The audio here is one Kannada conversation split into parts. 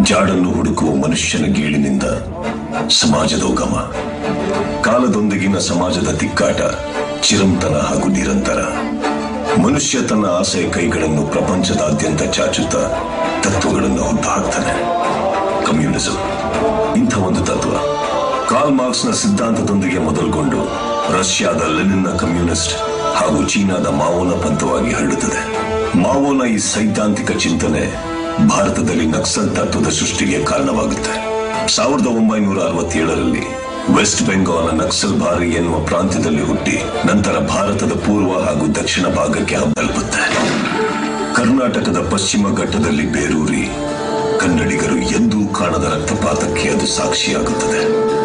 ಜಾಡನ್ನು ಹುಡುಕುವ ಮನುಷ್ಯನ ಗೀಳಿನಿಂದ ಸಮಾಜದ ಉಗಮ ಕಾಲದೊಂದಿಗಿನ ಸಮಾಜದ ತಿಕ್ಕಾಟ ಚಿರಂತನ ಹಾಗೂ ನಿರಂತರ ಮನುಷ್ಯ ತನ್ನ ಆಸೆಯ ಕೈಗಳನ್ನು ಪ್ರಪಂಚದಾದ್ಯಂತ ಚಾಚುತ್ತಾ ತತ್ವಗಳನ್ನು ಹುಟ್ಟುಹಾಕ್ತಾನೆ ಕಮ್ಯುನಿಸಂ ಇಂಥ ಒಂದು ತತ್ವ ಕಾರ್ಲ್ ಮಾರ್ಕ್ಸ್ನ ಸಿದ್ಧಾಂತದೊಂದಿಗೆ ಮೊದಲುಗೊಂಡು ರಷ್ಯಾದ ಲೆನಿನ್ನ ಕಮ್ಯುನಿಸ್ಟ್ ಹಾಗೂ ಚೀನಾದ ಮಾವೋನ ಪಂಥವಾಗಿ ಹರಡುತ್ತದೆ ಮಾವೋನ ಈ ಸೈದ್ಧಾಂತಿಕ ಚಿಂತನೆ ಭಾರತದಲ್ಲಿ ನಕ್ಸಲ್ ತತ್ವದ ಸೃಷ್ಟಿಗೆ ಕಾರಣವಾಗುತ್ತೆ ಸಾವಿರದ ಒಂಬೈನೂರ ಅರವತ್ತೇಳರಲ್ಲಿ ವೆಸ್ಟ್ ಬೆಂಗಾಲ್ನ ನಕ್ಸಲ್ ಬಾರಿ ಎನ್ನುವ ಪ್ರಾಂತ್ಯದಲ್ಲಿ ಹುಟ್ಟಿ ನಂತರ ಭಾರತದ ಪೂರ್ವ ಹಾಗೂ ದಕ್ಷಿಣ ಭಾಗಕ್ಕೆ ಹಬ್ಬಲ್ಪುತ್ತೆ ಕರ್ನಾಟಕದ ಪಶ್ಚಿಮ ಘಟ್ಟದಲ್ಲಿ ಬೇರೂರಿ ಕನ್ನಡಿಗರು ಎಂದೂ ಕಾಣದ ರಕ್ತಪಾತಕ್ಕೆ ಅದು ಸಾಕ್ಷಿಯಾಗುತ್ತದೆ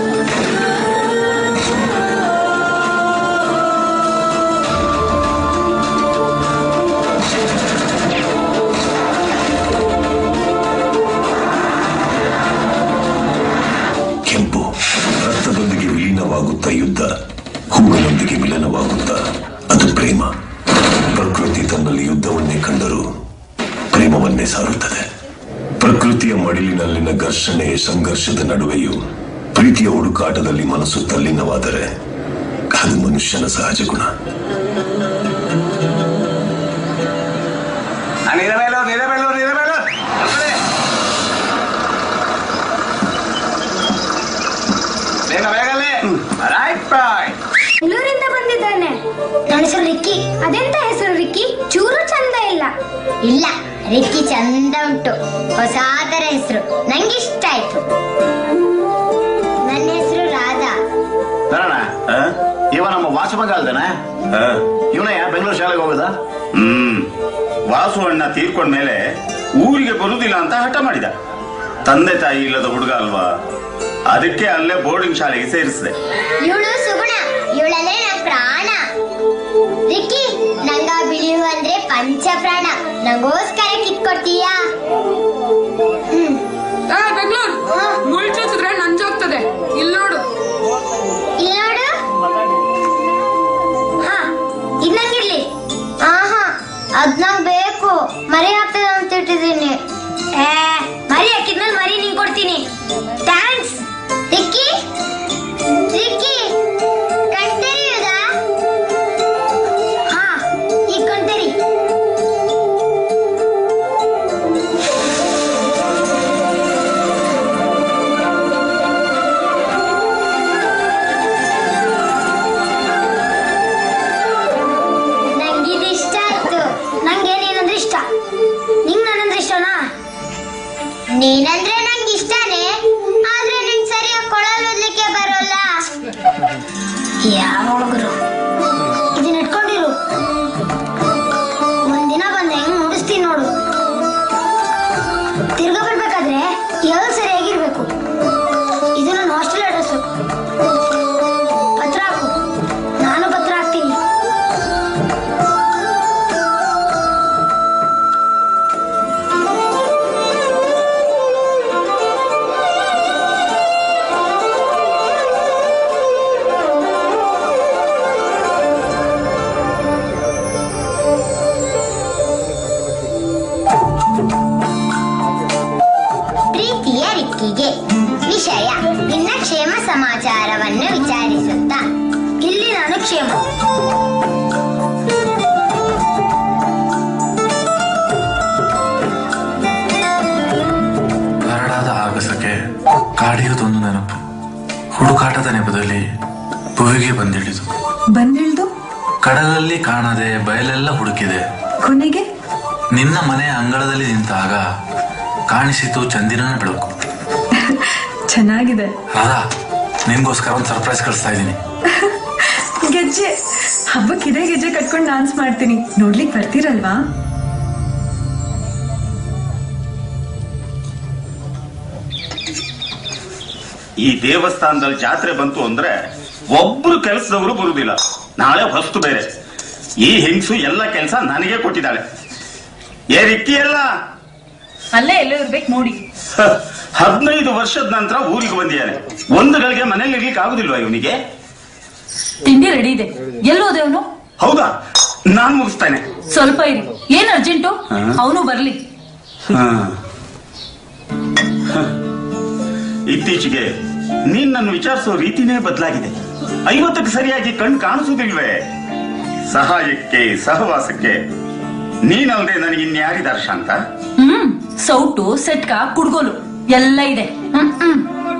ಕೆಂಪು ರಕ್ತದೊಂದಿಗೆ ವಿಲೀನವಾಗುತ್ತಾ ಯುದ್ಧ ಹೂಗಳೊಂದಿಗೆ ವಿಲೀನವಾಗುತ್ತಾ ಅದು ಪ್ರೇಮ ಪ್ರಕೃತಿ ತನ್ನಲ್ಲಿ ಯುದ್ಧವನ್ನೇ ಕಂಡರೂ ಪ್ರೇಮವನ್ನೇ ಸಾರುತ್ತದೆ ಪ್ರಕೃತಿಯ ಮಡಿಲಿನಲ್ಲಿನ ಘರ್ಷಣೆ ಸಂಘರ್ಷದ ನಡುವೆಯೂ ಪ್ರೀತಿಯ ಹುಡುಕಾಟದಲ್ಲಿ ಮನಸ್ಸು ತಲ್ಲೀನವಾದರೆ ಅದು ಮನುಷ್ಯನ ಸಹಜ ಗುಣ ನಿಜಮೇಲು ನಿಜಮೇಲು ನಿಜಮೇಲು ಬೇಗ ಬೇಗಲೇ ರೈಟ್ ಬಾಯ್ ಬೆಂಗಳೂರಿಂದ ಬಂದಿದ್ದಾನೆ ನನ್ನ ಹೆಸರು ರಿಕ್ಕಿ ಅದೆಂತ ಹೆಸರು ರಿಕ್ಕಿ ಚೂರು ಚಂದ ಇಲ್ಲ ಇಲ್ಲ ರಿಕ್ಕಿ ಚಂದ ಉಂಟು ಹೊಸ ತರ ಹೆಸರು ನಂಗಿಷ್ಟ ಆಯ್ತು ನನ್ನ ಹೆಸರು ರಾಧಾ ಬರೋಣ ಇವ ನಮ್ಮ ವಾಸು ಮಗ ಅಲ್ದನ ಇವನೇ ಬೆಂಗಳೂರು ಶಾಲೆಗೆ ಹೋಗೋದ ಹ್ಮ್ ವಾಸು ಅಣ್ಣ ತೀರ್ಕೊಂಡ್ಮೇಲೆ ಊರಿಗೆ ಬರುದಿಲ್ಲ ಅಂತ ಹಠ ಮಾಡಿದ ತಂದೆ ತಾಯಿ ಇಲ್ಲದ ಹುಡುಗ ಅಲ್ವಾ ಅದಕ್ಕೆ ಅಲ್ಲೇ ಬೋರ್ಡಿಂಗ್ ಶಾಲೆಗೆ ಸೇರಿಸಿದೆ ಇವಳು ಸುಗುಣ ಇವಳಂದ್ರೆ ನನ್ ಪ್ರಾಣ ರಿಕ್ಕಿ ನಂಗ ಬಿಳಿ ಹೂ ಅಂದ್ರೆ ಪಂಚ ಪ್ರಾಣ ನಂಗೋಸ್ಕರ ಕಿತ್ಕೊಡ್ತೀಯಾ ಹ್ಮ್ ಆ ಬೆಂಗಳೂರು ಮುಳ್ ಚುಚ್ಚಿದ್ರೆ ನಂಜೋಗ್ತದೆ ಇಲ್ಲಿ ನೋಡು ಇಲ್ಲಿ ನೋಡು ಹಾ ಇದ್ ನಂಗಿರ್ಲಿ ಆಹಾ ಅದ್ ನಂಗ್ ಬೇಕು ಮರಿ ಹಾಕ್ತದೆ ಅಂತ ಇಟ್ಟಿದ್ದೀನಿ ಏ ಮರಿ ಹಾಕಿದ್ಮೇಲೆ ಮರಿ ನಿಂಗೆ ಕೊಡ್ತೀನಿ ಥ್ಯಾಂಕ್ಸ್ ರಿಕ್ಕಿ ರಿಕ್ಕಿ ಕಣ್ ತೆರೆಯುವುದಾ ಹಾ ಈಗ ಕೊಂತೇರಿ ನಂಗಿದು ಇಷ್ಟ ಆಯ್ತು ನಂಗೆ ನೀನಂದ್ರೆ ಇಷ್ಟ ನಿಂಗ್ ನನ್ನಂದ್ರೆ ಇಷ್ಟನಾ ನೀನಂದ್ರೆ ನಂಗೆ ಇಷ್ಟನೇ ಆದ್ರೆ ನಿಂಗ್ ಸರಿಯಾಗಿ ಕೊಳಲ್ ಓದ್ಲಿಕ್ಕೆ ಬರೋಲ್ಲ ಯಾವ ಹುಡುಗರು ಇದನ್ನ ಇಟ್ಕೊಂಡಿರು ಒಂದಿನ ಬಂದ ಹೆಂಗ್ ನುಡಿಸ್ತೀನಿ ನೋಡು ತಿರ್ಗಾ ಬರ್ಬೇಕಾದ್ರೆ ಎಲ್ಲ ಸರಿಯಾಗಿರ್ಬೇಕು ಇದು ನನ್ನ ಹಾಸ್ಟೆಲ್ ಅಡ್ರೆಸ್ ಪತ್ರ ಹಾಕು ನಾನು ಪತ್ರ ಹಾಕ್ತೀನಿ ಪ್ರೀತಿಯ ರಿಕ್ಕಿಗೆ ವಿಷಯ ನಿನ್ನ ಕ್ಷೇಮ ಸಮಾಚಾರವನ್ನು ವಿಚಾರಿಸುತ್ತಾ ಇಲ್ಲಿ ನಾನು ಕ್ಷೇಮ ಹರಡಾದ ಆಗಸಕ್ಕೆ ಕಾಡಿಯುವುದೊಂದು ನೆನಪು ಹುಡುಕಾಟದ ನೆಪದಲ್ಲಿ ಭುವಿಗೆ ಬಂದಿಳಿದು ಬಂದಿಳ್ದು ಕಡಲಲ್ಲಿ ಕಾಣದೆ ಬಯಲೆಲ್ಲ ಹುಡುಕಿದೆ ಕೊನೆಗೆ ನಿನ್ನ ಮನೆಯ ಅಂಗಳದಲ್ಲಿ ನಿಂತಾಗ ಕಾಣಿಸಿತು ಚಂದಿರನ ಬೆಳಕು ಚೆನ್ನಾಗಿದೆ ರಾಧಾ ನಿನ್ಗೋಸ್ಕರ ಒಂದು ಸರ್ಪ್ರೈಸ್ ಕಳಿಸ್ತಾ ಇದ್ದೀನಿ ಗೆಜ್ಜೆ ಹಬ್ಬಕ್ಕೆ ಇದೇ ಗೆಜ್ಜೆ ಕಟ್ಕೊಂಡು ಡಾನ್ಸ್ ಮಾಡ್ತೀನಿ ನೋಡ್ಲಿಕ್ಕೆ ಬರ್ತೀರಲ್ವಾ ಈ ದೇವಸ್ಥಾನದಲ್ಲಿ ಜಾತ್ರೆ ಬಂತು ಅಂದ್ರೆ ಒಬ್ರು ಕೆಲಸದವರು ಬರುದಿಲ್ಲ ನಾಳೆ ಹೊಸ್ತು ಬೇರೆ ಈ ಹೆಂಗಸು ಎಲ್ಲ ಕೆಲಸ ನನಗೆ ಕೊಟ್ಟಿದ್ದಾಳೆ ಏ ರಿಕ್ಕಿ ಎಲ್ಲ ಅಲ್ಲೇ ಎಲ್ಲೋ ಇರ್ಬೇಕು ನೋಡಿ ಹ, ಹದಿನೈದು ವರ್ಷದ ನಂತರ ಊರಿಗೆ ಬಂದಿದ್ದಾನೆ ಒಂದು ಗಳಿಗೆ ಮನೇಲಿ ಇರ್ಲಿಕ್ಕೆ ಆಗುದಿಲ್ವಾ ಇವನಿಗೆ ತಿಂಡಿ ರೆಡಿ ಇದೆ ಎಲ್ಲೋದೆ ಅವನು ಹೌದಾ ನಾನ್ ಮುಗಿಸ್ತೇನೆ ಸ್ವಲ್ಪ ಇರಿ ಏನ್ ಅರ್ಜೆಂಟು ಅವನು ಬರ್ಲಿ ಹ. ಇತ್ತೀಚೆಗೆ ನೀನ್ ನನ್ನ ವಿಚಾರಿಸೋ ರೀತಿನೇ ಬದಲಾಗಿದೆ ಐವತ್ತಕ್ಕೆ ಸರಿಯಾಗಿ ಕಣ್ ಕಾಣಿಸುವುದಿಲ್ವೇ ಸಹಾಯಕ್ಕೆ ಸಹವಾಸಕ್ಕೆ ನೀನಲ್ದೆ ನನಗೆ ಇನ್ಯಾರಿದಾರ ಶಾಂತ ಹ್ಮ್ ಸೌಟು ಸೆಟ್ಕ ಕುಡ್ಗೋಲು ಎಲ್ಲ ಇದೆ ಹ್ಮ್ ಹ್ಮ್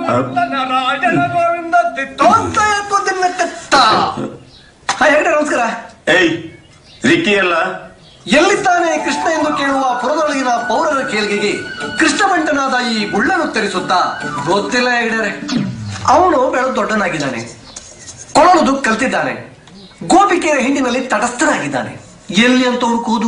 ಹೆಗಡೆ ನಮಸ್ಕಾರ ಏಯ್ ರಿಕ್ಕಿ ಅಲ್ಲ ಎಲ್ಲಿದ್ದಾನೆ ಕೃಷ್ಣ ಎಂದು ಕೇಳುವ ಪುರದೊಳಗಿನ ಪೌರರ ಕೇಳಿಗೆಗೆ ಕೃಷ್ಣ ಬಂಟನಾದ ಈ ಗುಳ್ಳನು ತರಿಸುತ್ತಾ ಗೊತ್ತಿಲ್ಲ ಹೆಗಡೆ ಅವನು ಬೆಳೆದು ದೊಡ್ಡನಾಗಿದ್ದಾನೆ ಕೊಳಲುದು ಕಲ್ತಿದ್ದಾನೆ ಗೋಪಿಕೆಯ ಹಿಂಡಿನಲ್ಲಿ ತಟಸ್ಥನಾಗಿದ್ದಾನೆ ಎಲ್ಲಿ ಅಂತ ಹುಡುಕುವುದು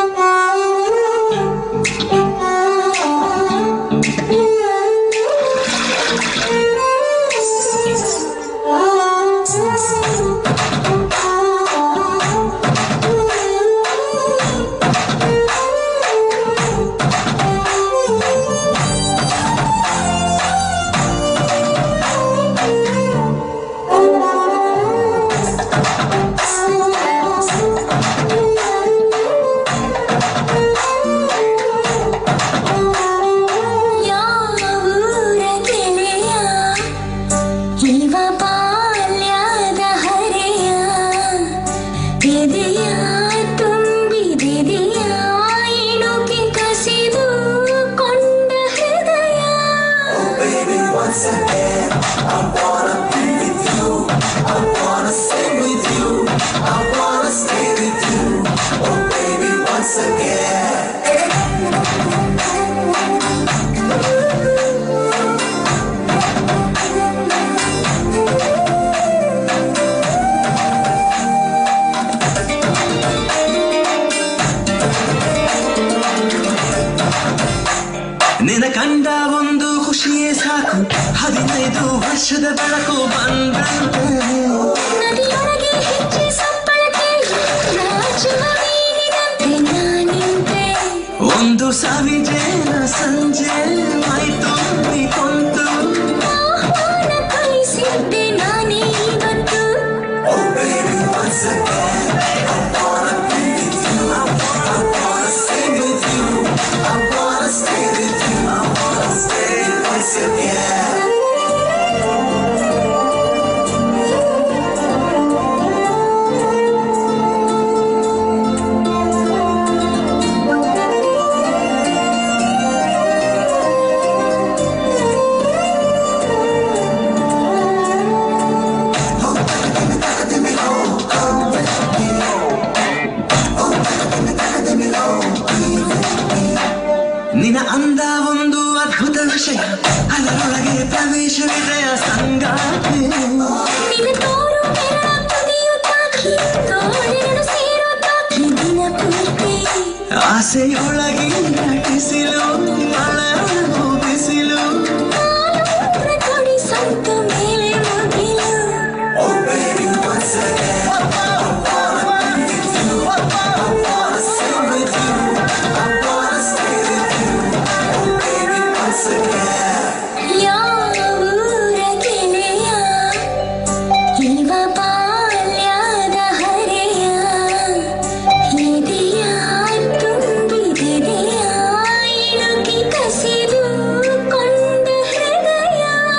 ಯಾವೂರ ಗೆಳೆಯ ಇವ ಬಾಲ್ಯದ ಹರೆಯ ಎದೆಯ ತುಂಬಿದೆದೆಯ ಇಣುಕಿ ಕಸಿದು ಕೊಂಡ ಹೃದಯ ನಿನ ಕಂಡ ಒಂದು ಖುಷಿಯೇ ಸಾಕು ಹದಿನೈದು ವರ್ಷದ ಬೆಳಕು ಬಂದಂತೆ ನದಿಯೊಳಗೆ ಹೆಜ್ಜೆ ಸಪ್ಪಳ ಕೇಳಿ ನಾಚುವ ಮೀನಿನಂತೆ ನಾನಿಂತೆ ಒಂದು ಸಾವಿಜೇನ ಸಂಜೆ ಮೈ ತುಂಬಿಕೊಂತು ಆಹ್ವಾನ ಕಳಿಸಿದ್ದೆ ನಾನೇ ಇವತ್ತು ನಿನ ಅಂದ ಒಂದು ಅದ್ಭುತ ವಿಷಯ ಅದರೊಳಗೆ ಪ್ರವೇಶವಿದೆಯ ಸಂಗಾತಿ ನಿನ್ನ ತೋರು ಬೆರಳ ತುದಿಯು ತಾಕಿ ತೋಳೆರಡು ಸೇರೋ ತಾಕಿ ದಿನ ಪೂರ್ತಿ ಆಸೆಯೊಳಗೆ ನಟಿಸಿಲು ಮಳೆಯೊಳಗು ಬಿಸಿಲು ಕಾಲೂತ್ರ ಕೊಡಿ ಸಂತ ಮೇಲೆ ಮುಗಿಲು ಯಾವೂರ ಗೆಳೆಯ ಇವ ಬಾಲ್ಯದ ಹರೆಯ ಎದೆಯ ತುಂಬಿದೆದೆಯ ಇಣುಕಿ ಕಸಿದು ಕೊಂಡ ಹೃದಯ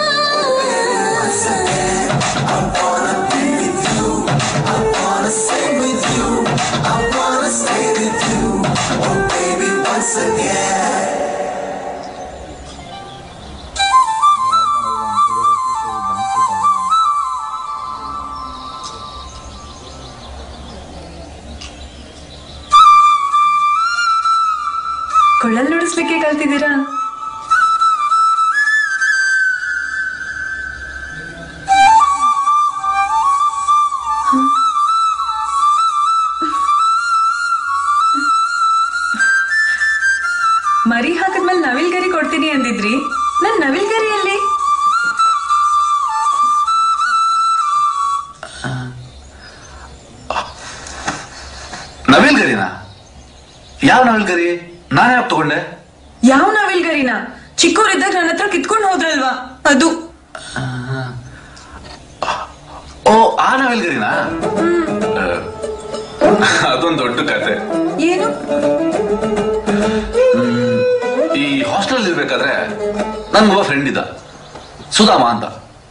ಕೊಳ್ಳಲ್ ನುಡಿಸ್ಲಿಕ್ಕೆ ಕಲ್ತಿದ್ದೀರಾ ಮರಿ ಹಾಕಿದ್ಮೇಲೆ ನವಿಲ್ಗರಿ ಕೊಡ್ತೀನಿ ಅಂದಿದ್ರಿ ನನ್ ನವಿಲ್ಗರಿಯಲ್ಲಿ ನವಿಲ್ಗರಿನ ಯಾವ ನವಿಲ್ಗರಿ ನಾನೇ ಯಾಕೆ ತಗೊಂಡೆ ಯಾವ ನವಿಲ್ಗರಿನ ಚಿಕ್ಕವರಿದ್ದಾಗ ನನ್ನ ಹತ್ರ ಕಿತ್ಕೊಂಡು ಹೋದ್ರಲ್ವಾ ಅದು ಓ ಆ ನವಿಲ್ಗರಿನ ಅದೊಂದು ದೊಡ್ಡ ಕತೆ ಏನು ಈ ಹಾಸ್ಟೆಲ್ ಇರ್ಬೇಕಾದ್ರೆ ನನ್ಗೊಬ್ಬ ಫ್ರೆಂಡ್ ಇದ್ದ ಸುಧಾಮ ಅಂತ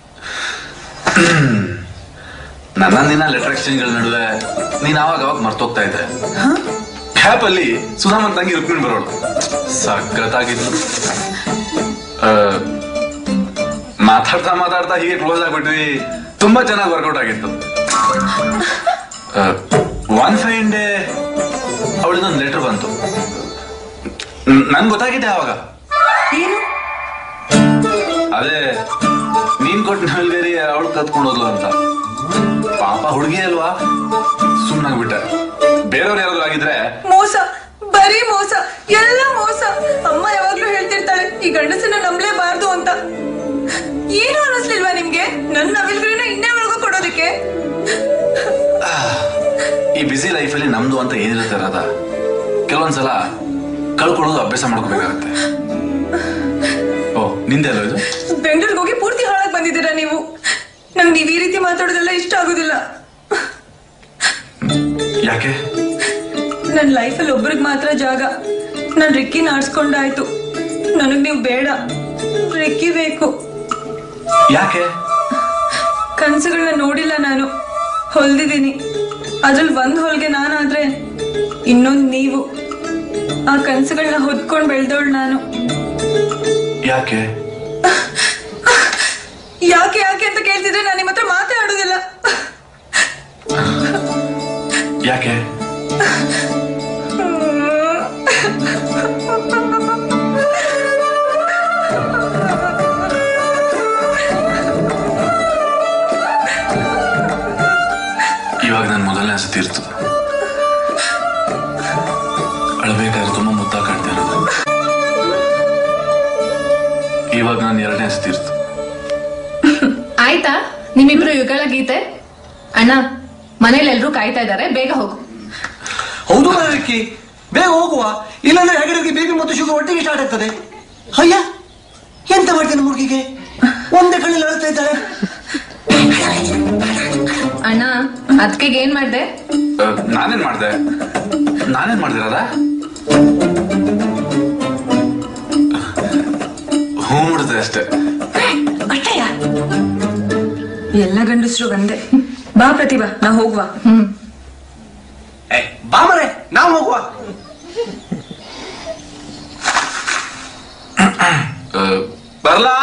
ನನ್ನ ನಿನ್ನ ಲೆಟರ್ ಎಕ್ಸ್ಚೇಂಜ್ಗಳ ನಡುವೆ ನೀನ್ ಅವಾಗ ಅವಾಗ ಮರ್ತೋಗ್ತಾ ಇದ್ದೆ ಕ್ಯಾಪ್ ಅಲ್ಲಿ ಸುಧಾಮನ್ ತಂಗಿ ರುಕ್ಮಿಣಿ ಬರೋಳು ಸಖತ್ತಾಗಿತ್ತು ಆ, ಮಾತಾಡ್ತಾ ಮಾತಾಡ್ತಾ ಹೀಗೆ ಕ್ಲೋಸ್ ಆಗ್ಬಿಟ್ವಿ ತುಂಬಾ ಚೆನ್ನಾಗಿ ವರ್ಕೌಟ್ ಆಗಿತ್ತು ಒನ್ ಫೈನ್ ಡೇ ಅವಳಿಗೊಂದು ಲೆಟರ್ ಬಂತು ನನ್ಗೆ ಗೊತ್ತಾಗಿದೆ ಅವಾಗ ಏನು ಅದೇ ನೀನ್ ಕೊಟ್ಟ ನಲ್ಗೇರಿ ಅವಳು ಕತ್ಕೊಂಡು ಹೋದ್ಲು ಅಂತ ಪಾಪ ಹುಡುಗಿ ಅಲ್ವಾ ಸುಮ್ಮನಾಗ್ಬಿಟ್ಟೆ ಬೇರೆಯವ್ರು ಯಾರಾದ್ರೂ ಆಗಿದ್ರೆ ಮೋಸ ಬರೀ ಮೋಸ ಎಲ್ಲ ಮೋಸ ಅಮ್ಮ ಯಾವಾಗ್ಲೂ ಹೇಳ್ತಿರ್ತಾಳೆ ಈ ಗಂಡಸನ್ನ ನಂಬಲೇಬಾರ್ದು ಅಂತ ಏನು ಅನ್ನಿಸ್ಲಿಲ್ವಾ ನಿಮ್ಗೆ ನನ್ನ ನವಿಲ್ಗಳನ್ನ ಇನ್ನೇ ಒಳಗೂ ಕೊಡೋದಕ್ಕೆ ಈ ಬಿಸಿ ಲೈಫಲ್ಲಿ ನಮ್ದು ಅಂತ ಏನಿರುತ್ತೆ ರಾಧ ಕೆಲವೊಂದ್ಸಲ ಕಳ್ಕೊಳ್ಳೋದು ಅಭ್ಯಾಸ ಮಾಡ್ಕೋಬೇಕಾಗತ್ತೆ ಓ ನಿಂದೆ ಅಲ್ವ ಇದು ಬೆಂಗಳೂರಿಗೆ ಹೋಗಿ ಪೂರ್ತಿ ಹಾಳಾಗಿ ಬಂದಿದ್ದೀರಾ ನೀವು ನಂಗೆ ನೀವ್ ಈ ರೀತಿ ಮಾತಾಡೋದೆಲ್ಲ ಇಷ್ಟ ಆಗೋದಿಲ್ಲ ಯಾಕೆ ನನ್ನ ಲೈಫಲ್ಲಿ ಒಬ್ರಿಗೆ ಮಾತ್ರ ಜಾಗ ನಾನು ರಿಕ್ಕಿನ ಆಡ್ಸ್ಕೊಂಡಾಯ್ತು ನನಗ್ ನೀವು ಬೇಡ ರಿಕ್ಕಿ ಬೇಕು ಯಾಕೆ ಕನ್ಸುಗಳನ್ನ ನೋಡಿಲ್ಲ ನಾನು ಹೊಲ್ದಿದ್ದೀನಿ ಅದ್ರಲ್ಲಿ ಒಂದ್ ಹೊಲ್ಗೆ ನಾನಾದ್ರೆ ಇನ್ನೊಂದ್ ನೀವು ಆ ಕನ್ಸುಗಳನ್ನ ಹೊದ್ಕೊಂಡ್ ಬೆಳ್ದವಳು ನಾನು ಯಾಕೆ ಯಾಕೆ ಯಾಕೆ ಅಂತ ಕೇಳ್ತಿದ್ರೆ ನಾನು ನಿಮ್ಮ ಹತ್ರ ಮಾತೇ ಆಡೋದಿಲ್ಲ ಯಾಕೆ ಇವಾಗ ನನ್ನ ಮೊದಲನೇ ಸತಿ ಇರ್ತು ಅಳಬೇಕಾದ್ರೆ ತುಂಬಾ ಮುದ್ದ ಕಾಣ್ತಾ ಇರೋದು ಇವಾಗ ನಾನು ಎರಡನೇ ಸತಿ ಇರ್ತು ಆಯ್ತಾ ನಿಮ್ಮಿಬ್ರು ಯುಗಳ ಗೀತೆ ಅಣ್ಣ ಮನೇಲಿ ಎಲ್ರು ಕಾಯ್ತಾ ಇದ್ದಾರೆ ಬೇಗ ಹೋಗು ಹೌದು ಮಾರಕ್ಕೆ ಬೇಗ ಹೋಗುವ ಇಲ್ಲಾಂದ್ರೆ ಹೆಗಡಿಗೆ ಬೇಬಿ ಮತ್ತು ಶುಗರ್ ಒಟ್ಟಿಗೆ ಸ್ಟಾರ್ಟ್ ಆಗ್ತದೆ ಅಯ್ಯ ಎಂತ ಮಾಡ್ತೇನೆ ಮುರುಗಿಗೆ ಒಂದೇ ಕಣ್ಣಲ್ಲಿ ಅಳ್ತಾ ಇದ್ದಾಳೆ ಅಣ್ಣ ಅದಕ್ಕೆ ಏನ್ ಮಾಡ್ದೆ ಆ, ನಾನೇನ್ ಮಾಡ್ದೆ ನಾನೇನ್ ಮಾಡ್ದಿರದ ಹೂ ಮುಡ್ದೆ ಅಷ್ಟೇ ಅಷ್ಟೇಯ ಎಲ್ಲ ಗಂಡಸರು ಒಂದೇ ಬಾ ಪ್ರತಿಭಾ ನಾ ಹೋಗುವ ಹ್ಮ್ ಏ, ಬಾ ಮರೆ ನಾವು ಹೋಗುವ ಆ, ಬರ್ಲಾ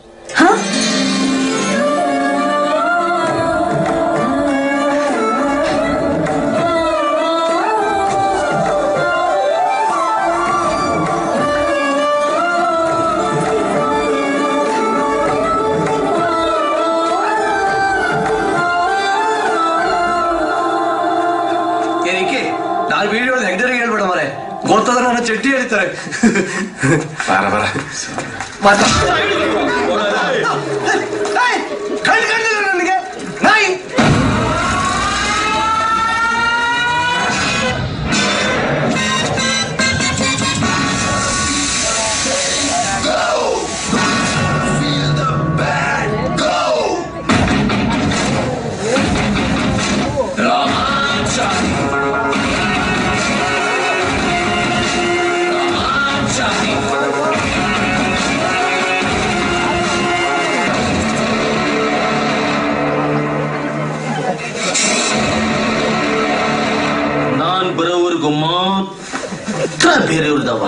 ಏನಕ್ಕೆ ನಾನು ವಿಡಿಯೋ ಹೆಗ್ಡರಿಗೆ ಹೇಳ್ಬೇಡ ಮರೆ ಗೊತ್ತಾದ್ರೆ ನನ್ನ ಚಟ್ಟಿ ಹೇಳ್ತಾರೆ ಬಾರ ಬಾರ ಮಾತಾ ಏಯ್, ಕಣ್ಣು ಕಾಣ್ತಿಲ್ಲ ನನಗೆ ನಾಯಿ ನಾನ್ ಬರೋವರೆಗೂ ಮಾತ್ರ ಬೇರೆಯವ್ರದವ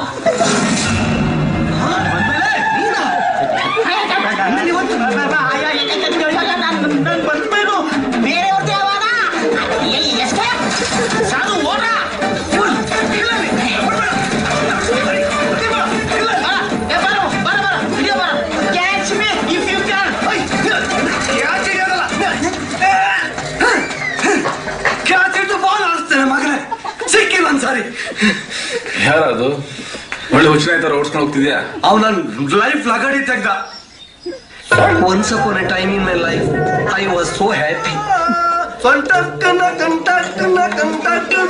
ಬಂದ್ಮೇನು ಬೇರೆಯವ್ರದ್ದು ಯಾವಾಗ ಎಷ್ಟೇ ಸಾಧು ಓಡ ಕ್ಯಾಚಿಟ್ಟು ಬಾಲ್ ಆಡಿಸ್ತೇನೆ ಮಗನೇ ಸಿಕ್ಕಿಲ್ಲ ಒಂದ್ಸಾರಿ ಯಾರದು ಒಳ್ಳೆ ಹುಚ್ಚಿನ ತರ ಓಡಿಸ್ಕೊಂಡು ಹೋಗ್ತಿದ್ಯಾ ಅವನ ಲೈಫ್ ಲಗಡಿ ತೆಗ್ದ once upon a time in my life I was so happy ಕಂಟಕ್ಕನ ಕಂಟಕ್ಕನ ಕಂಟಕ್ಕನ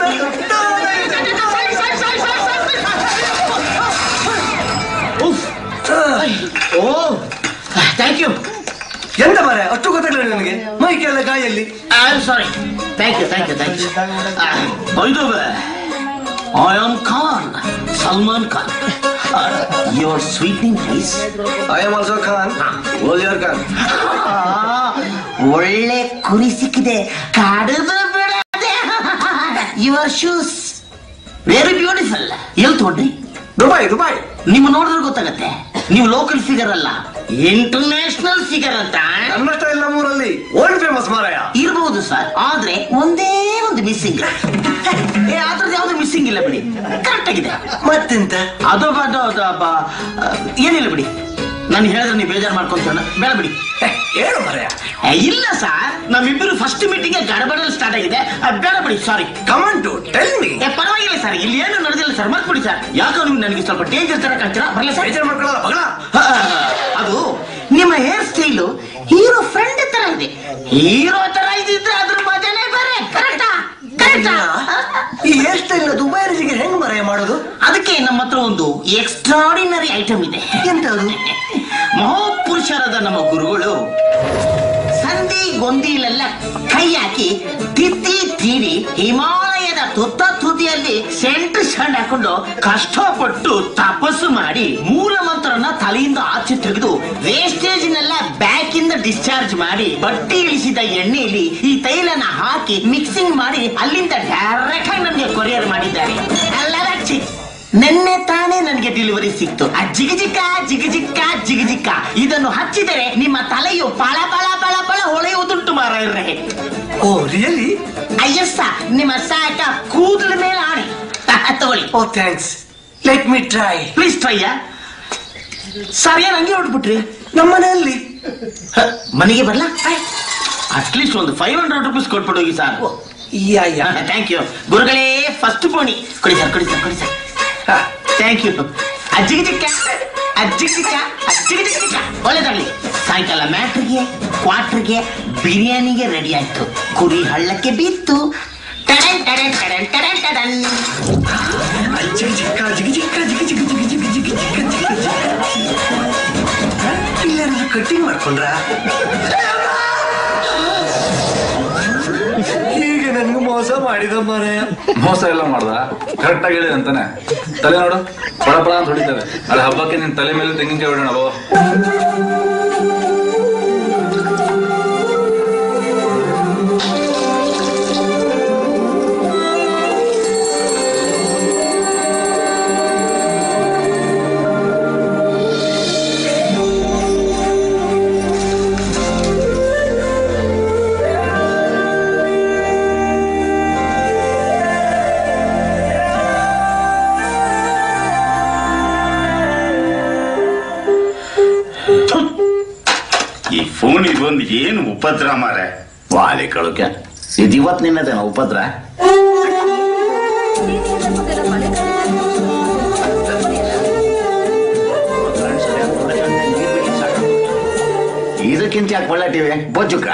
ಓ ಥ್ಯಾಂಕ್ ಯು ಎಂತ ಮಾರೆ ಅಷ್ಟು ಗೊತ್ತಾಗಲಿಲ್ಲ ನನಗೆ ಮೈಕೆಲ್ಲ ಗಾಯಲ್ಲಿ I am sorry thank you thank you thank you by the way I am Khan Salman Khan your sweet name please I am also Khan ಓಲಿಯರ್ ಖಾನ್ ಒಳ್ಳೆ ಕುರಿ ಸಿಕ್ಕಿದೆ ಕಾಡುದು ಬಿಡದೆ ಯುವರ್ ಶೂಸ್ ವೆರಿ ಬ್ಯೂಟಿಫುಲ್ ಎಲ್ಲಿ ತಗೊಂಡ್ರಿ ದುಬೈ ದುಬೈ ನಿಮ್ಮ ನೋಡಿದ್ರೆ ಗೊತ್ತಾಗತ್ತೆ ನೀವು ಲೋಕಲ್ ಫಿಗರ್ ಅಲ್ಲ ಇಂಟರ್ನ್ಯಾಷನಲ್ ಫಿಗರ್ ಅಂತ ನನ್ನ ಸ್ಟೈಲ್ ನಮ್ಮೂರಲ್ಲಿ ವರ್ಲ್ಡ್ ಫೇಮಸ್ ಮಾರಾಯ ಇರಬಹುದು ಸರ್ ಆದ್ರೆ ಒಂದೇ ಒಂದು ಮಿಸ್ಸಿಂಗ್ ಏ ಅದ್ರದ್ದು ಯಾವ್ದು ಮಿಸ್ಸಿಂಗ್ ಇಲ್ಲ ಬಿಡಿ ಕರೆಕ್ಟ್ ಆಗಿದೆ ಮತ್ತೆಂತ ಅದು ಅದು ಅದು ಅಬ್ಬ, ಆ, ಏನಿಲ್ಲ ಬಿಡಿ ನಾನು ಹೇಳಿದ್ರೆ ನೀವು ಬೇಜಾರು ಮಾಡ್ಕೊಂತ ಬೇಡ ಬಿಡಿ ಹೇಳು ಮಾರಾಯ ಏ, ಇಲ್ಲ ಸರ್ ನಮ್ಮಿಬ್ಬರು ಫಸ್ಟ್ ಮೀಟಿಂಗ್ ಗಡಬಡಲ್ಲಿ ಸ್ಟಾರ್ಟ್ ಆಗಿದೆ ಆ, ಬೇಡ ಬಿಡಿ sorry come on to tell me ಏ ಪರವಾಗಿಲ್ಲ ಸರ್ ಇಲ್ಲಿ ಏನು ನಡೆದಿಲ್ಲ ಸರ್ ಮರ್ತ್ಬಿಡಿ ಸರ್ ಯಾಕೋ ನಿಮ್ಗೆ ನನಗೆ ಸ್ವಲ್ಪ ಡೇಂಜರ್ ತರ ಕಾಣ್ತೀರಾ ಬರಲ್ಲ ಸರ್ ಬೇಜಾರು ಮಾಡ್ಕೊಳ್ಳಲ್ಲ ಮಗಳ ಆ, ಅದು ನಿಮ್ಮ ಹೇರ್ ಸ್ಟೈಲು ಹೀರೋ ಫ್ರೆಂಡ್ ತರ ಇದೆ ಹೀರೋ ತರ ಇದ್ದಿದ್ರೆ ಅದ್ರ ಮಜಾನೇ ಬೇರೆ ಕರೆಕ್ಟಾ ಕರೆಕ್ಟಾ ಈ ಹೇರ್ ಸ್ಟೈಲ್ ನ ದುಬೈ ರೇಂಜಿಗೆ ಹೆಂಗ್ ಮಾರಾಯ ಮಾಡೋದು ಅದಕ್ಕೆ ನಮ್ಮ ಹತ್ರ ಒಂದು ಎಕ್ಸ್ಟ್ರಾಡಿನರಿ ಐಟಮ್ ಇದೆ ಎಂತ ಅದು ಮಹಾಪುರುಷರಾದ ನಮ್ಮ ಗುರುಗಳು ಸಂಧಿ ಗೊಂದಿಲೆಲ್ಲ ಕೈ ಹಾಕಿ ತಿದ್ದಿ ತೀಡಿ ಹಿಮಾಲಯದ ತುತ್ತ ತುದಿಯಲ್ಲಿ ಸೆಂಟ್ ಶಂಡ್ ಹಾಕೊಂಡು ಕಷ್ಟಪಟ್ಟು ತಪಸ್ಸು ಮಾಡಿ ಮೂಲ ಮಂತ್ರನ ತಲೆಯಿಂದ ಆಚೆ ತೆಗೆದು ವೇಸ್ಟೇಜ್ನೆಲ್ಲ ಬ್ಯಾಕ್ ಇಂದ ಡಿಸ್ಚಾರ್ಜ್ ಮಾಡಿ ಬಟ್ಟಿ ಇಳಿಸಿದ ಎಣ್ಣೆಯಲ್ಲಿ ಈ ತೈಲನ ಹಾಕಿ ಮಿಕ್ಸಿಂಗ್ ಮಾಡಿ ಅಲ್ಲಿಂದ ಡೈರೆಕ್ಟ್ ಆಗಿ ನಮಗೆ ಕೊರಿಯರ್ ಮಾಡಿದ್ದಾರೆ ಅಲ್ಲಲ್ಲ ಚಿ ನಿನ್ನೆ ತಾನೇ ನನಗೆ ಡೆಲಿವರಿ ಸಿಕ್ತು ಆ ಜಿಗಜಿಕ್ಕ ಜಿಗಜಿಕ್ಕ ಜಿಗಜಿಕ್ಕ ಇದನ್ನು ಹಚ್ಚಿದರೆ ನಿಮ್ಮ ತಲೆಯು ಪಳ ಪಳ ಪಳ ಪಳ ಹೊಳೆಯುವುದುಂಟು ಮಾರಾಯರೇ ಓ ರಿಯಲಿ ಅಯ್ಯಸ್ಸ ನಿಮ್ಮ ಸಾಕ ಕೂದಲ ಮೇಲೆ ಆಡಿ ತಗೊಳ್ಳಿ ಓ thanks let me try please ಟ್ರೈಯ ಸರಿಯಾ ನಂಗೆ ಹೊಡ್ಬಿಟ್ರಿ ನಮ್ಮ ಮನೆಯಲ್ಲಿ ಹ, ಮನೆಗೆ ಬರ್ಲಾ ಅಟ್ಲೀಸ್ಟ್ ಒಂದು ಫೈವ್ ಹಂಡ್ರೆಡ್ ರುಪೀಸ್ ಕೊಟ್ಬಿಟ್ಟು ಹೋಗಿ sir yeah yeah thank you ಗುರುಗಳೇ ಫಸ್ಟ್ ಪೋಣಿ ಕೊಡಿ ಸರ್ ಕೊಡಿ ಸರ್ ಕೊಡಿ ಸರ್ ಥ್ಯಾಂಕ್ ಯು ಅಜ್ಜಿಗೆ ಚಿಕ್ಕ ಅಜ್ಜಿಗೆ ಚಿಕ್ಕ ಅಜ್ಜಿಗೆ ಚಿಕ್ಕ ಒಳ್ಳೇದಾಗ್ಲಿ ಸಾಯಂಕಾಲ ಮ್ಯಾಟ್ರಿಗೆ ಕ್ವಾಟ್ರಿಗೆ ಬಿರಿಯಾನಿಗೆ ರೆಡಿ ಆಯ್ತು ಕುರಿ ಹಳ್ಳಕ್ಕೆ ಬಿತ್ತು ಟಡನ್ ಟಡನ್ ಟಡನ್ ಟಡನ್ ಟಡನ್ ಜಿಗಿ ಜಿಕ್ಕ ಜಿಗಿ ಜಿಕ್ಕ ಜಿಗಿ ಜಿಗಿ ಜಿಗಿ ಜಿಗಿ ಜಿಗಿ ಜಿಕ್ಕ ಜಿಕ್ಕ ಇಲ್ಲೇನಾದ್ರು ಕಟ್ಟಿಂಗ್ ಮಾಡ್ಕೊಂಡ್ರ ಹೀಗೆ ನನ್ಗೆ ಮೋಸ ಮಾಡಿದ ಮಾರಾಯ ಮೋಸ ಎಲ್ಲ ಮಾಡ್ದ ಕರೆಕ್ಟ್ ಆಗಿ ಹೇಳಿದೆ ಅಂತಾನೆ ತಲೆ ನೋಡು ಪಳ ಪಳ ಅಂತ ಹೊಡಿತದೆ ಅಲ್ಲ ಹಬ್ಬಕ್ಕೆ ನಿನ್ ತಲೆ ಮೇಲೆ ತೆಂಗಿನಕಾಯಿ ಬಿಡೋಣ ಬೋ ಈ ಫೋನ್ ಇದೊಂದು ಏನು ಉಪದ್ರ ಮಾರೆ ವಾಲೆ ಕಳುಕೆ ಇದು ಇವತ್ತು ನಿನ್ನದೇನ ಉಪದ್ರ ಇದಕ್ಕಿಂತ ಯಾಕೆ ಕೊಳ್ಳಾಟಿವೆ ಬೊಜ್ಜುಕ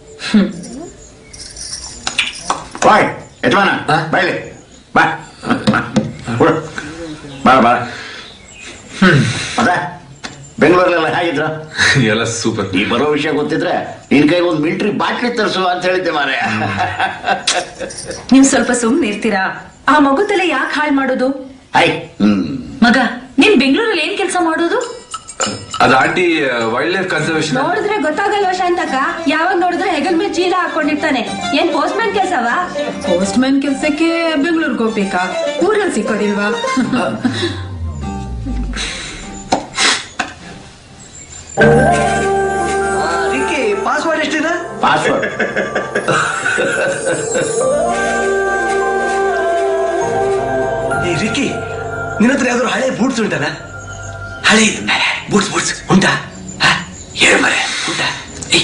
ಬಾಯ್ ಯಜಮಾನ ಹಾ? ಬಾಯ್ಲಿ ಬಾ ಕೊಡು. ಬಾ ಬಾ ಅದ ಬೆಂಗಳೂರಲ್ಲೆಲ್ಲ ಹೇಗಿದ್ರು ಎಲ್ಲ ಸೂಪರ್ ಈ ಬರೋ ವಿಷಯ ಗೊತ್ತಿದ್ರೆ ನಿನ್ ಕೈಗೆ ಒಂದು ಮಿಲಿಟರಿ ಬಾಟ್ಲಿ ತರಿಸು ಅಂತ ಹೇಳಿದ್ದೆ ಮಾರೆ ನೀವು ಸ್ವಲ್ಪ ಸುಮ್ನೆ ಇರ್ತೀರಾ ಆ ಮಗು ತಲೆ ಯಾಕೆ ಹಾಳು ಮಾಡೋದು ಐ ಹ್ಮ್ ಮಗ ನೀನ್ ಬೆಂಗಳೂರಲ್ಲಿ ಏನ್ ಕೆಲಸ ಮಾಡೋದು ಅದು ಆಂಟಿ ವೈಲ್ಡ್ ಲೈಫ್ ಕನ್ಸರ್ವೇಷನ್ ನೋಡಿದ್ರೆ ಗೊತ್ತಾಗಲ್ವಾ ಶಾಂತಕ ಯಾವಾಗ ನೋಡಿದ್ರೆ ಹೆಗಲ್ ಮೇಲೆ ಚೀಲ ಹಾಕೊಂಡಿರ್ತಾನೆ ಏನ್ ಪೋಸ್ಟ್ ಮ್ಯಾನ್ ಕೆಲ್ಸವಾ ಪೋಸ್ಟ್ ಮ್ಯಾನ್ ಕೆಲ್ಸಕ್ಕೆ ಬೆಂಗಳೂರಿಗೆ ಹೋಗ್ಬೇಕಾ ಊರಲ್ಲಿ ಸಿಕ್ಕೋದಿಲ್ವಾ ರಿಕ್ಕಿ ಪಾಸ್ವರ್ಡ್ ಎಷ್ಟಿದೆ ಪಾಸ್ವರ್ಡ್ ಏ ರಿಕ್ಕಿ ನಿನ್ನ ಹತ್ರ ಯಾವ್ದಾದ್ರು ಹಳೆ ಬೂಟ್ಸ್ ಉಂಟನ ಹಳೆ ಬೂಟ್ಸ್ ಬೂಟ್ಸ್ ಉಂಟಾ ಹ? ಹೇಳು ಮರೆ ಉಂಟಾ ಏಯ್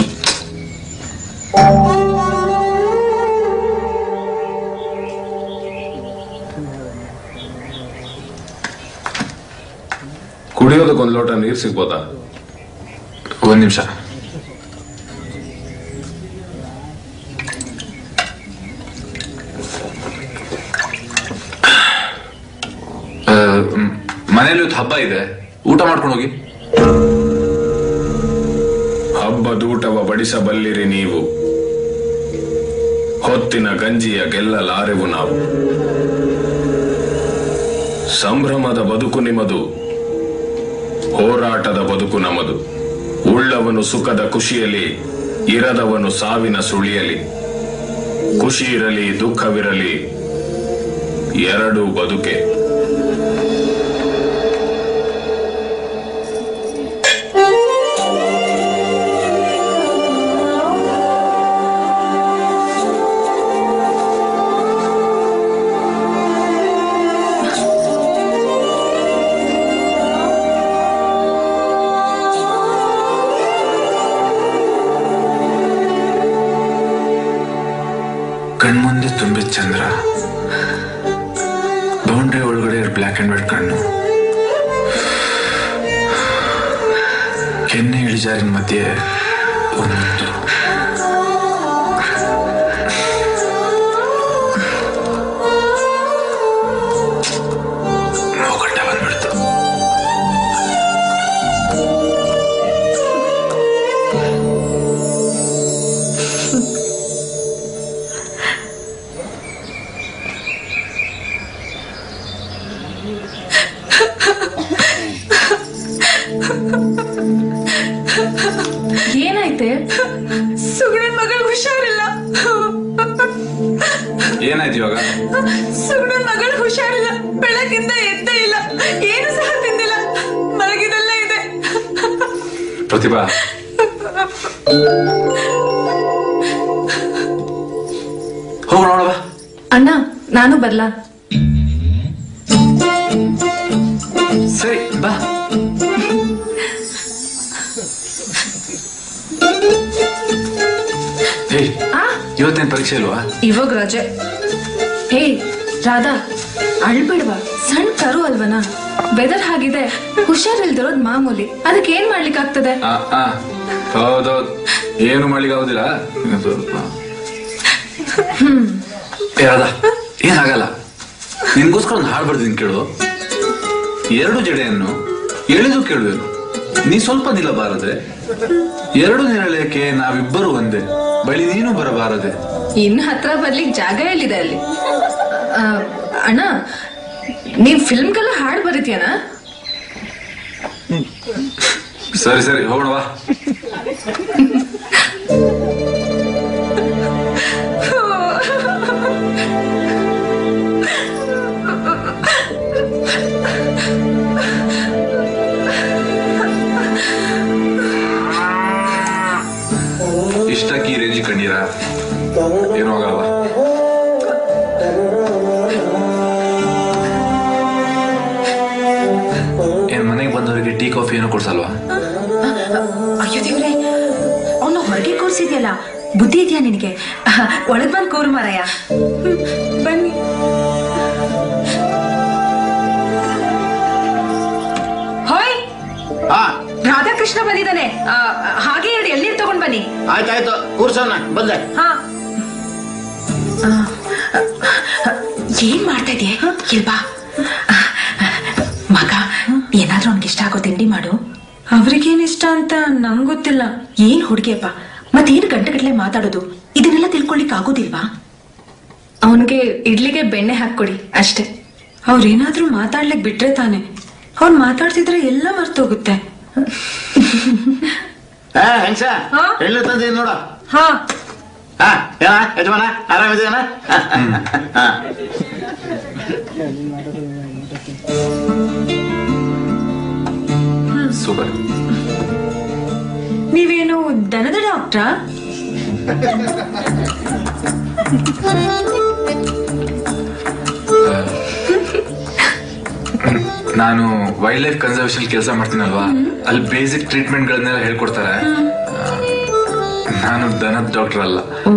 ಕುಡಿಯೋದಕ್ಕೊಂದು ಲೋಟ ನೀರು ಸಿಗ್ಬೋದಾ ಒಂದ್ ನಿಮಿಷ ಮನೇಲಿ ಇವತ್ತು ಹಬ್ಬ ಇದೆ ಊಟ ಮಾಡ್ಕೊಂಡು ಹೋಗಿ ಹಬ್ಬದೂಟವ ಬಡಿಸಬಲ್ಲಿರಿ ನೀವು ಹೊತ್ತಿನ ಗಂಜಿಯ ಗೆಲ್ಲಲಾರೆವು ನಾವು ಸಂಭ್ರಮದ ಬದುಕು ನಿಮದು ಹೋರಾಟದ ಬದುಕು ನಮದು ಉಳ್ಳವನು ಸುಖದ ಖುಷಿಯಲಿ ಇರದವನು ಸಾವಿನ ಸುಳಿಯಲಿ ಖುಷಿ ಇರಲಿ ದುಃಖವಿರಲಿ ಎರಡು ಬದುಕೆ ಕಣ್ಮುಂದೆ ತುಂಬಿದ ಚಂದ್ರ ಬೌಂಡ್ರಿ ಒಳಗಡೆ ಬ್ಲ್ಯಾಕ್ ಅಂಡ್ ವೈಟ್ ಕಣ್ಣು ಕೆನ್ನೆ ಇಳಿಜಾರಿನ ಮಧ್ಯೆ ಒಂದು ನೋಗಡ್ಡ ಬಂದ್ಬಿಡ್ತು ಏನಾಯ್ತೆ ಸುಗುಣನ್ ಮಗಳು ಹುಷಾರಿಲ್ಲ ಏನಾಯ್ತು ಇವಾಗ ಸುಗುಣನ್ ಮಗಳು ಹುಷಾರಿಲ್ಲ ಬೆಳಗಿಂದ ಎದ್ದೇ ಇಲ್ಲ ಏನು ಸಹ ತಿಂದಿಲ್ಲ ಮಲಗಿದಲ್ಲೇ ಇದೆ ಪ್ರತಿಭಾ ಹೋಗೋಣ ನೋಡವ ಅಣ್ಣ ನಾನು ಬರ್ಲಾ ಸರಿ ಬಾ ಏಯ್ ಇವತ್ತೇನ್ ಪರೀಕ್ಷೆ ಇಲ್ವಾ ಇವಾಗ ರಜೆ ಹೇ ರಾಧಾ ಅಳ್ಬಿಡ್ವಾ ಸಣ್ಣ ಕರು ಅಲ್ವನಾ ವೆದರ್ ಹಾಗಿದೆ ಹುಷಾರಿಲ್ದಿರೋದ್ ಮಾಮೂಲಿ ಅದಕ್ಕೆ ಏನ್ ಮಾಡ್ಲಿಕ್ಕೆ ಆಗ್ತದೆ ಆ, ಆ. ಹೌದೌದು ಏನು ಮಾಡ್ಲಿಕ್ಕೆ ಆಗೋದಿಲ್ಲ ಇನ್ನು ಸ್ವಲ್ಪ ಏ ರಾಧಾ ಏನಾಗಲ್ಲ ನಿನ್ಗೋಸ್ಕರ ಒಂದು ಹಾಡು ಬರ್ದಿದ್ದೀನಿ ಕೇಳು ಎರಡು ಜಡೆಯನ್ನು ಎಳೆದು ಕೇಳುವೆನು ನೀ ಸ್ವಲ್ಪ ನಿಲ್ಲಬಾರದೆ ಎರಡು ನೆರಳೇಕೆ ನಾವಿಬ್ಬರು ಒಂದೇ ಬಳಿ ನೀನು ಬರಬಾರದೆ ಇನ್ನು ಹತ್ರ ಬರ್ಲಿಕ್ ಜಾಗ ಎಲ್ಲಿದೆ ಅಲ್ಲಿ ಆ, ಅಣ್ಣ ನೀನ್ ಫಿಲ್ಮ್ಗೆಲ್ಲ ಹಾಡ್ ಬರೀತೀಯನಾ ಸರಿ ಸರಿ ಹೋಗೋಣ ಬಾ ಇಷ್ಟಕ್ಕೆ ಈ ರೇಂಜ್ ಕಣ್ಣೀರ ಏನೂ ಆಗಲ್ಲ ಏನ್ ಮನೆಗೆ ಬಂದವರಿಗೆ ಟೀ ಕಾಫಿ ಏನೋ ಕೊಡ್ಸಲ್ವಾ ಅಯ್ಯೋ ದೇವ್ರೆ ಅವನು ಹೊರಗೆ ಕೂರ್ಸಿದ್ಯಲ್ಲ ಬುದ್ಧಿ ಇದೆಯಾ ನಿನಗೆ ಒಳಗ್ ಬಂದ್ ಕೂರು ಮಾರಾಯ ಬನ್ನಿ ಹೋಯ್ ಹಾ ರಾಧಾಕೃಷ್ಣ ಬಂದಿದ್ದಾನೆ ಆ, ಹಾಗೆ ಎರಡು ಎಳ್ನೀರ್ ತಗೊಂಡ್ ಬನ್ನಿ ಆಯ್ತಾಯ್ತು ಕೂರ್ಸೋಣ ಬಂದೆ ಹಾ ಆ, ಏನ್ ಮಾಡ್ತಾ ಇದೆಯೇ ಇಲ್ಬಾ ಮಗ ಏನಾದ್ರೂ ಅವ್ನಿಗೆ ಇಷ್ಟ ಆಗೋ ತಿಂಡಿ ಮಾಡು ಅವ್ರಿಗೇನ್ ಇಷ್ಟ ಅಂತ ನಂಗ್ ಗೊತ್ತಿಲ್ಲ ಏನ್ ಹುಡುಗಿಯಪ್ಪ ಮತ್ತೇನು ಗಂಟೆಗಟ್ಲೆ ಮಾತಾಡೋದು ಇದನ್ನೆಲ್ಲ ತಿಳ್ಕೊಳಿಕ್ ಆಗೋದಿಲ್ವಾ ಅವನಿಗೆ ಇಡ್ಲಿಗೆ ಬೆಣ್ಣೆ ಹಾಕ್ಕೊಡಿ ಅಷ್ಟೇ ಅವ್ರೇನಾದ್ರೂ ಮಾತಾಡ್ಲಿಕ್ ಬಿಟ್ರೆ ತಾನೆ ಅವ್ನ್ ಮಾತಾಡ್ತಿದ್ರೆ ಎಲ್ಲ ಮರ್ತೋಗುತ್ತೆ ಏ ಹೆಂಗ್ಸ ಎಳ್ಳು ತಂದೀನಿ ನೋಡು ಹಾ ಹಾ ಏನ ಯಜಮಾನ ಆರಾಮಿದೇನ ಹಾ ಸೂಪರ್ ನೀವೇನು ದನದ ಡಾಕ್ಟ್ರಾ ನಾನು ವೈಲ್ಡ್ ಲೈಫ್ ಕನ್ಸರ್ವೇಷನ್ ಕೆಲಸ ಮಾಡ್ತೀನಲ್ವಾ ಅಲ್ಲಿ ಬೇಸಿಕ್ ಟ್ರೀಟ್ಮೆಂಟ್ ಗಳನ್ನೆಲ್ಲ ಹೇಳ್ಕೊಡ್ತಾರೆ ಆ, ನಾನು ದನದ ಡಾಕ್ಟರ್ ಅಲ್ಲ ಓ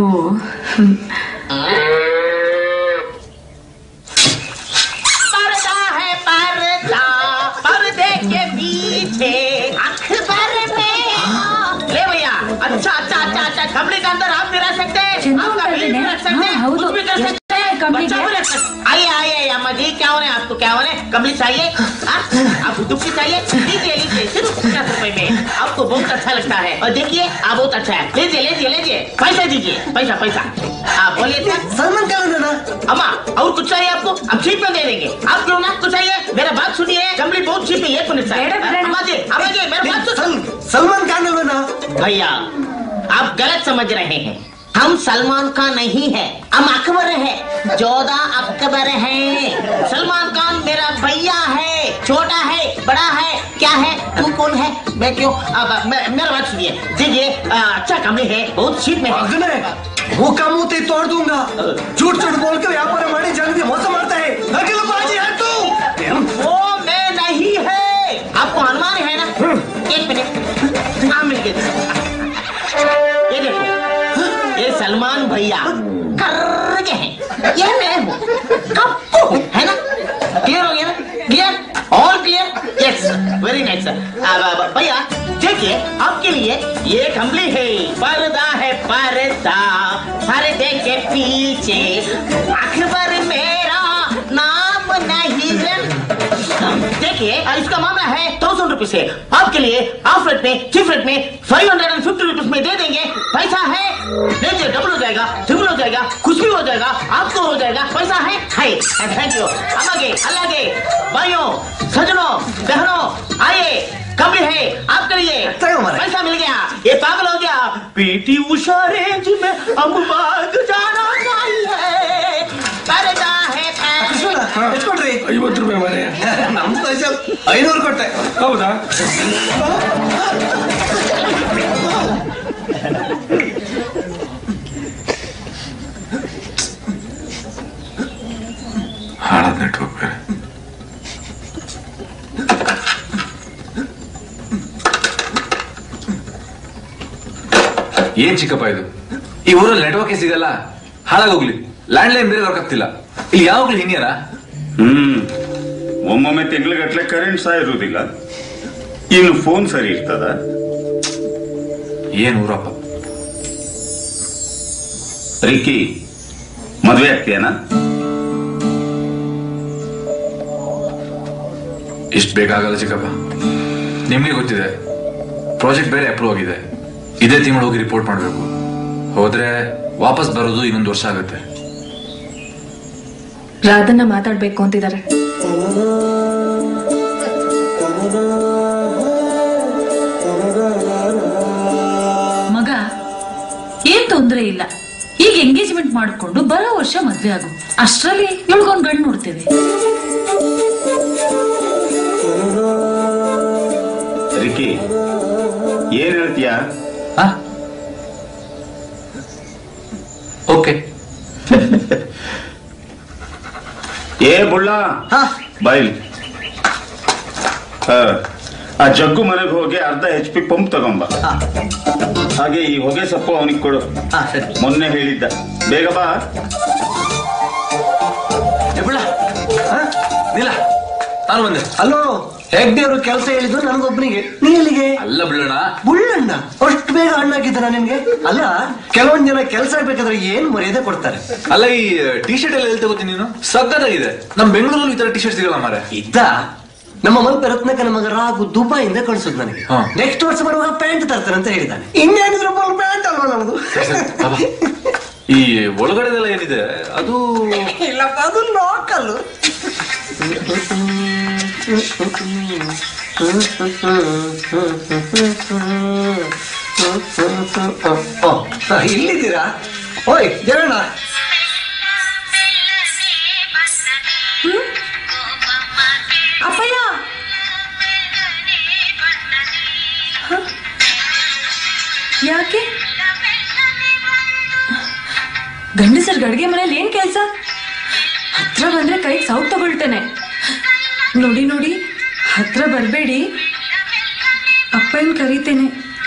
पर्दा है पर्दा पर्दे के पीछे अखबार में ले भैया अच्छा अच्छा अच्छा अच्छा कमरे के अंदर आप भी रह सकते हैं चंदू आपका अंकल बीवी भी ने- रख सकते हैं हाँ, कुछ भी कर ये सकते हैं कमरे बच्चा के- भी रख सकते हैं। आइए आइए आइए अम्मा जी क्या हो रहे हैं आपको क्या हो रहे हैं कमली चाहिए हाँ? आपको दुखी चाहिए लीजिए लीजिए सिर्फ पचास रुपए में आपको बहुत अच्छा लगता है और देखिए आप बहुत अच्छा है लीजिए लीजिए लीजिए पैसा दीजिए पैसा पैसा आप बोलिए क्या ಸಲ್ಮಾನ್ ಖಾನ್ अम्मा और कुछ चाहिए आपको अब चीप में दे देंगे आप क्यों ना कुछ चाहिए मेरा बात सुनिए कमली बहुत चीप है एक मिनट ಬೇಡ, ಬೇಡ. आवाजे आवाजे मेरा बात सुन ಸಲ್- ಸಲ್ಮಾನ್ ಖಾನ್ ಅಲ್ವೇನಾ भैया आप गलत समझ रहे हैं हम सलमान खान नहीं है हम अकबर है जोधा अकबर है सलमान खान मेरा भैया है छोटा है बड़ा है क्या है तू कौन है मैं क्यों अब मैं, मेरा बात सुनिए देखिए आ, अच्छा कमरे है बहुत सीट में है ಮಗನೇ ಮುಖ ಮೂತಿ ತೋड़ दूंगा झूठ झूठ बोल के व्यापार ಮಾಡಿ ಜನರಿಗೆ ಮೋಸ ಮಾಡ್ತಾ है अगला बाजी है तू वो मैं नहीं है आपको अनुमान है ना एक मिनट हाँ मिल गए ये देखो ये सलमान भैया कर्रगे हैं ये मैं हूँ कप्पू हूँ, है ना क्लियर हो गया ना क्लियर और clear yes very nice sir भैया देखिए आपके लिए ये कंबली है पर्दा है पर्दा पर्दे के पीछे अकबर मेरा नाम नहीं है देखिए इसका मामला है थाउजेंड रुपीज है आपके लिए हाफ रेट में चीफ रेट में five hundred and fifty rupees में दे देंगे पैसा है देखिए डबल हो जाएगा ट्रिपल हो जाएगा कुछ भी हो जाएगा आपको हो जाएगा पैसा है है थैंक यू हम आगे अल्लाह भाइयों सजनों बहनों आइए कमरे है आपके लिए चलो हमारे। पैसा मिल गया ये पागल हो गया पीटी उषा रेंज में हम भाग जाना नहीं है पर्दा है ಕೃಷ್ಣ ಎಷ್ಟು ಕೊಟ್ರಿ ಐವತ್ತು ರೂಪಾಯಿ ಮನೆ ನಮ್ ಸ್ಪೆಷಲ್ ಐನೂರು ಕೊಟ್ಟೆ ಹೌದಾ ಹಾಳಾದ ನೆಟ್ವರ್ಕ್ ಬೇರೆ ಏನ್ ಚಿಕ್ಕಪ್ಪ ಇದು ಈ ಊರಲ್ಲಿ ನೆಟ್ವರ್ಕ್ ಸಿಗಲ್ಲ ಹಾಳಾಗೋಗ್ಲಿ ಲ್ಯಾಂಡ್ ಲೈನ್ ಬೇರೆ ವರ್ಕ್ ಆಗ್ತಿಲ್ಲ ಇಲ್ಲಿ ಯಾವಾಗ್ಲೂ ಹಿಂಗೇನಾ ಹ್ಮ್ ಒಮ್ಮೊಮ್ಮೆ ತಿಂಗಳಿಗಟ್ಲೆ ಕರೆಂಟ್ ಸಹ ಇರುವುದಿಲ್ಲ ಇನ್ನು ಫೋನ್ ಸರಿ ಇರ್ತದ ಏನ್ ಊರಪ್ಪ ರಿಕ್ಕಿ ಮದ್ವೆ ಆಗ್ತೀಯನಾ ಇಷ್ಟು ಬೇಕಾಗಲ್ಲ ಚಿಕ್ಕಪ್ಪ ನಿಮ್ಗೆ ಗೊತ್ತಿದೆ ಪ್ರಾಜೆಕ್ಟ್ ಬೇರೆ ಅಪ್ರೂವ್ ಆಗಿದೆ ಇದೇ ತಿಂಗಳು ಹೋಗಿ ರಿಪೋರ್ಟ್ ಮಾಡಬೇಕು ಹೋದ್ರೆ ವಾಪಸ್ ಬರೋದು ಇನ್ನೊಂದು ವರ್ಷ ಆಗುತ್ತೆ ರಾಧನ್ನ ಮಾತಾಡ್ಬೇಕು ಅಂತಿದ್ದಾರೆ ಮಗ ಏನ್ ತೊಂದ್ರೆ ಇಲ್ಲ ಈಗ ಎಂಗೇಜ್ಮೆಂಟ್ ಮಾಡ್ಕೊಂಡು ಬರೋ ವರ್ಷ ಮದ್ವೆ ಆಗು ಅಷ್ಟ್ರಲ್ಲಿ ಇಳ್ಕೊಂಡ್ ಗಂಡು ನೋಡ್ತೇವೆ ರಿಕ್ಕಿ ಏನ್ ಹೇಳ್ತೀಯ ಓಕೆ ಏ ಬುಳ್ಳ ಬೈಲ್ ಆ ಜಗ್ಗು ಮನೆಗೆ ಹೋಗಿ ಅರ್ಧ ಎಚ್ ಪಿ ಪಂಪ್ ತಗೊಂಬ ಹಾಗೆ ಈ ಹೊಗೆ ಸೊಪ್ಪು ಅವನಿಗೆ ಕೊಡು ಮೊನ್ನೆ ಹೇಳಿದ್ದ ಬೇಗ ಬಾ ನಿಲ್ಲ ನಾನು ಬಂದೆ ಅಲ್ಲೋ ಹೆಗ್ಡೆ ಅವರು ಕೆಲಸ ಹೇಳಿದ್ರು ನನಗೊಬ್ಬನಿಗೆ ನೀ ಎಲ್ಲಿಗೆ ಅಲ್ಲ ಬಿಡೋಣ ಬುಳ್ಳಣ್ಣ ಅಷ್ಟು ಬೇಗ ಹಣ್ಣಾಗಿದ್ದಾನ ನಿಮ್ಗೆ ಅಲ್ಲ ಕೆಲವೊಂದ್ ಜನ ಕೆಲಸ ಆಗ್ಬೇಕಾದ್ರೆ ಏನ್ ಮರ್ಯಾದೆ ಕೊಡ್ತಾರೆ ಅಲ್ಲ ಈ ಟಿ ಶರ್ಟ್ ಎಲ್ಲ ಎಲ್ಲಿ ತಗೋತೀನಿ ನೀನು ಸಕ್ಕತ್ತಾಗಿದೆ ನಮ್ ಬೆಂಗಳೂರಲ್ಲಿ ಈ ತರ ಟಿ ಶರ್ಟ್ ಸಿಗಲ್ಲ ಮಾರೆ ಇದ್ದ ನಮ್ಮ ಮಲ್ಪೆ ರತ್ನಕನ ಮಗ ರಾಘು ದುಬೈಯಿಂದ ಕಳಿಸುದು ನನಗೆ ಹಾ. ನೆಕ್ಸ್ಟ್ ವರ್ಷ ಬರುವಾಗ ಪ್ಯಾಂಟ್ ತರ್ತಾನೆ ಅಂತ ಹೇಳಿದ್ದಾನೆ ಇನ್ನೇನಿದ್ರು ಬಲ್ ಪ್ಯಾಂಟ್ ಅಲ್ವಾ ನಮ್ದು ಈ ಒಳಗಡೆದೆಲ್ಲ ಏನಿದೆ ಅದು ಇಲ್ಲಪ್ಪ ಅದು ಲೋಕಲ್ ಇಲ್ಲಿದ್ದೀರಾ ಓಯ್ ಜಗಣ್ಣ ಅಪ್ಪಯ್ಯ ಯಾಕೆ ಗಂಡಸರ್ ಗಡಿಗೆ ಮನೇಲಿ ಏನ್ ಕೆಲ್ಸ ಹತ್ರ ಬಂದ್ರೆ ಕೈಗೆ ಸೌಟ್ ತಗೊಳ್ತೇನೆ ನೋಡಿ ನೋಡಿ ಹತ್ರ ಬರ್ಬೇಡಿ ಅಪ್ಪಯ್ಯನ್ ಕರೀತೇನೆ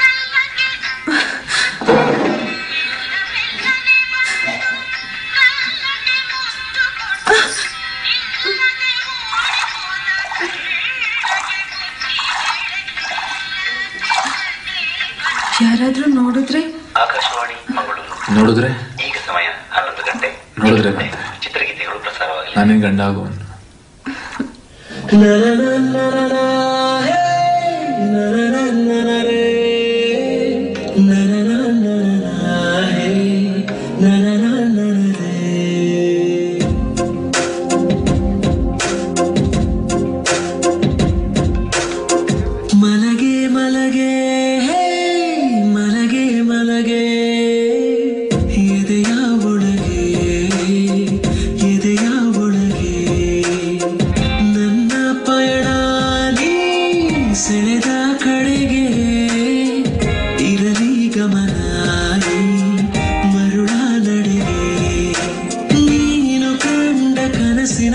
ಯಾರಾದ್ರೂ ನೋಡಿದ್ರೆ ಆಕಾಶವಾಣಿ ಮಂಗಳೂರು ನೋಡಿದ್ರೆ ಈಗ ಸಮಯ ಹನ್ನೊಂದು ಗಂಟೆ ನೋಡಿದ್ರೆ ಮತ್ತೆ ಚಿತ್ರಗೀತೆಗಳು ಪ್ರಸಾರವಾಗಲಿವೆ ನಾನಿನ್ ಗಂಡ ಆಗುವನು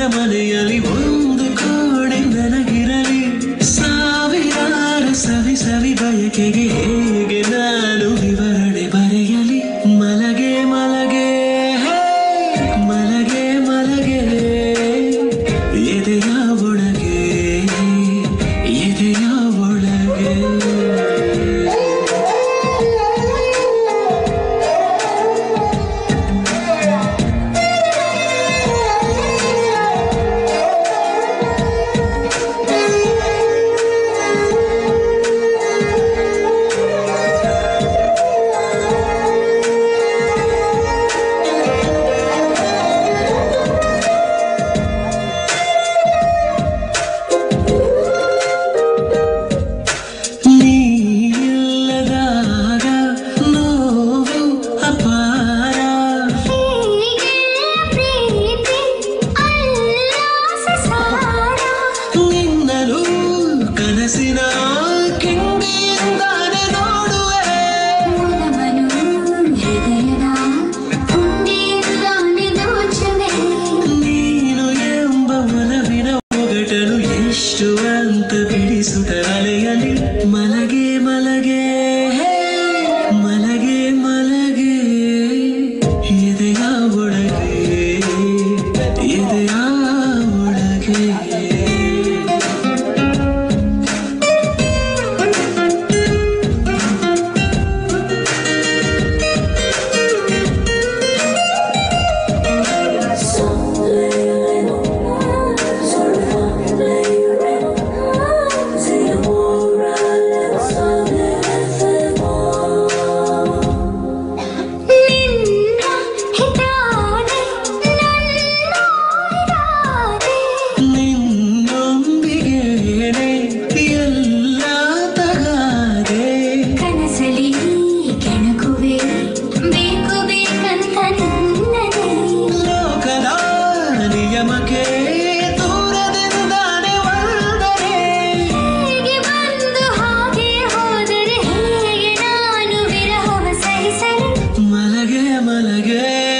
ಮನೆಯಲ್ಲಿ ಒಂದು ಕೋಣೆ ನನಗಿರಲಿ ಸಾವಿರಾರು ಸವಿ ಸವಿ ಬಯಕೆಗೆ ಹೇಗೆ ನಾನು ವಿವರಣೆ ಬರೆಯಲಿ ಮಲಗೆ ಮಲಗೆ ಹೇ, ಮಲಗೆ ಮಲಗೆ ಎದೆಯ ಒಳಗೆ ಎದೆಯ ಒಳಗೆ ನೀಲ್ಲದಾಗ ನೋವು ಅಪಾರ ನಿನ್ನಲು ಕನಸಿನ ಕಿಂಡಿಯಿಂದಾನೆ ನೋಡುವೆ ನೀನು ಎಂಬ ಒಲವಿನ ಒಗಟಲು ಎಷ್ಟು ಅಂತ ಬಿಡಿಸುತ್ತ ಅಲೆಯಲಿ ಮಲಗೆ ಮಲಗೆ ಹೇ, ಮಲಗೆ ಮಲಗೆ ಎದೆಯ ಒಳಗೆ ಎದೆಯ ಒಳಗೆ ನಿನ್ನೊಂದಿಗೇನೆ ಎಲ್ಲ ತಗಾದೆ ಕನಸಲಿ ಕೆಣಕುವೆ ಬೇಕು ಬೇಕಂತ ನನ್ನದೇ ಲೋಕದ ನಿಯಮಕ್ಕೆ ದೂರದಿಂದಾನೆ ವಂದನೆ ಹೇಗೆ ಬಂದು ಹಾಗೆ ಹೋದರೆ ಹೇಗೆ ನಾನು ವಿರಹವ ಸಹಿಸಲಿ ಮಲಗೆ ಮಲಗೆ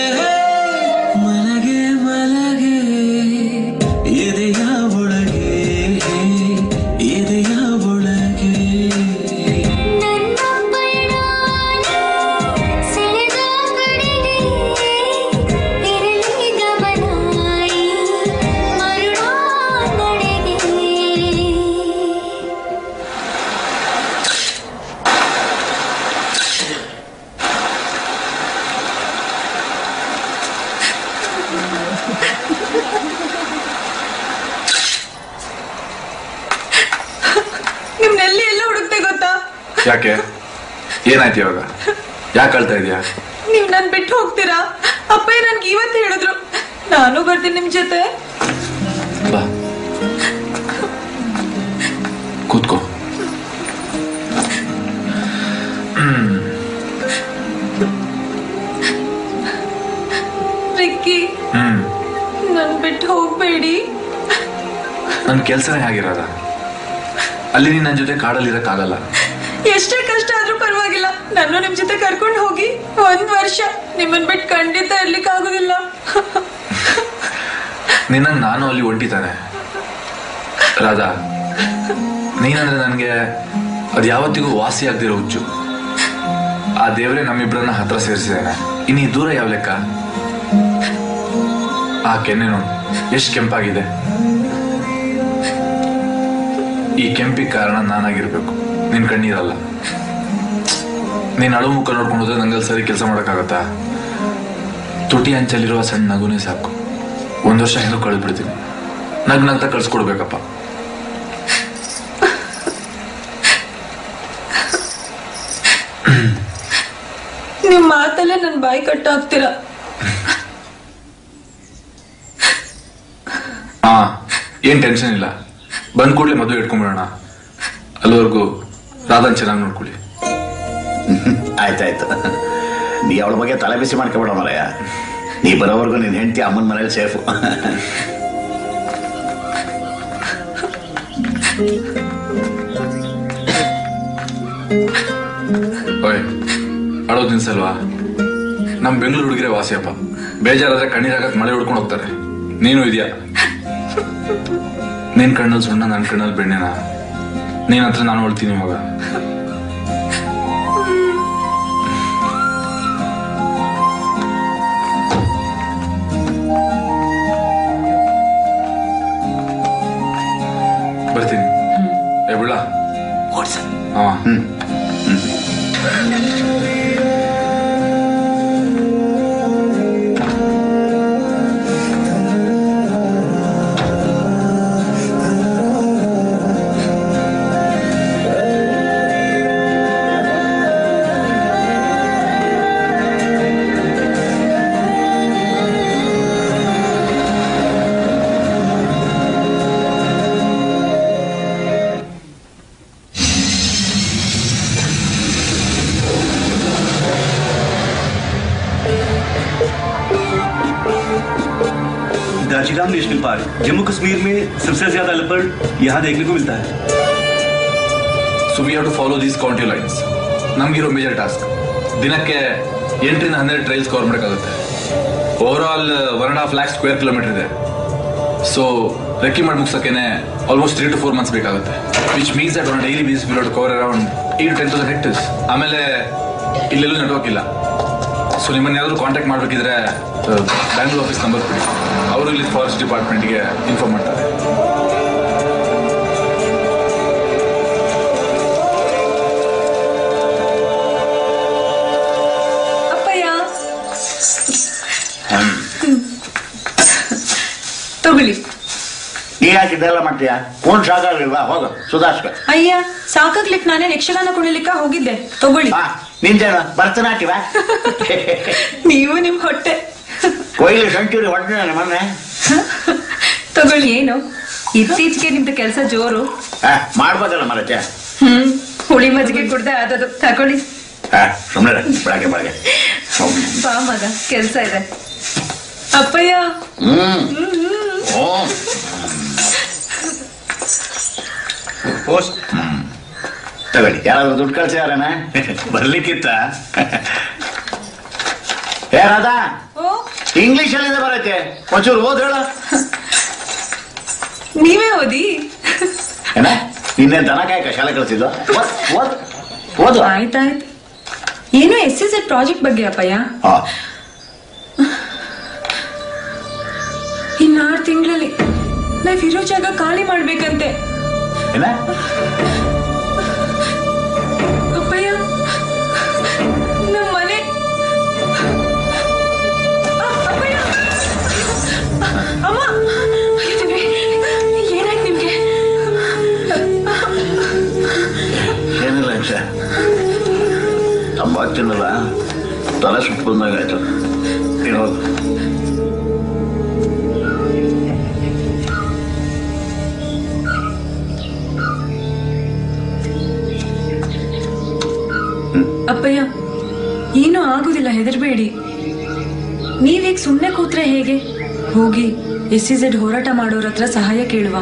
ಮಲಗೆ ಮಲಗೆ ಎದೆಯ ಒಳಗೆ ಎದೆಯ ಒಳಗೆ ನನ್ನ ಪಯಣ ಸೆಳೆದ ಕಡೆಗೆ ಇರಲಿ ಗಮನಾಯಿ ಮರುಳ ನಡೆಗೆ ನಿಮ್ನೆಲ್ಲಿ ಎಲ್ಲ ಹುಡುಕ್ತೆ ಗೊತ್ತಾ ಯಾಕೆ ಏನಾಯ್ತು ಇವಾಗ ಯಾಕೆ ಅಳ್ತಾ ಇದೀಯಾ ನೀವ್ ನನ್ ಬಿಟ್ಟು ಹೋಗ್ತೀರಾ ಅಪ್ಪಯ್ಯ ನನ್ಗೆ ಇವತ್ತು ಹೇಳಿದ್ರು ನಾನು ಬರ್ತೀನಿ ನಿಮ್ ಜೊತೆ ಬಾ ಕೂತ್ಕೋ ಹ್ಮ್. ರಿಕ್ಕಿ ಹ್ಮ್ ನನ್ ಬಿಟ್ಟು ಹೋಗ್ಬೇಡಿ ನನ್ ಕೆಲ್ಸನೇ ಆಗಿರೋದ ಅಲ್ಲಿ ನೀನ್ ನನ್ ಜೊತೆ ಕಾಡಲ್ಲಿ ಇರಕ್ಕಾಗಲ್ಲ ಎಷ್ಟೇ ಕಷ್ಟ ಆದ್ರೂ ಪರವಾಗಿಲ್ಲ ನಾನು ನಿಮ್ ಜೊತೆ ಕರ್ಕೊಂಡು ಹೋಗಿ ಒಂದ್ ವರ್ಷ ನಿಮ್ಮನ್ ಬಿಟ್ಟು ಖಂಡಿತ ಇರ್ಲಿಕ್ಕೆ ಆಗುದಿಲ್ಲ ನಿನ್ನಂಗ್ ನಾನು ಅಲ್ಲಿ ಹೊಂಟಿತಾನೆ ರಾಧಾ ನೀನಂದ್ರೆ ನನಗೆ ಅದು ಯಾವತ್ತಿಗೂ ವಾಸಿ ಆಗ್ದಿರೋ ಹುಚ್ಚು ಆ ದೇವರೇ ನಮ್ಮಿಬ್ಬರನ್ನ ಹತ್ರ ಸೇರಿಸಿದಾನೆ ಇನ್ನು ಈ ದೂರ ಯಾವ ಲೆಕ್ಕ ಆ ಕೆನ್ನೆ ನೋಡು ಎಷ್ಟು ಕೆಂಪಾಗಿದೆ ಈ ಕೆಂಪಿಗೆ ಕಾರಣ ನಾನಾಗಿರ್ಬೇಕು ನಿನ್ ಕಣ್ಣೀರಲ್ಲ ನೀನ್ ಅಳು ಮುಖ ನೋಡ್ಕೊಂಡು ಹೋದ್ರೆ ನಂಗಲ್ಲಿ ಸರಿ ಕೆಲಸ ಮಾಡೋಕ್ಕಾಗತ್ತಾ ತುಟಿ ಅಂಚಲ್ಲಿರುವ ಸಣ್ಣ ನಗುನೇ ಸಾಕು ಒಂದ್ ವರ್ಷ ಹೆಂಗೋ ಕಳೆದ್ಬಿಡ್ತೀನಿ ನಗ್ ನಗ್ತಾ ಕಳ್ಸ್ಕೊಡ್ಬೇಕಪ್ಪ ನಿಮ್ ಮಾತಲ್ಲೇ ನನ್ ಬಾಯಿ ಕಟ್ಟಾಗ್ತೀರಾ ಹಾ ಏನ್ ಟೆನ್ಷನ್ ಇಲ್ಲ ಬಂದ್ ಕೂಡಲೇ ಮದುವೆ ಇಟ್ಕೊಂಡ್ಬಿಡೋಣ ಅಲ್ಲಿವರೆಗೂ ರಾಧನ್ ಚೆನ್ನಾಗಿ ನೋಡ್ಕೊಳ್ಳಿ ಆಯ್ತಾಯ್ತು ನೀ ಅವಳ ಬಗ್ಗೆ ತಲೆ ಬಿಸಿ ಮಾಡ್ಕೊಬೇಡ ಮರಯ್ಯ ನೀ ಬರೋವರೆಗೂ ನಿನ್ ಹೆಂಡತಿ ಅಮ್ಮನ ಮನೇಲಿ ಸೇಫು ಓಯ್ ಅಳೋದ್ ನಿಲ್ಸಲ್ವಾ ನಮ್ ಬೆಂಗಳೂರು ಹುಡುಗಿರೇ ವಾಸಿಯಪ್ಪ ಬೇಜಾರಾದ್ರೆ ಕಣ್ಣೀರಾಗಕ್ ಮಳೆ ಹುಡ್ಕೊಂಡು ಹೋಗ್ತಾರೆ ನೀನು ಇದೆಯಾ ನಿನ್ ಕಣ್ಣಲ್ಲಿ ಸುಣ್ಣ ನನ್ನ ಕಣ್ಣಲ್ಲಿ ಬೆಣ್ಣೆನ ನೀನ್ ಹತ್ರ ನಾನು ಹೊಳ್ತೀನಿ ಇವಾಗ ಬರ್ತೀನಿ ಏ ಬಿಡ ಹಾ दार्जिलिंग नेशनल पार्क जम्मू कश्मीर में सबसे ज्यादा लेपर्ड यहाँ देखने को मिलता है so we have to follow these county lines ನಮ್ಗಿರೋ ಮೇಜರ್ ಟಾಸ್ಕ್ ದಿನಕ್ಕೆ ಎಂಟರಿಂದ ಹನ್ನೆರಡು ಟ್ರೈಲ್ಸ್ ಕವರ್ ಮಾಡೋಕ್ಕಾಗುತ್ತೆ over all one and half lakh square kilometer ಇದೆ ಸೊ ರೆಕ್ಕಿ ಮಾಡಿ ಮುಗ್ಸೋಕೆನೆ almost three to four months ಬೇಕಾಗುತ್ತೆ which means that one daily basis will cover around eight ten thousand hectares ಆಮೇಲೆ ಇಲ್ಲೆಲ್ಲೂ ನೆಟ್ವರ್ಕ್ ಇಲ್ಲ ಸೊ ನಿಮ್ಮನ್ನ ಯಾರಾದ್ರೂ ಕಾಂಟ್ಯಾಕ್ಟ್ ಮಾಡಬೇಕಿದ್ರೆ ಬ್ಯಾಂಗ್ಳೂರ್ ಆಫೀಸ್ ನಂಬರ್ ಕೊಡಿ ಅವರು ಇಲ್ಲಿ ಫಾರೆಸ್ಟ್ ಡಿಪಾರ್ಟ್ಮೆಂಟ್ಗೆ ಇನ್ಫಾರ್ಮ್ ಮಾಡ್ತಾರೆ ಅಪ್ಪಯ್ಯ ತಗೊಳ್ಳಿ ನೀ ಯಾಕಿದ್ದೆಲ್ಲ ಮಾಡ್ತೀಯ ಫೋನ್ ಸಾಕಾಗಲಿಲ್ವಾ ಹೋಗು ಸುಧಾರ್ಸ್ಕ ಅಯ್ಯ ಸಾಕಾಗ್ಲಿಕ್ ನಾನೇ ಯಕ್ಷಗಾನ ಕುಣಿಲಿಕ್ಕ ಹೋಗಿದ್ದೆ ತಗೊಳ್ಳಿ ನಿಂತೇನು ಭರತನಾಟ್ಯವ ನೀವು ನಿಮ್ ಹೊಟ್ಟೆ ಕೊಯ್ಲಿ ಸೆಂಚುರಿ ಹೊಡೆದ ಮೊನ್ನೆ ತಗೊಳ್ಳಿ ಏನು ಇತ್ತೀಚೆಗೆ ನಿಮ್ದು ಕೆಲಸ ಜೋರು ಆ, ಮಾಡ್ಬೋದಲ್ಲ ಮರತೆ ಹ್ಮ್ ಹುಳಿ ಮಜ್ಜಿಗೆ ಕುಡ್ದೆ ಅದದು ತಗೊಳ್ಳಿ ಸುಮ್ಮನೆ ಬೆಳಗ್ಗೆ ಬೆಳಗ್ಗೆ ಬಾ ಮಗ ಕೆಲ್ಸ ಇದೆ ಅಪ್ಪಯ್ಯ ಹ್ಮ್ ಓ ಪೋಸ್ಟ್ ತಗೊಳ್ಳಿ ಯಾರಾದ್ರೂ ದುಡ್ಡು ಕಳ್ಸಿದಾರನ ಬರ್ಲಿಕ್ಕಿತ್ತ ಏ ರಾಧಾ ಇಂಗ್ಲಿಷ್ ಅಲ್ಲಿಂದ ಬರತ್ತೆ ಒಂಚೂರು ಓದ್ ಹೇಳ ನೀವೇ ಓದಿ ಏನ ನಿನ್ನೆ ದನ ಕಾಯಕ ಶಾಲೆ ಕಳ್ಸಿದ್ದು ಓದ್ ಓದ್ ಓದು ಆಯ್ತಾಯ್ತು ಏನು ಎಸ್ ಎಸ್ ಎಡ್ ಪ್ರಾಜೆಕ್ಟ್ ಬಗ್ಗೆ ಅಪ್ಪಯ್ಯ ಆ, ಇನ್ನಾರು ತಿಂಗಳಲ್ಲಿ ನಾವ್ ಇರೋ ಜಾಗ ಖಾಲಿ ಮಾಡ್ಬೇಕಂತೆ ಏನ ಅಪ್ಪಯ್ಯ ನಮ್ಮ ಮನೆ ಆ, ಅಪ್ಪಯ್ಯ ಅಮ್ಮ ಅಯ್ಯೋ ದೇವ್ರೇ, ಏನಾಯ್ತು ನಿಮ್ಗೆ ಏನಿಲ್ಲ ಹಿಂಸ ತಂಬಾಕು ತಿನ್ನಲ್ಲ ತಲೆ ಸುಟ್ಟು ಬಂದಾಗ ಆಯ್ತು ನೀನು ಹೋಗು ಅಪ್ಪಯ್ಯ ಏನೂ ಆಗುದಿಲ್ಲ ಹೆದರ್ಬೇಡಿ ನೀವೀಗ ಸುಮ್ಮನೆ ಕೂತ್ರೆ ಹೇಗೆ ಹೋಗಿ ಎಸ್ ಸಿ ಝೆಡ್ ಹೋರಾಟ ಮಾಡೋರ ಹತ್ರ ಸಹಾಯ ಕೇಳುವ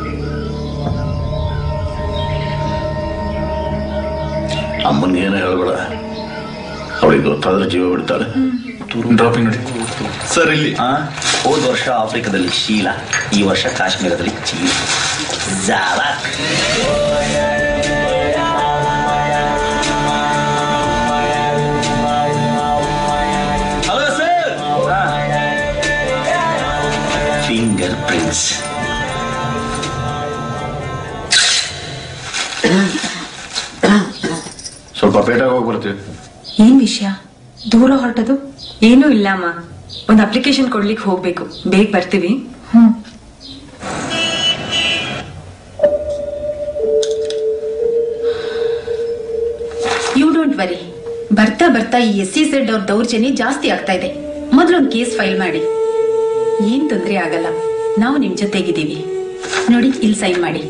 ಅಮ್ಮನಿಗೆ ಏನೋ ಹೇಳ್ಬೇಡ ಅವಳಿಗೆ ಗೊತ್ತಾದ್ರೆ ಜೀವ ಬಿಡ್ತಾಳೆ ಡ್ರಾಪಿಂಗ್ ನೋಡಿ ಸರ್ ಇಲ್ಲಿ ಹೋದ ವರ್ಷ ಆಫ್ರಿಕಾದಲ್ಲಿ ಶೀಲ ಈ ವರ್ಷ ಕಾಶ್ಮೀರದಲ್ಲಿ ಚೀಲ ಜಾಲ ಹಲೋ ಸರ್ ಫಿಂಗರ್ ಪ್ರಿಂಟ್ಸ್ ಸ್ವಲ್ಪ ಪೇಟೆಗೆ ಹೋಗಿ ಬರ್ತೀವಿ ಏನ್ ವಿಷಯ ದೂರ ಹೊರಟದು ಏನೂ ಇಲ್ಲ ಅಮ್ಮ ಒಂದು ಅಪ್ಲಿಕೇಶನ್ ಕೊಡ್ಲಿಕ್ಕೆ ಹೋಗ್ಬೇಕು ಬೇಗ ಬರ್ತೀವಿ ಹ್ಮ್ ಯು ಡೋಂಟ್ ವರಿ ಬರ್ತಾ ಬರ್ತಾ ಈ ಎಸ್ ಸಿ ಝೆಡ್ ಅವ್ರ ದೌರ್ಜನ್ಯ ಜಾಸ್ತಿ ಆಗ್ತಾ ಇದೆ ಮೊದಲೊಂದು ಕೇಸ್ ಫೈಲ್ ಮಾಡಿ ಏನ್ ತೊಂದರೆ ಆಗಲ್ಲ ನಾವು ನಿಮ್ ಜೊತೆಗಿದ್ದೀವಿ ನೋಡಿ ಇಲ್ಲಿ ಸೈನ್ ಮಾಡಿ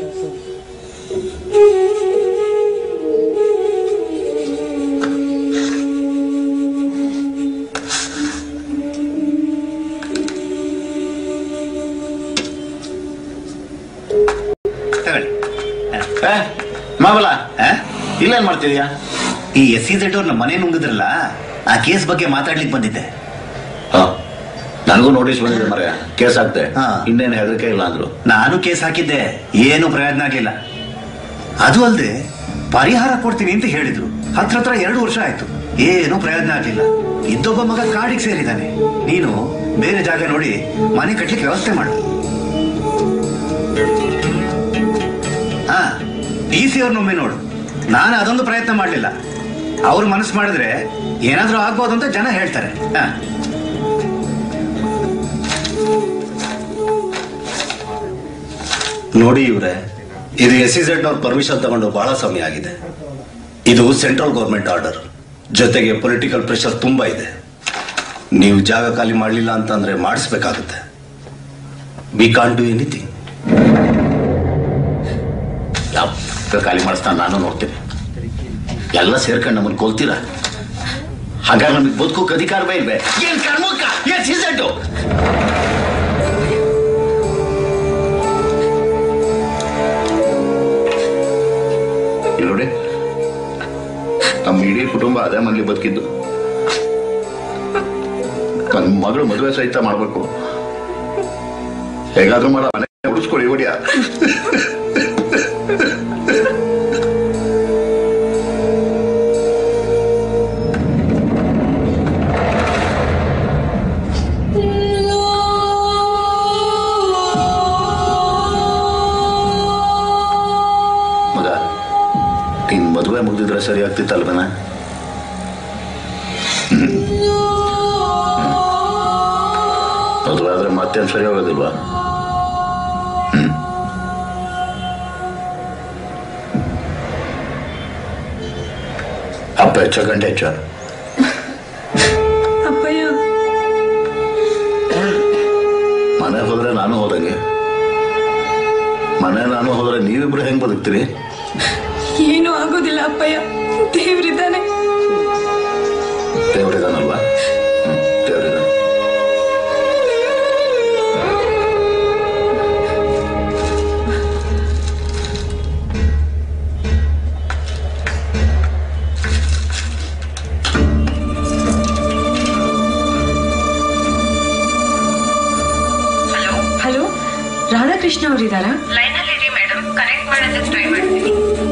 ತಗೊಳ್ಳಿ ಏ, ಮಾವಲ ಏ? ಇಲ್ಲೇನ್ ಮಾಡ್ತಿದ್ಯಾ ಈ ಎಸ್ ಸಿ ಝೆಡ್ ಅವ್ರನ್ನ ಮನೆ ನುಂಗಿದ್ರಲ್ಲ ಆ ಕೇಸ್ ಬಗ್ಗೆ ಮಾತಾಡ್ಲಿಕ್ಕೆ ಬಂದಿದ್ದೆ ನನಗೂ ನೋಟಿಸ್ ಬಂದಿದೆ ಮರ ಕೇಸ್ ಹಾಕ್ತೆ ಇನ್ನೇನು ಹೆದರಿಕೆ ಇಲ್ಲ ಅಂದ್ರು ನಾನು ಕೇಸ್ ಹಾಕಿದ್ದೆ ಏನು ಪ್ರಯೋಜನ ಆಗಿಲ್ಲ ಅದು ಅಲ್ಲದೆ ಪರಿಹಾರ ಕೊಡ್ತೀನಿ ಅಂತ ಹೇಳಿದ್ರು ಹತ್ರ ಹತ್ರ ಎರಡು ವರ್ಷ ಆಯ್ತು ಏನು ಪ್ರಯೋಜನ ಆಗಿಲ್ಲ ಇದ್ದೊಬ್ಬ ಮಗ ಕಾಡಿಗೆ ಸೇರಿದ್ದಾನೆ ನೀನು ಬೇರೆ ಜಾಗ ನೋಡಿ ಮನೆ ಕಟ್ಲಿಕ್ಕೆ ವ್ಯವಸ್ಥೆ ಮಾಡು ಹಾ ಟಿ ಸಿ ಅವ್ರನ್ನೊಮ್ಮೆ ನೋಡು ನಾನು ಅದೊಂದು ಪ್ರಯತ್ನ ಮಾಡಲಿಲ್ಲ ಅವ್ರು ಮನಸ್ಸು ಮಾಡಿದ್ರೆ ಏನಾದ್ರೂ ಆಗ್ಬೋದು ಅಂತ ಜನ ಹೇಳ್ತಾರೆ ಹಾ ನೋಡಿ ಇವ್ರೆ ಇದು ಎಸ್ ಸಿ ಝೆಡ್ ಅವ್ರ ಪರ್ಮಿಷನ್ ತಗೊಂಡು ಬಹಳ ಸಮಯ ಆಗಿದೆ ಇದು ಸೆಂಟ್ರಲ್ ಗೌರ್ಮೆಂಟ್ ಆರ್ಡರ್ ಜೊತೆಗೆ ಪೊಲಿಟಿಕಲ್ ಪ್ರೆಷರ್ ತುಂಬಾ ಇದೆ ನೀವು ಜಾಗ ಖಾಲಿ ಮಾಡಲಿಲ್ಲ ಅಂತಂದ್ರೆ ಮಾಡಿಸ್ಬೇಕಾಗುತ್ತೆ ವಿ ಕಾನ್ ಡೂ ಎನಿಥಿಂಗ್ ಯಾವ ಖಾಲಿ ಮಾಡಿಸ್ತಾ ನಾನು ನೋಡ್ತೀನಿ ಎಲ್ಲ ಸೇರ್ಕೊಂಡು ನಮ್ಮನ್ನು ಕೊಲ್ತೀರಾ ಹಾಗಾದ್ರೆ ನಮಗೆ ಬದುಕೋಕ್ ಅಧಿಕಾರವೇ ಇಲ್ವೇ ಏನ್ ಕರ್ಮಕ್ಕ ಏನ್ ಸೀಸೆಂಟು ಇಲ್ಲಿ ನೋಡಿ ನಮ್ಮ ಇಡೀ ಕುಟುಂಬ ಅದೇ ಮನೇಲಿ ಬದುಕಿದ್ದು ನನ್ನ ಮಗಳು ಮದುವೆ ಸಹಿತ ಮಾಡ್ಬೇಕು ಹೇಗಾದ್ರೂ ಮಾಡ ಮನೆ ಉಳಿಸ್ಕೊಳ್ಳಿ ಹೊಡಿಯ ಮಗ ನಿನ್ ಮದುವೆ ಮುಗ್ದಿದ್ರೆ ಸರಿ ಆಗ್ತಿತ್ತಲ್ವನ ಮದುವೆ ಆದ್ರೆ ಮತ್ತೇನು ಸರಿ ಹೋಗೋದಿಲ್ವಾ ಹ್ಮ್. ಅಪ್ಪ ಹೆಚ್ಚ ಗಂಟೆ ಹೆಚ್ಚ ಅಪ್ಪಯ್ಯ ಮನೆ ಹೋದ್ರೆ ನಾನು ಹೋದಂಗೆ ಮನೆ ನಾನು ಹೋದ್ರೆ ನೀವಿಬ್ರು ಹೆಂಗ್ ಬದುಕ್ತೀರಿ ಏನೂ ಆಗೋದಿಲ್ಲ ಅಪ್ಪಯ್ಯ ದೇವ್ರಿದ್ದಾನೆ ದೇವರಿದಾನಲ್ವಾ ಹ್ಮ್, ದೇವ್ರಿದಾನೆ ಹಲೋ ರಾಧಾಕೃಷ್ಣ ಅವರಿದ್ದಾರಾ ಲೈನಲ್ಲಿ ಇರಿ ಮೇಡಮ್ ಕನೆಕ್ಟ್ ಮಾಡೋದಕ್ಕೆ ಟ್ರೈ ಮಾಡ್ತೀನಿ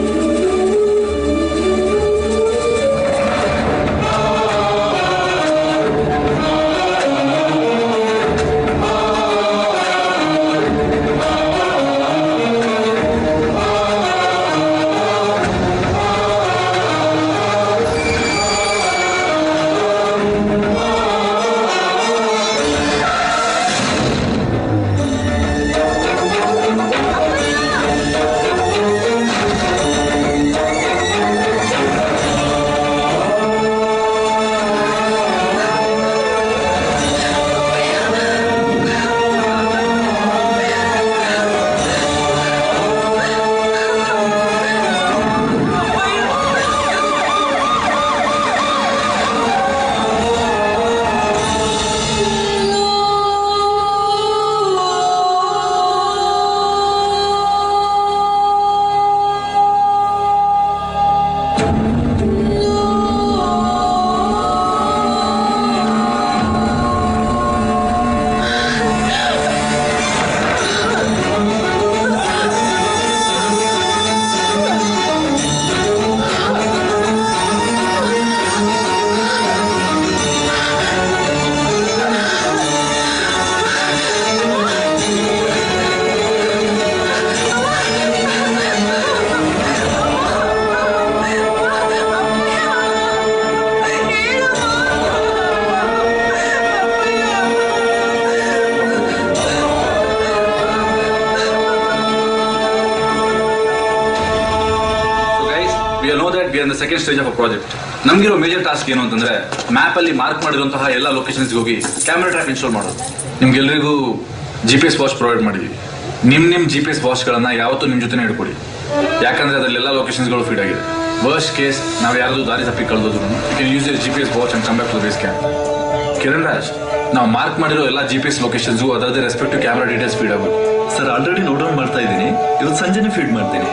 we know that we are second stage of a project ನಮ್ಗಿರೋ ಮೇಜರ್ ಟಾಸ್ಕ್ ಏನು ಅಂತಂದ್ರೆ ಮ್ಯಾಪ್ ಅಲ್ಲಿ ಮಾರ್ಕ್ ಮಾಡಿರುವಂತಹ ಎಲ್ಲ ಲೊಕೇಶನ್ಸ್ ಹೋಗಿ ಕ್ಯಾಮೆರಾ ಟ್ರ್ಯಾಪ್ ಇನ್ಸ್ಟಾಲ್ ಮಾಡೋದು ನಿಮ್ಗೆಲ್ರಿಗೂ G P S watch provide ಮಾಡಿದ್ವಿ ನಿಮ್ ನಿಮ್ ಜಿ ಪಿ ಎಸ್ ವಾಚ್ಗಳನ್ನ ಯಾವತ್ತೂ ನಿಮ್ ಜೊತೆ ಇಟ್ಕೊಡಿ ಯಾಕಂದ್ರೆ ಅದರಲ್ಲಿ ಎಲ್ಲ ಲೊಕೇಶನ್ಸ್ಗಳು ಫೀಡ್ ಆಗಿದೆ ವರ್ಸ್ಟ್ ಕೇಸ್ ನಾವು ಯಾರಾದ್ರೂ ದಾರಿ ತಪ್ಪಿ ಕಳೆದ್ರು you can use your G P S watch and come back to base camp Kiran Raj ನಾವು ಮಾರ್ಕ್ ಮಾಡಿರೋ ಎಲ್ಲ ಜಿ ಪಿ ಎಸ್ ಲೊಕೇಶನ್ಸ್ಗೂ ಅದರದೇ ರೆಸ್ಪೆಕ್ಟ್ ಕ್ಯಾಮ್ರಾ ಡೀಟೇಲ್ಸ್ ಫೀಡ್ ಆಗುತ್ತೆ ಸರ್ ಆಲ್ರೆಡಿ ನೋಟ್ ಡೌನ್ ಮಾಡ್ತಾ ಇದ್ದೀನಿ ಇವತ್ತು ಸಂಜೆನೆ ಫೀಡ್ ಮಾಡ್ತೀನಿ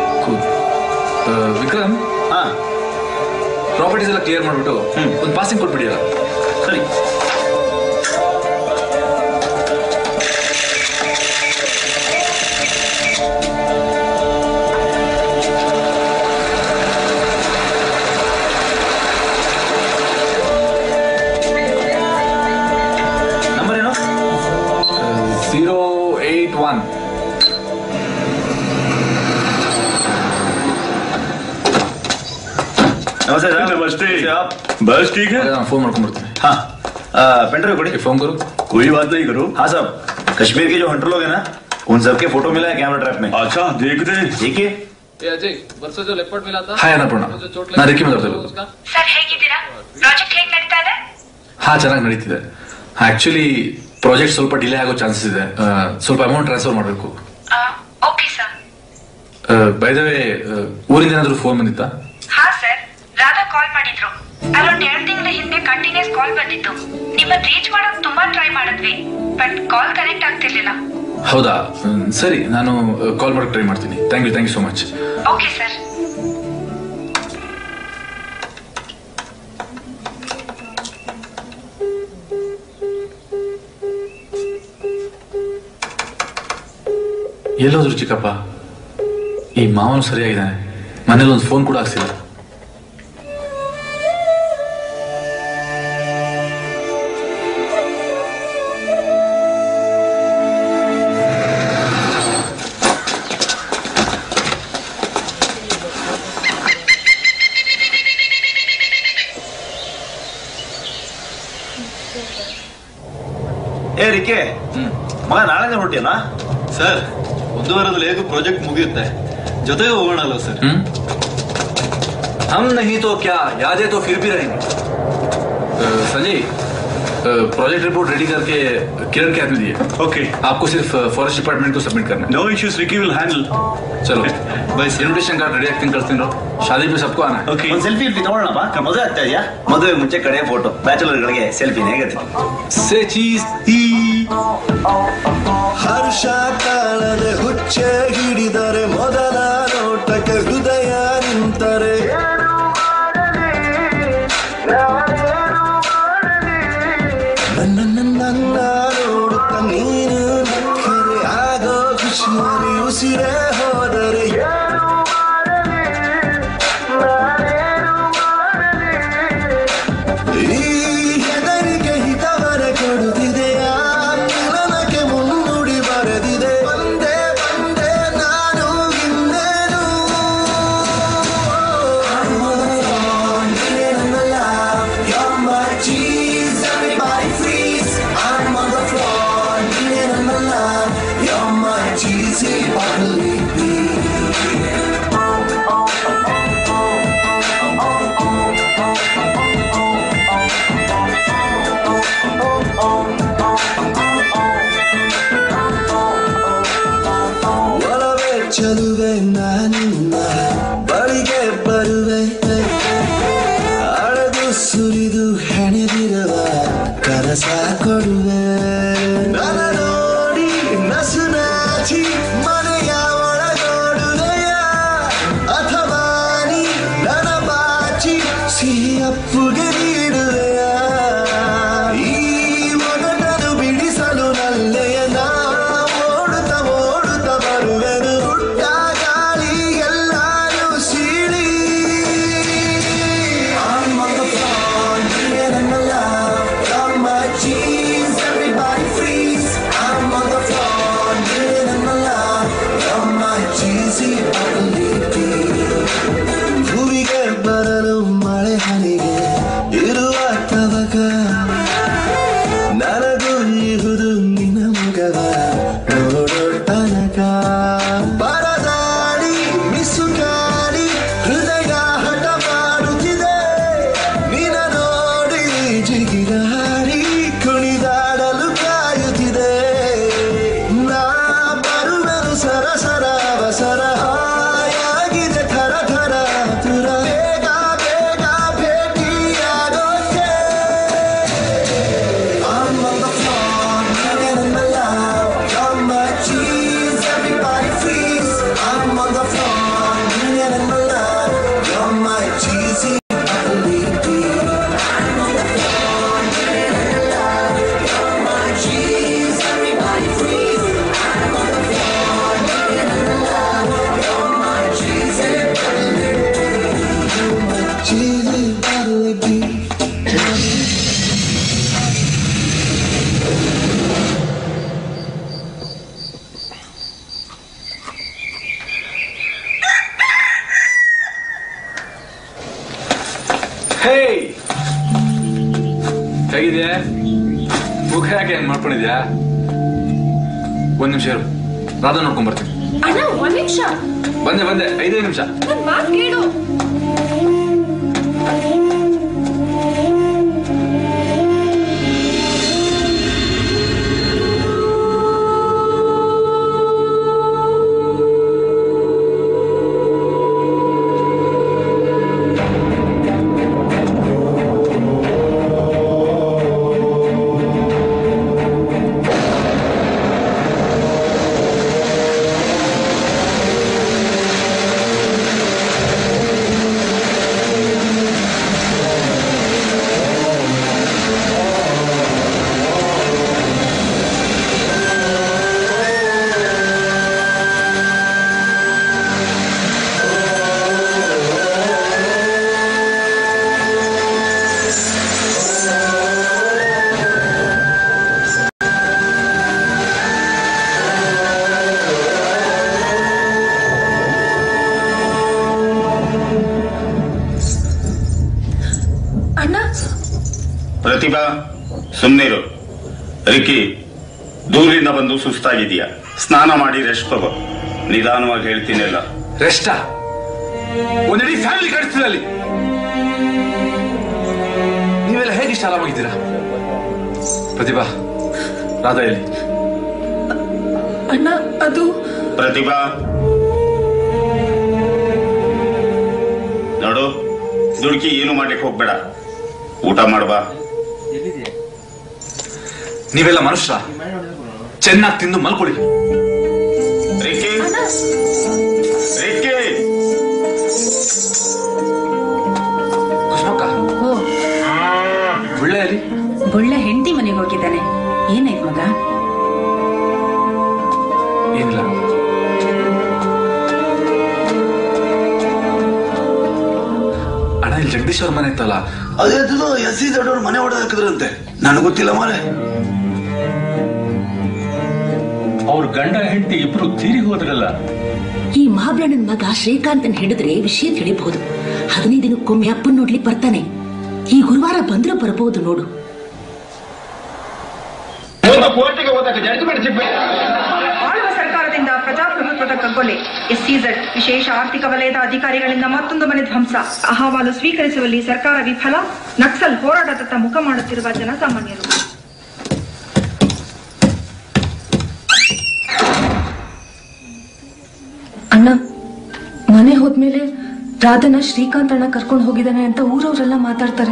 ವಿಕ್ರಮ್ ಪ್ರಾಪರ್ಟೀಸ್ ಎಲ್ಲ ಕ್ಲಿಯರ್ ಮಾಡ್ಬಿಟ್ಟು ಒಂದು ಪಾಸಿಂಗ್ ಕೊಟ್ಬಿಡಿಯಲ್ಲ ಸರಿ जीरो एट वन नमस्ते सर नमस्ते आप बस ठीक है फोन ಮಾಡ್ಕೊಂಡ್ ಬರ್ತೀನಿ हाँ पेन ड्राइव कोड़ी फोन करो कोई बात नहीं करो हाँ साहब कश्मीर के जो हंटर लोग हैं ना उन सबके फोटो मिला है कैमरा ट्रैप में अच्छा देखते देखिए अजय वर्षो जो लेपर्ड मिला था ಹಾಯ್ ಅನ್ನಪೂರ್ಣ ನಾ ರಿಕ್ಕಿ ಮಾತಾಡ್ತಾ ಇರೋದು ಸರ್ ಹೇಗಿದ್ದೀರಾ ಪ್ರಾಜೆಕ್ಟ್ ಹೇಗ್ ನಡೀತಾ ಇದೆ ಹಾ ಚೆನ್ನಾಗಿ ನಡೀತಿದೆ ಆಕ್ಚುಲಿ ಪ್ರಾಜೆಕ್ಟ್ ಸ್ವಲ್ಪ ಡಿಲೇ ಆಗೋ ಚಾನ್ಸಸ್ ಇದೆ ಆ, ಸ್ವಲ್ಪ ಅಮೌಂಟ್ ಟ್ರಾನ್ಸ್ಫರ್ ಮಾಡಬೇಕು okay sir by the way ಊರಿಂದ ಏನಾದರೂ ಫೋನ್ ಬಂದಿತ್ತಾ ಹಾ ಸರ್ ರಾಧಾ ಕಾಲ್ ಮಾಡಿದ್ರು ಅರೌಂಡ್ ಎರಡು ತಿಂಗಳ ಹಿಂದೆ ಕಂಟಿನ್ಯೂಸ್ ಕಾಲ್ ಬಂದಿತ್ತು ನಿಮ್ಮನ್ನ ರೀಚ್ ಮಾಡೋಕ್ ತುಂಬಾ ಟ್ರೈ ಮಾಡಿದ್ವಿ ಬಟ್ ಕಾಲ್ ಕನೆಕ್ಟ್ ಆಗ್ತಿರ್ಲಿಲ್ಲ ಹೌದಾ ಹ್ಮ್, ಸರಿ ನಾನು ಕಾಲ್ ಮಾಡಕ್ಕೆ ಟ್ರೈ ಮಾಡ್ತೀನಿ thank you thank you so much okay sir ಎಲ್ಲೋದ್ರು ಚಿಕ್ಕಪ್ಪ ಈ ಮಾವನು ಸರಿಯಾಗಿದ್ದಾನೆ ಮನೇಲಿ ಒಂದು ಫೋನ್ ಕೂಡ ಆಗ್ಸಿಲ್ಲ ಏ ರಿಕೆ ಮಗ ನಾಳೆ ಹೊರಟಿಯಲ್ಲ ಸರ್ ಒಂದು ವಾರದಲ್ಲಿ ಹೇಗೂ ಪ್ರಾಜೆಕ್ಟ್ ಮುಗಿಯುತ್ತೆ ಜೊತೆಗೆ ಹೋಗೋಣ ಅಲ್ವಾ ಸರ್ हम नहीं तो क्या यादें तो फिर भी रहेंगे संजय प्रोजेक्ट रिपोर्ट रेडी करके किरण के हाथ में दिए ओके आपको सिर्फ फॉरेस्ट डिपार्टमेंट को सबमिट करना है no issues Ricky will handle चलो भाई इन्विटेशन कार्ड रेडी एक्टिंग करते रहो शादी पे सबको आना है ಓಕೆ ಒಂದ್ ಸೆಲ್ಫಿ ಇಲ್ಫಿ ತಗೊಳ್ಳೋಣಪ್ಪ ಮದುವೆ ಆಗ್ತಾ ಇದೆಯಾ ಮದುವೆ ಮುಂಚೆ ಕಡೆ ಫೋಟೋ ಬ್ಯಾಚುಲರ್ಗಳಿಗೆ ಸೆಲ್ಫಿನೇ ಹೇಗತ್ತೆ से चीज ಹರ್ಷ ಕಾಣದೆ ಹುಚ್ಚೆ ಹಿಡಿದರೆ ಮೊದಲ ನೋಟಕ್ಕೆ ಹೃದಯ ನಿಂತರೆ ನನ್ನ ನನ್ನ ನೋಡುತ್ತ ನೀನು ನಕ್ಕರೆ ಆಗೋ ಖುಷಿಯಲ್ಲಿ ಉಸಿರೇ ಹೋದರೆ ಈ ಹೆದರಿಕೆ ಹಿತವರ ಕೊಡುತ್ತಿದೆಯಾ ಮಿಲನಕ್ಕೆ ಮುನ್ನುಡಿ ಬರೆದಿದೆ ಒಂದೇ ಒಂದೇ ನಾನು ಇನ್ನೇನು Cheesy, bubbly ಒಲವೇ ಚಲುವೆ ನಾನಿನ್ನ ಬಳಿಗೆ ಬರುವೆ ಅಳೆದು ಸುರಿದು ಹೆಣೆದಿರುವ ಕನಸ ಕೊಡುವೆ ನನ್ನ ನೋಡಿ ನಸು ನಾಚಿ ಮನೆಯ ಒಳಗೋಡುವೆಯ ಅಥವಾ ನೀ ನನ್ನ ಬಾಚಿ ಸಿಹಿ ಅಪ್ಪುಗೆ ನೀಡುವೆಯ ಈ ಮೊಗಟನು ಬಿಡಿಸಲು ನಲ್ಲೆಯ ನಾ ಓಡುತ್ತ ಓಡುತ್ತ ಬರುವೆನು ಹುಟ್ಟ ಗಾಳಿ ಎಲ್ಲಾರು ಸೀಳಿ I'm on the floor, near and alive. On my jeans, everybody freeze. I'm on the floor, near and alive. On my jeans, ugly ಭೂಮಿಗೆ ಬರಲು ಮಳೆ ಹನಿಗೆ ಇರುವ ತವಕ ನನಗೂ ಇರುವುದು ನಿನ್ನ ಮುಗವ ನೋಡೋ ತನಕ ಬರದಾಡಿ ಮಿಸುಕಾಡಿ ಹೃದಯ ಹಠ ಮಾಡುತ್ತಿದೆ ನಿನ ನೋಡಿ ಜಿಗಿರಾಡಿ ಕುಣಿದಾಡಲು ಕಾಯುತ್ತಿದೆ ನಾ ಬರುವೆನು ಸರಸರ ಅವಸರ ಹಾಯಾಗಿದೆ ಥರ ಥರ ತುರ ಬೇಗ ಬೇಗ ಭೇಟಿಯಾಗೋಕೆ I'm on the floor, needing in my life. On my cheese, everybody freeze. I'm on the floor, needing in my life. You're my cheesy, ugly bee. I'm on the floor, needing in my life. You're my cheese, everybody freeze. I'm on the floor, needing ಹೇಗಿದೆ ಮುಖ ಯಾಕೆ ಹೆಂಗ್ ಮಾಡ್ಕೊಂಡಿದ್ಯಾ ಒಂದ್ ನಿಮಿಷ ಇರು ರಾಧಾ ನೋಡ್ಕೊಂಡ್ ಬರ್ತೀನಿ ಅಣ್ಣ ಒಂದ್ ನಿಮಿಷ ಬಂದೆ ಬಂದೆ ಐದೇ ನಿಮಿಷ ನನ್ ಮಾತ್ ಕೇಳು ಅಣ್ಣ ಪ್ರತಿಭಾ ಸುಮ್ಮನಿರು ರಿಕಿ ದೂರಿಂದ ಬಂದು ಸುಸ್ತಾಗಿದೀಯ ಸ್ನಾನ ಮಾಡಿ ರೆಸ್ಟ್ ತಗೋ ನಿಧಾನವಾಗಿ ಹೇಳ್ತೀನಿಲ್ಲ ರೆಸ್ಟಾ ಒಂದಿಡೀ ಫ್ಯಾಮಿಲಿ ಕಾಣಿಸ್ತಿದೆ ಅಲ್ಲಿ ನೀವೆಲ್ಲ ಹೇಗೆ ಇಷ್ಟ ಆರಾಮಾಗಿದ್ದೀರಾ ಪ್ರತಿಭಾ ರಾಧಾ ಎಲ್ಲಿ ಅಣ್ಣ ಅದು ಪ್ರತಿಭಾ ನೋಡು ದುಡುಕಿ ಏನು ಮಾಡ್ಲಿಕ್ಕೆ ಹೋಗ್ಬೇಡ ಊಟ ಮಾಡ್ಬಾ ನೀವೆಲ್ಲ ಮನುಷ್ಯ ಚೆನ್ನಾಗಿ ತಿಂದು ಮಲ್ಕೊಳ್ಳಿ ರಿಕ್ಕಿ ರಿಕ್ಕಿ ಕುಸುಮಕ್ಕ ಓ ಒಳ್ಳೆ ಅಲ್ಲಿ ಬುಳ್ಳ ಹೆಂಡತಿ ಮನೆಗೆ ಹೋಗಿದ್ದಾನೆ ಏನಾಯ್ತು ಮಗ ಏನಿಲ್ಲ ಅಣ್ಣ ಇಲ್ಲಿ ಜಗದೀಶ್ ಅವ್ರ ಮನೆ ಇತ್ತಲ್ಲ ಅದೇ ಎಸ್ ಸಿ ದೊಡ್ಡವ್ರು ಮನೆ ಹೊಡೆದು ಹಾಕಿದ್ರಂತೆ ನನಗೆ ಗೊತ್ತಿಲ್ಲ ಮಾರೆ ಅವ್ರ ಗಂಡ ಹೆಂಡತಿ ಇಬ್ರು ತೀರಿ ಹೋದ್ರಲ್ಲ ಈ ಮಹಾಬ್ರಾಣನ್ ಮಗ ಶ್ರೀಕಾಂತನ್ ಹಿಡಿದ್ರೆ ವಿಷಯ ತಿಳಿಬಹುದು ಹದಿನೈದು ದಿನಕ್ಕೊಮ್ಮೆ ಅಪ್ಪನ್ ನೋಡ್ಲಿಕ್ ಬರ್ತಾನೆ ಈ ಗುರುವಾರ ಬಂದ್ರೆ ಬರ್ಬೋದು ನೋಡು ಆಳುವ ಸರ್ಕಾರದಿಂದ ಪ್ರಜಾಪ್ರಭುತ್ವದ ಕಗ್ಗೊಲೆ ಎಸ್ಸಿಝೆಡ್ ವಿಶೇಷ ಆರ್ಥಿಕ ವಲಯದ ಅಧಿಕಾರಿಗಳಿಂದ ಮತ್ತೊಂದು ಮನೆ ಧ್ವಂಸ ಅಹವಾಲು ಸ್ವೀಕರಿಸುವಲ್ಲಿ ಸರ್ಕಾರ ವಿಫಲ ನಕ್ಸಲ್ ಹೋರಾಟದತ್ತ ಮುಖ ಮಾಡುತ್ತಿರುವ ಜನಸಾಮಾನ್ಯರು ಅಣ್ಣ ಮನೆ ಹೋದ್ಮೇಲೆ ರಾಧನ ಶ್ರೀಕಾಂತ್ ಅಣ್ಣ ಕರ್ಕೊಂಡು ಹೋಗಿದ್ದಾನೆ ಅಂತ ಊರವರೆಲ್ಲ ಮಾತಾಡ್ತಾರೆ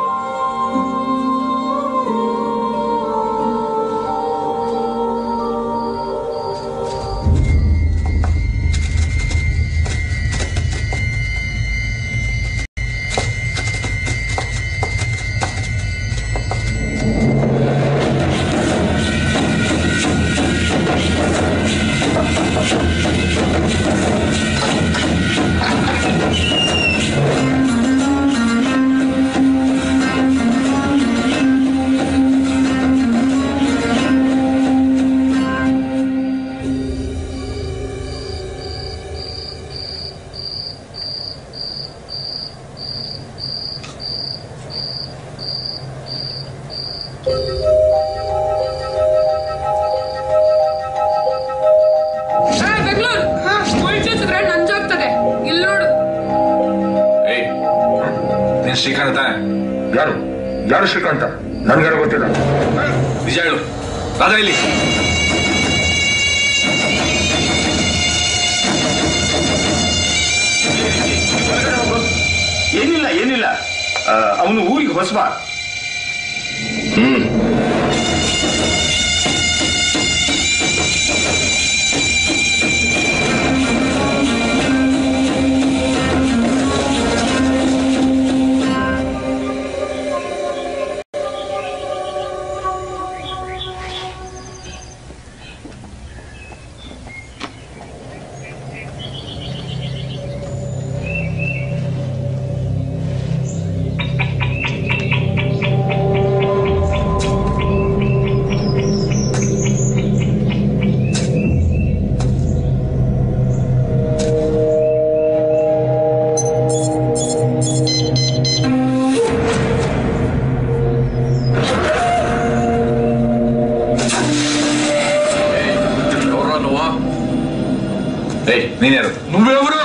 ಬೆಂಗಳೂರು ಮುಳ್ಚುಚ್ಚಿದ್ರೆ ನಂಜಾಗ್ತದೆ ಇಲ್ಲಿ ನೋಡು ಏಯ್ ನೀನ್ ಶ್ರೀಕಾಂತ ಯಾರು ಯಾರು ಶ್ರೀಕಾಂತ ನನ್ಗಾರು ಗೊತ್ತಿಲ್ಲ ನಿಜ ಹೇಳು ರಾಧಾ ಇಲ್ಲಿ ಏನಿಲ್ಲ ಏನಿಲ್ಲ ಅವನು ಊರಿಗೆ ಹೊಸಬ ಹ್ಮ್ ಏಯ್ ನೀನ್ಯಾರು నువ్వెవరు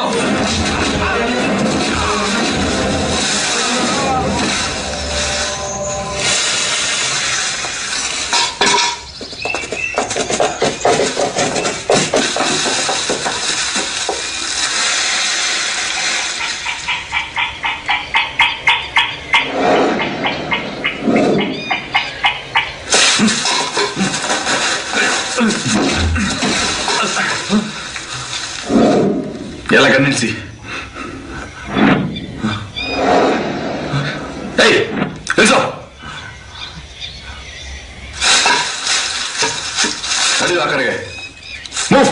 ಎಲ್ಲ ಕಣ್ಣಿಡ್ಸಿ ಏಯ್ ನಿಲ್ಸೋ ನಡೆಯುವ ಆ ಕಡೆಗೆ ಮೂವ್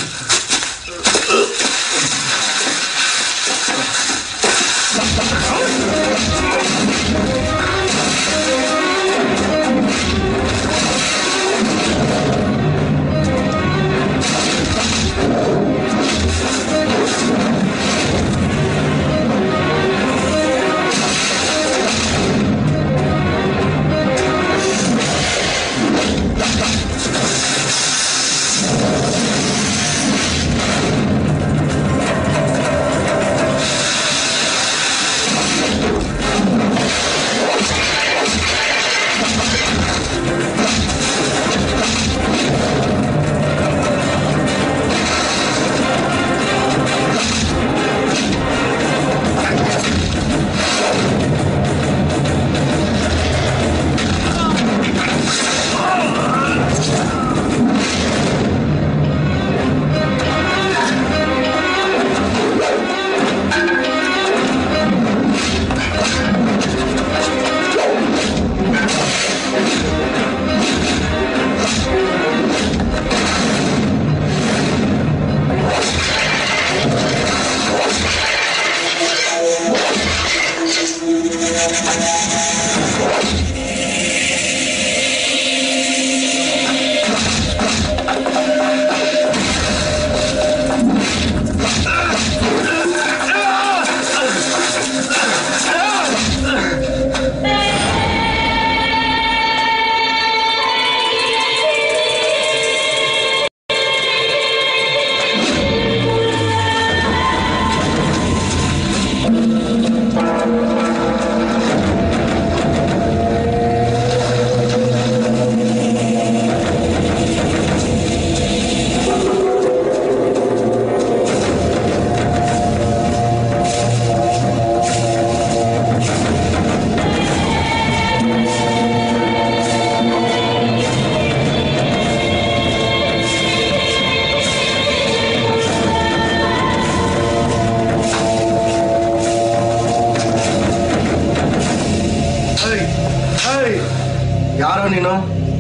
ಯಾರೋ ನೀನು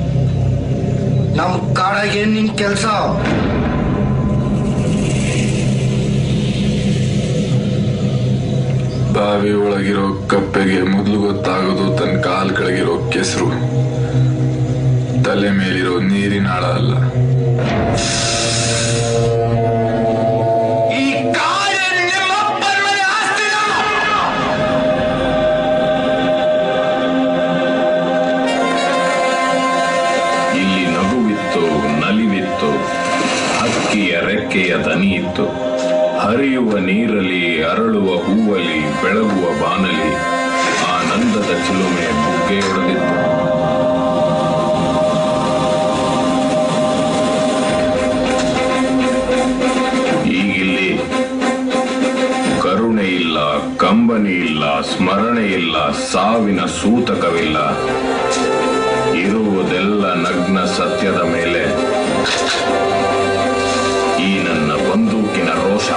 ನಮ್ ಕಾಡಾಗ ಏನ್ ನಿನ್ ಕೆಲ್ಸ ಬಾವಿ ಒಳಗಿರೋ ಕಪ್ಪೆಗೆ ಮೊದಲು ಗೊತ್ತಾಗೋದು ತನ್ನ ಕಾಲ್ ಕೆಳಗಿರೋ ಕೆಸರು ತಲೆ ಮೇಲಿರೋ ನೀರಿನ ಆಳ ಅಲ್ಲ ಈ ಕಾಡೆ ನಿಮ್ಮಪ್ಪನ ಮನೆ ಆಸ್ತಿನ ಇಲ್ಲಿ ನಗುವಿತ್ತು ನಲಿವಿತ್ತು ಹಕ್ಕಿಯ ರೆಕ್ಕೆಯ ದನಿ ಇತ್ತು ಹರಿಯುವ ನೀರಲ್ಲಿ ಅರಳುವ ಹೂವಲಿ ಬೆಳಗುವ ಬಾನಲಿ ಆನಂದದ ಚಿಲುಮೆ ಬುಗ್ಗೆಯೊಡೆದಿತ್ತು ಈಗಿಲ್ಲಿ ಕರುಣೆ ಇಲ್ಲ ಕಂಬನಿ ಇಲ್ಲ ಸ್ಮರಣೆ ಇಲ್ಲ ಸಾವಿನ ಸೂತಕವಿಲ್ಲ ಇರುವುದೆಲ್ಲ ನಗ್ನ ಸತ್ಯದ ಮೇಲೆ ಈ ನನ್ನ ಬಂದೂಕಿನ ರೋಷ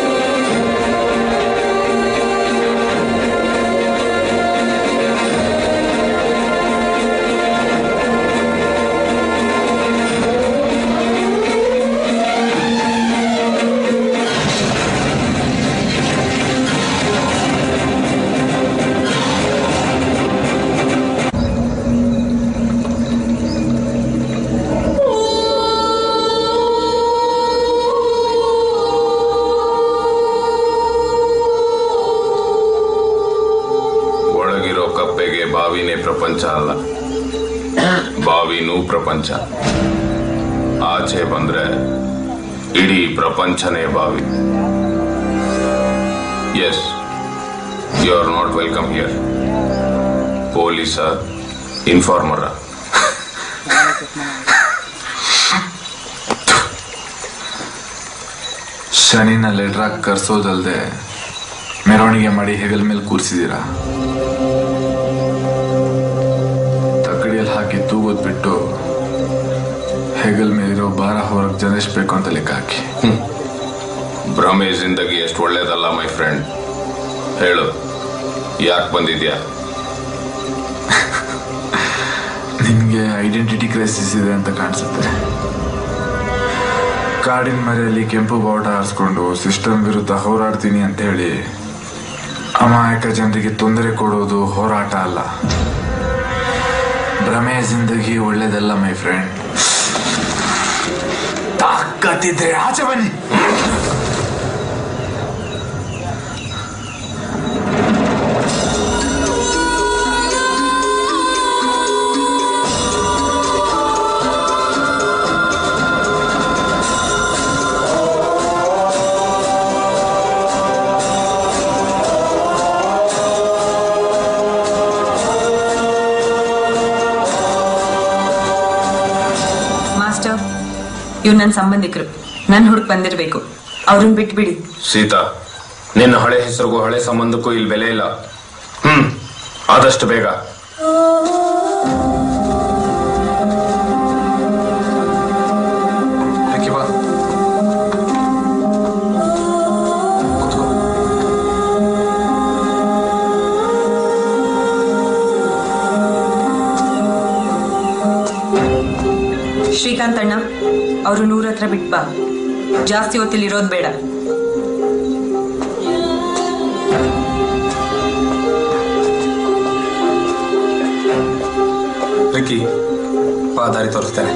ಒಳಗಿರೋ ಕಪ್ಪೆಗೆ ಬಾವಿನೇ ಪ್ರಪಂಚ ಅಲ್ಲ ಬಾವಿನೂ ಪ್ರಪಂಚ ಆಚೆ ಬಂದ್ರೆ ಇಡೀ ಪ್ರಪಂಚನೇ ಬಾವಿ yes you are not welcome here ಪೊಲೀಸ ಇನ್ಫಾರ್ಮರ ಶನಿನ ಲೆಟ್ರಾಗ್ ಕರ್ಸೋದಲ್ದೆ ಮೆರವಣಿಗೆ ಮಾಡಿ ಹೆಗಲ್ ಮೇಲೆ ಕೂರಿಸಿದೀರಾ ತಕ್ಕಡಿಯಲ್ಲಿ ಹಾಕಿ ತೂಗೋದ್ ಬಿಟ್ಟು ಹೆಗಲ್ ಮೇಲಿರೋ ಭಾರ ಹೊರಗೆ ಜನಿಸ್ಬೇಕು ಅಂತ ಲೆಕ್ಕ ಹಾಕಿ ಭ್ರಮೆ ಜಿಂದಗಿ ಎಷ್ಟು ಒಳ್ಳೇದಲ್ಲ ಮೈ ಫ್ರೆಂಡ್ ಹೇಳು ಯಾಕೆ ಬಂದಿದ್ಯಾ ನಿಮ್ಗೆ ಐಡೆಂಟಿಟಿ ಕ್ರೈಸಿಸ್ ಇದೆ ಅಂತ ಕಾಣಿಸುತ್ತೆ ಕಾಡಿನ ಮರೆಯಲ್ಲಿ ಕೆಂಪು ಬಾವುಟ ಹಾರಿಸ್ಕೊಂಡು ಸಿಸ್ಟಮ್ ವಿರುದ್ಧ ಹೋರಾಡ್ತೀನಿ ಅಂತ ಹೇಳಿ ಅಮಾಯಕ ಜನರಿಗೆ ತೊಂದರೆ ಕೊಡೋದು ಹೋರಾಟ ಅಲ್ಲ ಭ್ರಮೆ ಜಿಂದಗಿ ಒಳ್ಳೇದಲ್ಲ ಮೈ ಫ್ರೆಂಡ್ ತಾಕತ್ತಿದ್ರೆ ಆಚೆ ಬನ್ನಿ ಮಾಸ್ಟರ್ ಇವ್ ನನ್ನ ಸಂಬಂಧಿಕರು ನನ್ ಹುಡುಕ್ ಬಂದಿರ್ಬೇಕು ಅವ್ರನ್ನ ಬಿಟ್ಬಿಡಿ ಸೀತಾ ನಿನ್ನ ಹಳೆ ಹೆಸರಿಗೂ ಹಳೆ ಸಂಬಂಧಕ್ಕೂ ಇಲ್ಲಿ ಬೆಲೆ ಇಲ್ಲ ಹ್ಮ್ ಆದಷ್ಟು ಬೇಗ ಯಾಕೆ ಬಾ ಶ್ರೀಕಾಂತ್ ಅಣ್ಣ ಅವರು ನೂರ ಹತ್ರ ಬಿಟ್ ಬಾ ಜಾಸ್ತಿ ಹೊತ್ತಿಲ್ ಇರೋದ್ ಬೇಡ ರಿಕ್ಕಿ ಬಾ ದಾರಿ ತೋರಿಸ್ತೇನೆ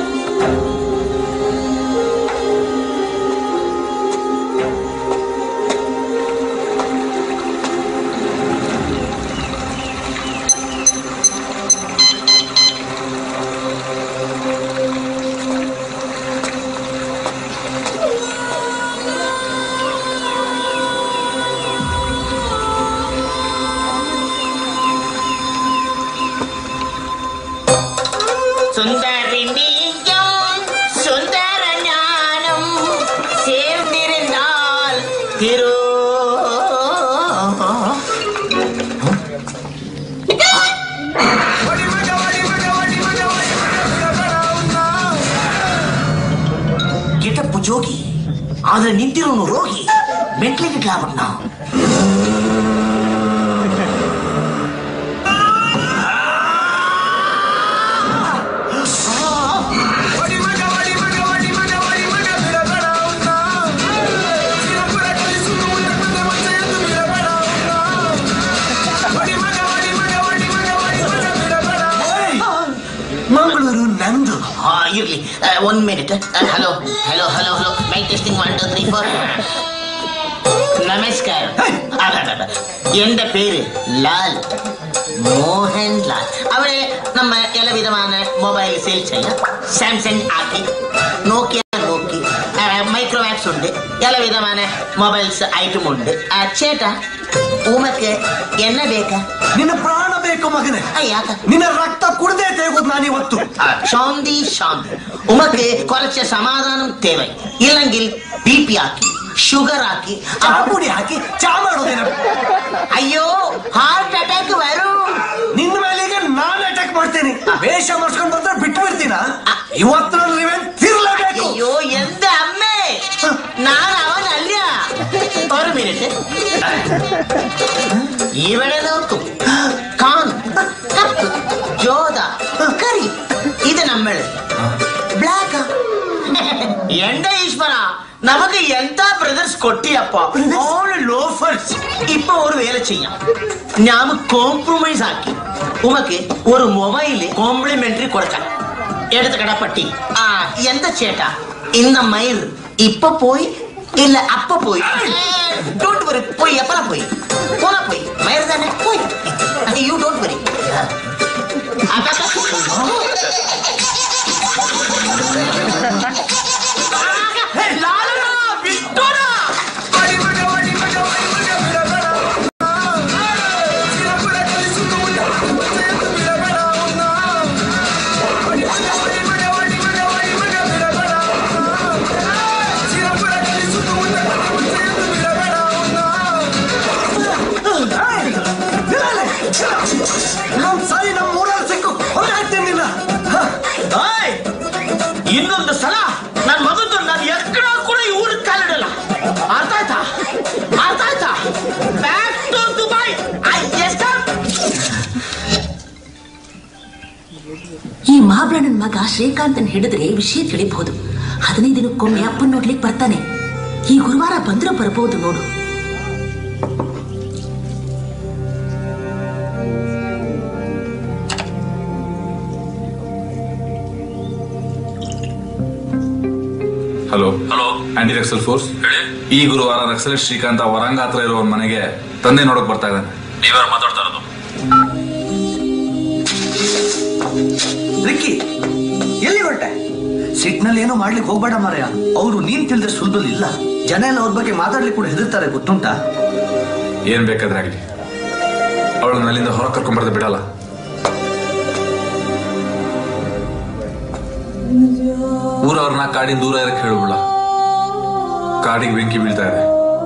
சுந்தரிணியம் சுந்தர ஞானம் சேர்ந்திருந்தால் திரு ಗೆಟಪ್ಪು ಜೋಗಿ ಆದ್ರೆ ನಿಂತಿರೋನು ರೋಗಿ ಮೆಟ್ಲಿ ಗಿಟ್ಲಾಗ್ಬಿಟ್ನ ಮಂಗಳೂರು ನಂದು ಆ, ಇರ್ಲಿ one minute hello hello hello hello mic testing one two three four நமஸ்காரம் அடடட. எந்த பேரு லால் மோகன் லால் அவரே நம்ம எல்லா விதமான மொபைல் சேல் செய்யும் சாம்சங் ஆக்கி நோக்கியா நோக்கி மைக்ரோவேக்ஸ் உண்டு எல்லா விதமான மொபைல்ஸ் ஐட்டம் உண்டு ಆ, ಚೇಟ ಉಮಕ್ಕೆ ಎನ್ನ ಬೇಕಾ ನಿನ್ನ ಪ್ರಾಣ ಬೇಕು ಮಗನೇ ಯಾಕ ನಿನ್ನ ರಕ್ತ ಕುಡ್ದೇ ತೆಗೋದು ನಾನಿವತ್ತು ಶಾಂತಿ ಶಾಂತಿ ಉಮಕ್ಕೆ കുറച്ച് സമാധാനം തേവൈ ഇല്ലെങ്കിൽ ബി പി ആക്കി ഷുഗർ ആക്കി ಚಾಪುಡಿ ಹಾಕಿ ಚಾ ಮಾಡೋದೇನ ಅಯ್ಯೋ ಹಾರ್ಟ್ ಅಟ್ಯಾಕ್ ವരും ನಿನ್ನ ಮೇಲೆ ಈಗ ನಾನು ಅಟ್ಯಾಕ್ ಮಾಡ್ತೇನೆ ವೇಷ ಮಾಡ್ಸ್ಕೊಂಡು ಬಂದ್ರೆ ಬಿಟ್ಟು ಬಿಡ್ತೀನ ಇವತ್ತು ನನ್ನ ರಿವೆಂಜ್ ತಿರ್ಲೇಬೇಕು ಅಯ್ಯೋ ಎಂದ ಅಮ್ಮೆ ನಾನು ಅವನಲ್ಲ ഒരു മിനിറ്റ് ഇവിടെ നോക്കൂ കാൺ കപ്പ് ജോത കറി ഇത് നമ്മൾ ബ്ലാക്ക് എന്റെ ഈശ്വര നമുക്ക് എന്താ ബ്രദേഴ്സ് കൊട്ടിയപ്പ ഓൾ ലോഫേഴ്സ് ഇപ്പൊ ഒരു വേല ചെയ്യാം ഞാൻ കോംപ്രമൈസ് ആക്കി ഉമക്ക് ഒരു മൊബൈല് കോംപ്ലിമെന്ററി കൊടുക്കാം എടുത്ത് കടപ്പട്ടി ആ എന്താ ചേട്ടാ ഇന്ന മയിർ ഇപ്പൊ പോയി இல்ல அப்ப போய் டோன்ட் வரி போய் எப்பலாம் போய் போனா போய் மயிர் தானே போய் யூ டோன்ட் வரி ಸಲ ನನ್ನ ಮಗದ್ದು ನಾನು ಎక్కడ ಕೂಡ ಈ ಊರಿಗೆ ಕಾಲಿಡಲ್ಲ ಅರ್ಥ ಆಯ್ತಾ ಅರ್ಥ ಆಯ್ತಾ back to Dubai I S E ಮಹಾಬ್ರಾಣನ್ ಮಗ ಶ್ರೀಕಾಂತನ್ ಹಿಡಿದ್ರೆ ವಿಷಯ ತಿಳಿಬಹುದು ಹದಿನೈದು ದಿನಕ್ಕೊಮ್ಮೆ ಅಪ್ಪನ್ ನೋಡ್ಲಿಕ್ಕೆ ಬರ್ತಾನೆ ಈ ಗುರುವಾರ ಬಂದ್ರೂ ಬರ್ಬೋದು ನೋಡು hello hello anti naxal force ಈ ಗುರುವಾರ ನಕ್ಸಲ್ ಶ್ರೀಕಾಂತ ವರಂಗ ಹತ್ರ ಇರೋ ಒಂದ್ ಮನೆಗೆ ತಂದೆ ನೋಡಕ್ ಬರ್ತಾ ಇದ್ದಾನೆ ನೀವ್ಯಾರ ಮಾತಾಡ್ತಾ ಇರೋದು ರಿಕ್ಕಿ ಎಲ್ಲಿ ಹೊರಟೆ ಸಿಟ್ನಲ್ಲಿ ಏನೋ ಮಾಡ್ಲಿಕ್ಕೆ ಹೋಗ್ಬೇಡ ಮಾರಾಯ ಅವರು ನೀನ್ ತಿಳಿದ್ರೆ ಸುಲಭದಲ್ಲಿ ಇಲ್ಲ ಜನ ಎಲ್ಲ ಅವ್ರ ಬಗ್ಗೆ ಮಾತಾಡ್ಲಿಕ್ಕೆ ಕೂಡ ಹೆದರ್ತಾರೆ ಗೊತ್ತುಂಟಾ ಏನ್ ಬೇಕಾದ್ರೆ ಆಗ್ಲಿ ಅವಳನ್ನ ಅಲ್ಲಿಂದ ಹೊರ ಕರ್ಕೊಂಡ್ಬರ್ದು ಬಿಡಲ್ಲ ಊರವ್ರನ್ನ ಕಾಡಿನ ದೂರ ಇರಕ್ಕೆ ಹೇಳ್ಬಿಡ ಕಾಡಿಗೆ ಬೆಂಕಿ ಬೀಳ್ತಾ ಇದೆ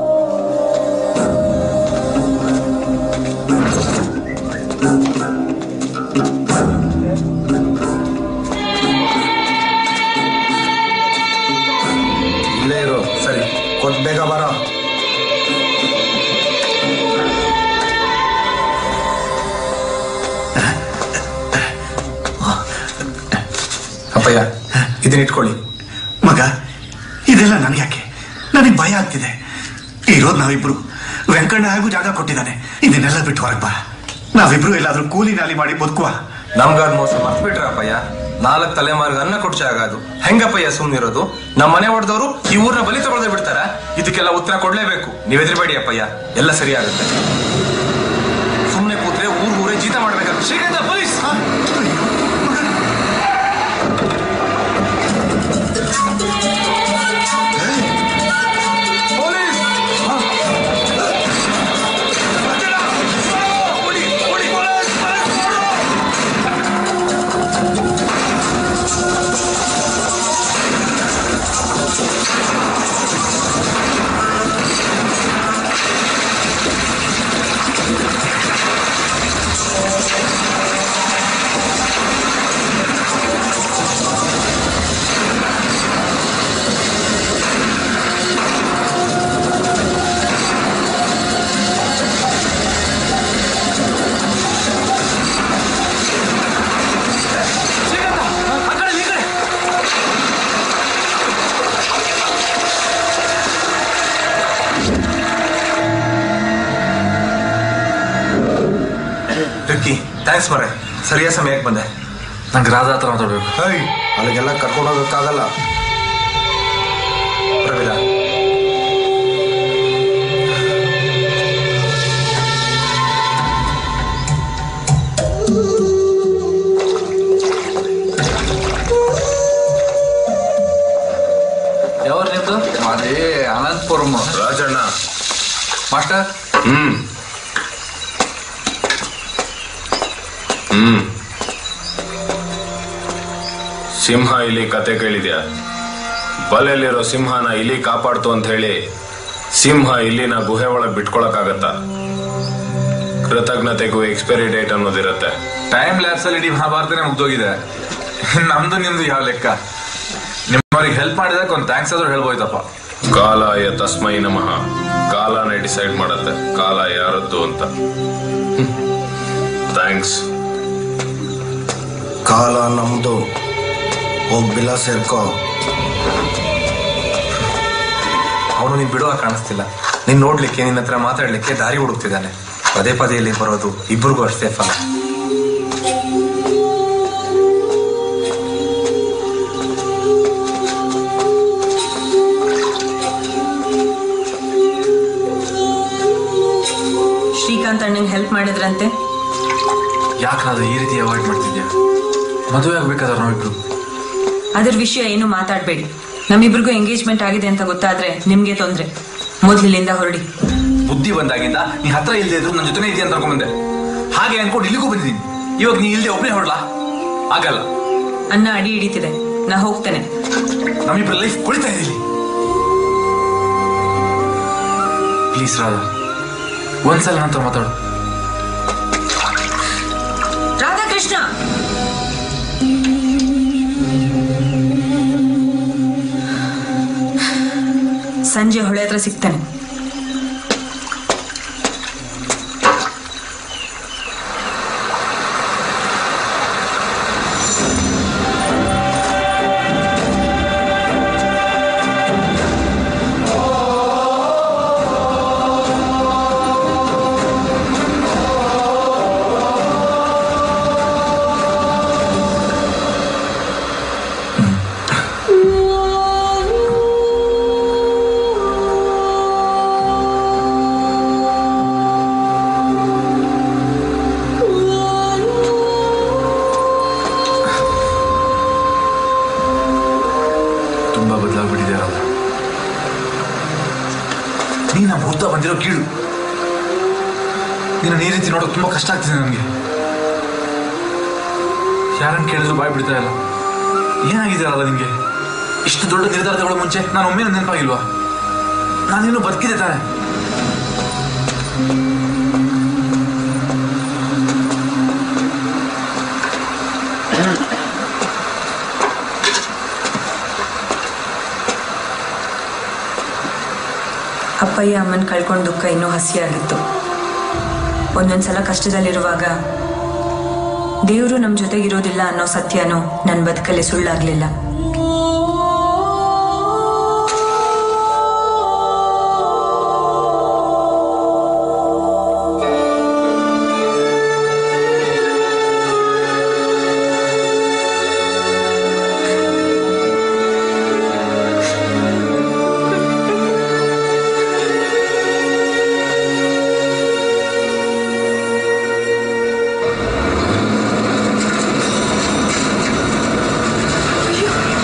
ಇಲ್ಲೇ ಇರು ಸರಿ ಕೊಟ್ ಬೇಗ ಬರೋ ಅಪ್ಪಯ್ಯ ಇದನ್ನ ಇಟ್ಕೊಳ್ಳಿ ಮಗ ಇದೆಲ್ಲ ನನಗೆ ಯಾಕೆ ನನಗೆ ಭಯ ಆಗ್ತಿದೆ ಇರೋದು ನಾವಿಬ್ರು ವೆಂಕಣ್ಣ ಹಾಗೂ ಜಾಗ ಕೊಟ್ಟಿದ್ದಾನೆ ಇದನ್ನೆಲ್ಲ ಬಿಟ್ಟು ಹೊರಗೆ ಬಾ ನಾವಿಬ್ರು ಎಲ್ಲಾದ್ರೂ ಕೂಲಿ ನಾಲಿ ಮಾಡಿ ಬದುಕುವ ನಮ್ಗಾದ್ ಮೋಸ ಮರ್ತ್ಬಿಟ್ರ ಅಪ್ಪಯ್ಯ ನಾಲ್ಕು ತಲೆಮಾರ್ಗ ಅನ್ನ ಕೊಡ್ಚೆ ಆಗೋದು ಹೆಂಗಪ್ಪಯ್ಯ ಸುಮ್ನಿರೋದು ನಮ್ಮ ಮನೆ ಹೊಡೆದವರು ಈ ಊರ್ನ ಬಲಿ ತಗೊಳ್ದೆ ಬಿಡ್ತಾರ ಇದಕ್ಕೆಲ್ಲ ಉತ್ತರ ಕೊಡ್ಲೇಬೇಕು ನೀವ್ ಎದುರುಬೇಡಿ ಅಪ್ಪಯ್ಯ ಎಲ್ಲ ಸರಿ ಆಗುತ್ತೆ ಸುಮ್ನೆ ಕೂತ್ರೆ ಊರ್ ಊರೇ ಜೀತ ಮಾಡ್ಬೇಕಾಗುತ್ತೆ ಶ್ರೀಗಂಧ ಪೊಲೀಸ್ ರಿಕ್ಕಿ ಥ್ಯಾಂಕ್ಸ್ ಮರೆ ಸರಿಯಾದ ಸಮಯಕ್ಕೆ ಬಂದೆ ನಂಗೆ ರಾಧಾ ಹತ್ರ ಮಾತಾಡ್ಬೇಕು ಹೈ ಅಲ್ಲಿಗೆಲ್ಲ ಕರ್ಕೊಂಡು ಹೋಗೋಕ್ಕಾಗಲ್ಲ ಪ್ರವೀರ ಯಾವ್ರು ನಿಮ್ದು ಅದೇ Anantapuram Rajanna master hmm hmm ಸಿಂಹ ಇಲಿ ಕತೆ ಕೇಳಿದ್ಯಾ ಬಲೆಯಲ್ಲಿರೋ ಸಿಂಹನ ಇಲಿ ಕಾಪಾಡ್ತು ಅಂತ ಹೇಳಿ ಸಿಂಹ ಇಲ್ಲಿನ ಗುಹೆ ಒಳಗೆ ಬಿಟ್ಕೊಳಕ್ಕಾಗತ್ತ ಕೃತಜ್ಞತೆಗೂ ಎಕ್ಸ್ಪೈರಿ ಡೇಟ್ ಅನ್ನೋದಿರತ್ತೆ ಟೈಮ್ ಲ್ಯಾಬ್ಸ್ ಅಲ್ಲಿ ಇಡೀ ಮಹಾಭಾರತನೇ ಮುಗ್ದೋಗಿದೆ ನಮ್ದು ನಿಮ್ದು ಯಾವ ಲೆಕ್ಕ ನಿಮ್ಮವ್ರಿಗೆ ಹೆಲ್ಪ್ ಮಾಡಿದಕ್ಕೆ ಒಂದು ಥ್ಯಾಂಕ್ಸ್ ಆದ್ರೂ ಹೇಳ್ಬೋಯ್ತಪ್ಪ ಕಾಲಾಯ ತಸ್ಮೈ ನಮಃ ಕಾಲನೇ ಡಿಸೈಡ್ ಮಾಡತ್ತೆ ಕಾಲ ಯಾರದ್ದು ಅಂತ ಥ್ಯಾಂಕ್ಸ್ ಕಾಲ ನಮ್ದು ಹೋಗ್ಬಿಲ್ಲ ಸೇರ್ಕೋ ಅವನು ನೀನ್ ಬಿಡುವ ಕಾಣಿಸ್ತಿಲ್ಲ ನೀನ್ ನೋಡ್ಲಿಕ್ಕೆ ನಿನ್ನ ಹತ್ರ ಮಾತಾಡ್ಲಿಕ್ಕೆ ದಾರಿ ಹುಡುಕ್ತಿದ್ದಾನೆ ಪದೇ ಪದೇ ಇಲ್ಲಿ ಬರೋದು ಇಬ್ರಿಗೂ ಅಷ್ಟೇ ಫಲ ಶ್ರೀಕಾಂತ್ ಅಣ್ಣಂಗೆ ಹೆಲ್ಪ್ ಮಾಡಿದ್ರಂತೆ ಯಾಕೆ ನಾನು ಈ ರೀತಿ ಅವಾಯ್ಡ್ ಮಾಡ್ತಿದ್ಯಾ ಮದುವೆ ಆಗ್ಬೇಕಾದ್ರೆ ನಾವಿಬ್ರು ಅದ್ರ ವಿಷಯ ಏನು ಮಾತಾಡ್ಬೇಡಿ ನಮ್ಮಿಬ್ರಿಗೂ ಎಂಗೇಜ್ಮೆಂಟ್ ಆಗಿದೆ ಅಂತ ಗೊತ್ತಾದ್ರೆ ನಿಮ್ಗೆ ತೊಂದ್ರೆ ಮೊದ್ಲಿಲ್ಲಿಂದ ಹೊರಡಿ ಬುದ್ಧಿ ಬಂದಾಗಿಂದ ನೀ ಹತ್ರ ಇಲ್ಲದೆ ಇದ್ರು ನನ್ನ ಜೊತೆನೇ ಇದೆಯಾ ಅಂತ ಅನ್ಕೊಂಡ್ಬಂದೆ ಹಾಗೆ ಅನ್ಕೊಂಡು ಇಲ್ಲಿಗೂ ಬಂದಿದ್ದೀನಿ ಇವಾಗ ನೀ ಇಲ್ಲದೆ ಒಬ್ಬನೇ ಹೊರಡ್ಲಾ ಆಗಲ್ಲ ಅನ್ನ ಅಡಿ ಹಿಡಿತಿದೆ ನಾ ಹೋಗ್ತೇನೆ ನಮ್ಮಿಬ್ರ ಲೈಫ್ ಕುಳಿತಾ ಇದೆ ಇಲ್ಲಿ ಪ್ಲೀಸ್ ರಾಧಾ ಒಂದ್ಸಲ ನಂತರ ಮಾತಾಡು ರಾಧಾಕೃಷ್ಣ ಸಂಜೆ ಹೊಳೆ ಹತ್ರ ಸಿಗ್ತಾನೆ ತುಂಬಾ ಬದಲಾಗ್ಬಿಟ್ಟಿದ್ಯಾರಲ್ಲ ನೀನ ಭೂತ ಬಂದಿರೋ ಕೀಳು ನಿನ್ನ ಈ ರೀತಿ ನೋಡೋಕೆ ತುಂಬಾ ಕಷ್ಟ ಆಗ್ತಿದೆ ನನಗೆ ಯಾರನ್ನ ಕೇಳಿದ್ರು ಬಾಯ್ ಬಿಡ್ತಾ ಇಲ್ಲ ಏನಾಗಿದೆಯಲ್ಲ ನಿಂಗೆ ಇಷ್ಟು ದೊಡ್ಡ ನಿರ್ಧಾರ ತಗೊಳ್ಳೋ ಮುಂಚೆ ನಾನು ಒಮ್ಮೆ ನೆನಪಾಗಿಲ್ವಾ ನಾನಿನ್ನು ಬದುಕಿದೆ ತಾನೆ ಅಪ್ಪಯ್ಯ ಅಮ್ಮನ ಕಳ್ಕೊಂಡು ದುಃಖ ಇನ್ನೂ ಹಸಿಯಾಗಿತ್ತು ಒಂದೊಂದ್ಸಲ ಕಷ್ಟದಲ್ಲಿರುವಾಗ ದೇವರು ನಮ್ಮ ಜೊತೆಗಿರೋದಿಲ್ಲ ಅನ್ನೋ ಸತ್ಯನೂ ನನ್ನ ಬದುಕಲ್ಲಿ ಸುಳ್ಳಾಗ್ಲಿಲ್ಲ ಅಯ್ಯೋ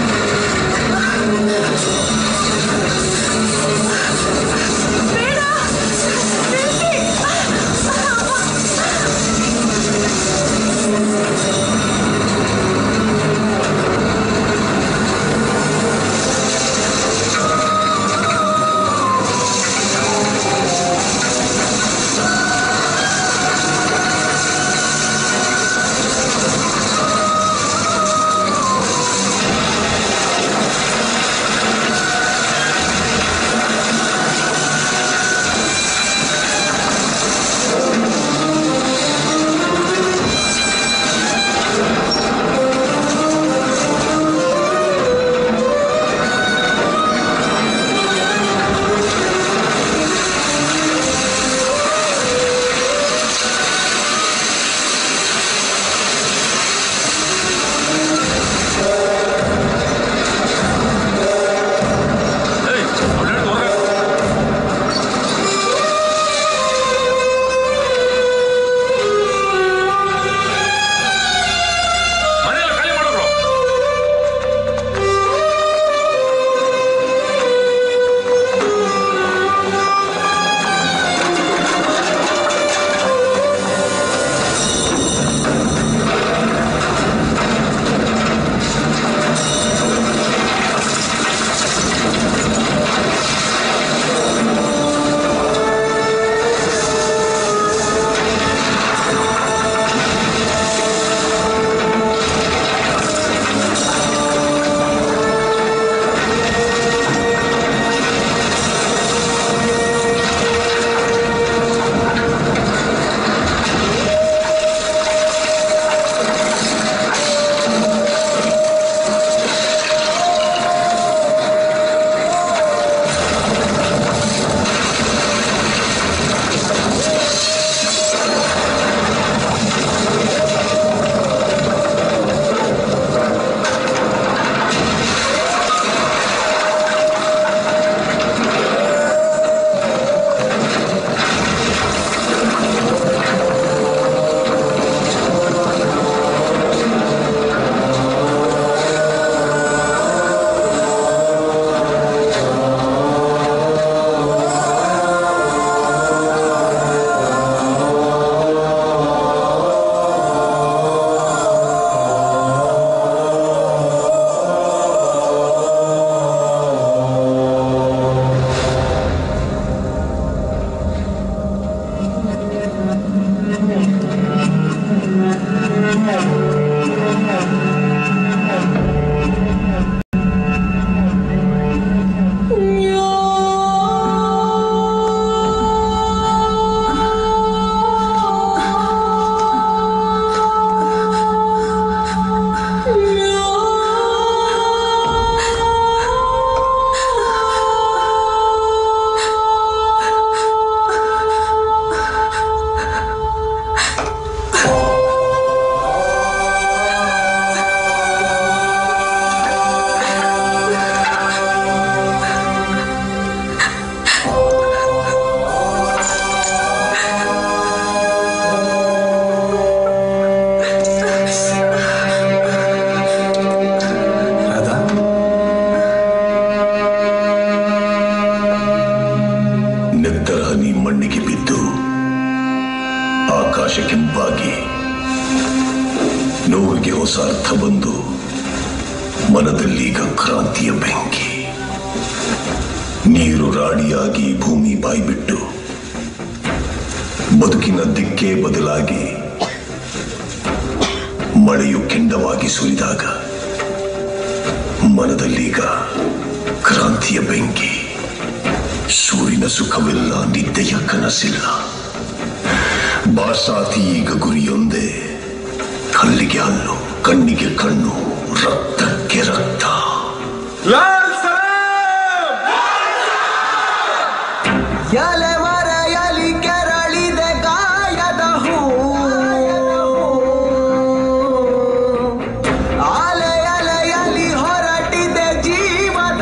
ಅರ್ಥ ಬಂದು ಮನದಲ್ಲೀಗ ಕ್ರಾಂತಿಯ ಬೆಂಕಿ ನೀರು ರಾಡಿಯಾಗಿ ಭೂಮಿ ಬಾಯ್ಬಿಟ್ಟು ಬದುಕಿನ ದಿಕ್ಕೇ ಬದಲಾಗಿ ಮಳೆಯು ಕೆಂಡವಾಗಿ ಸುರಿದಾಗ ಮನದಲ್ಲೀಗ ಕ್ರಾಂತಿಯ ಬೆಂಕಿ ಸೂರಿನ ಸುಖವಿಲ್ಲ ನಿದ್ದೆಯ ಕನಸಿಲ್ಲ ಬಾಸಾತಿ ಈಗ ಗುರಿಯೊಂದೇ ಕಲ್ಲಿಗೆ ಹಲ್ಲು ಕಣ್ಣಿಗೆ ಕಣ್ಣು ರಕ್ತಕ್ಕೆ ರಕ್ತ ಎಲೆ ಮರೆಯಲಿ ಕೆರಳಿದೆ ಗಾಯದ ಹೂ ಅಲೆ ಅಲೆಯಲಿ ಹೊರಟಿದೆ ಜೀವದ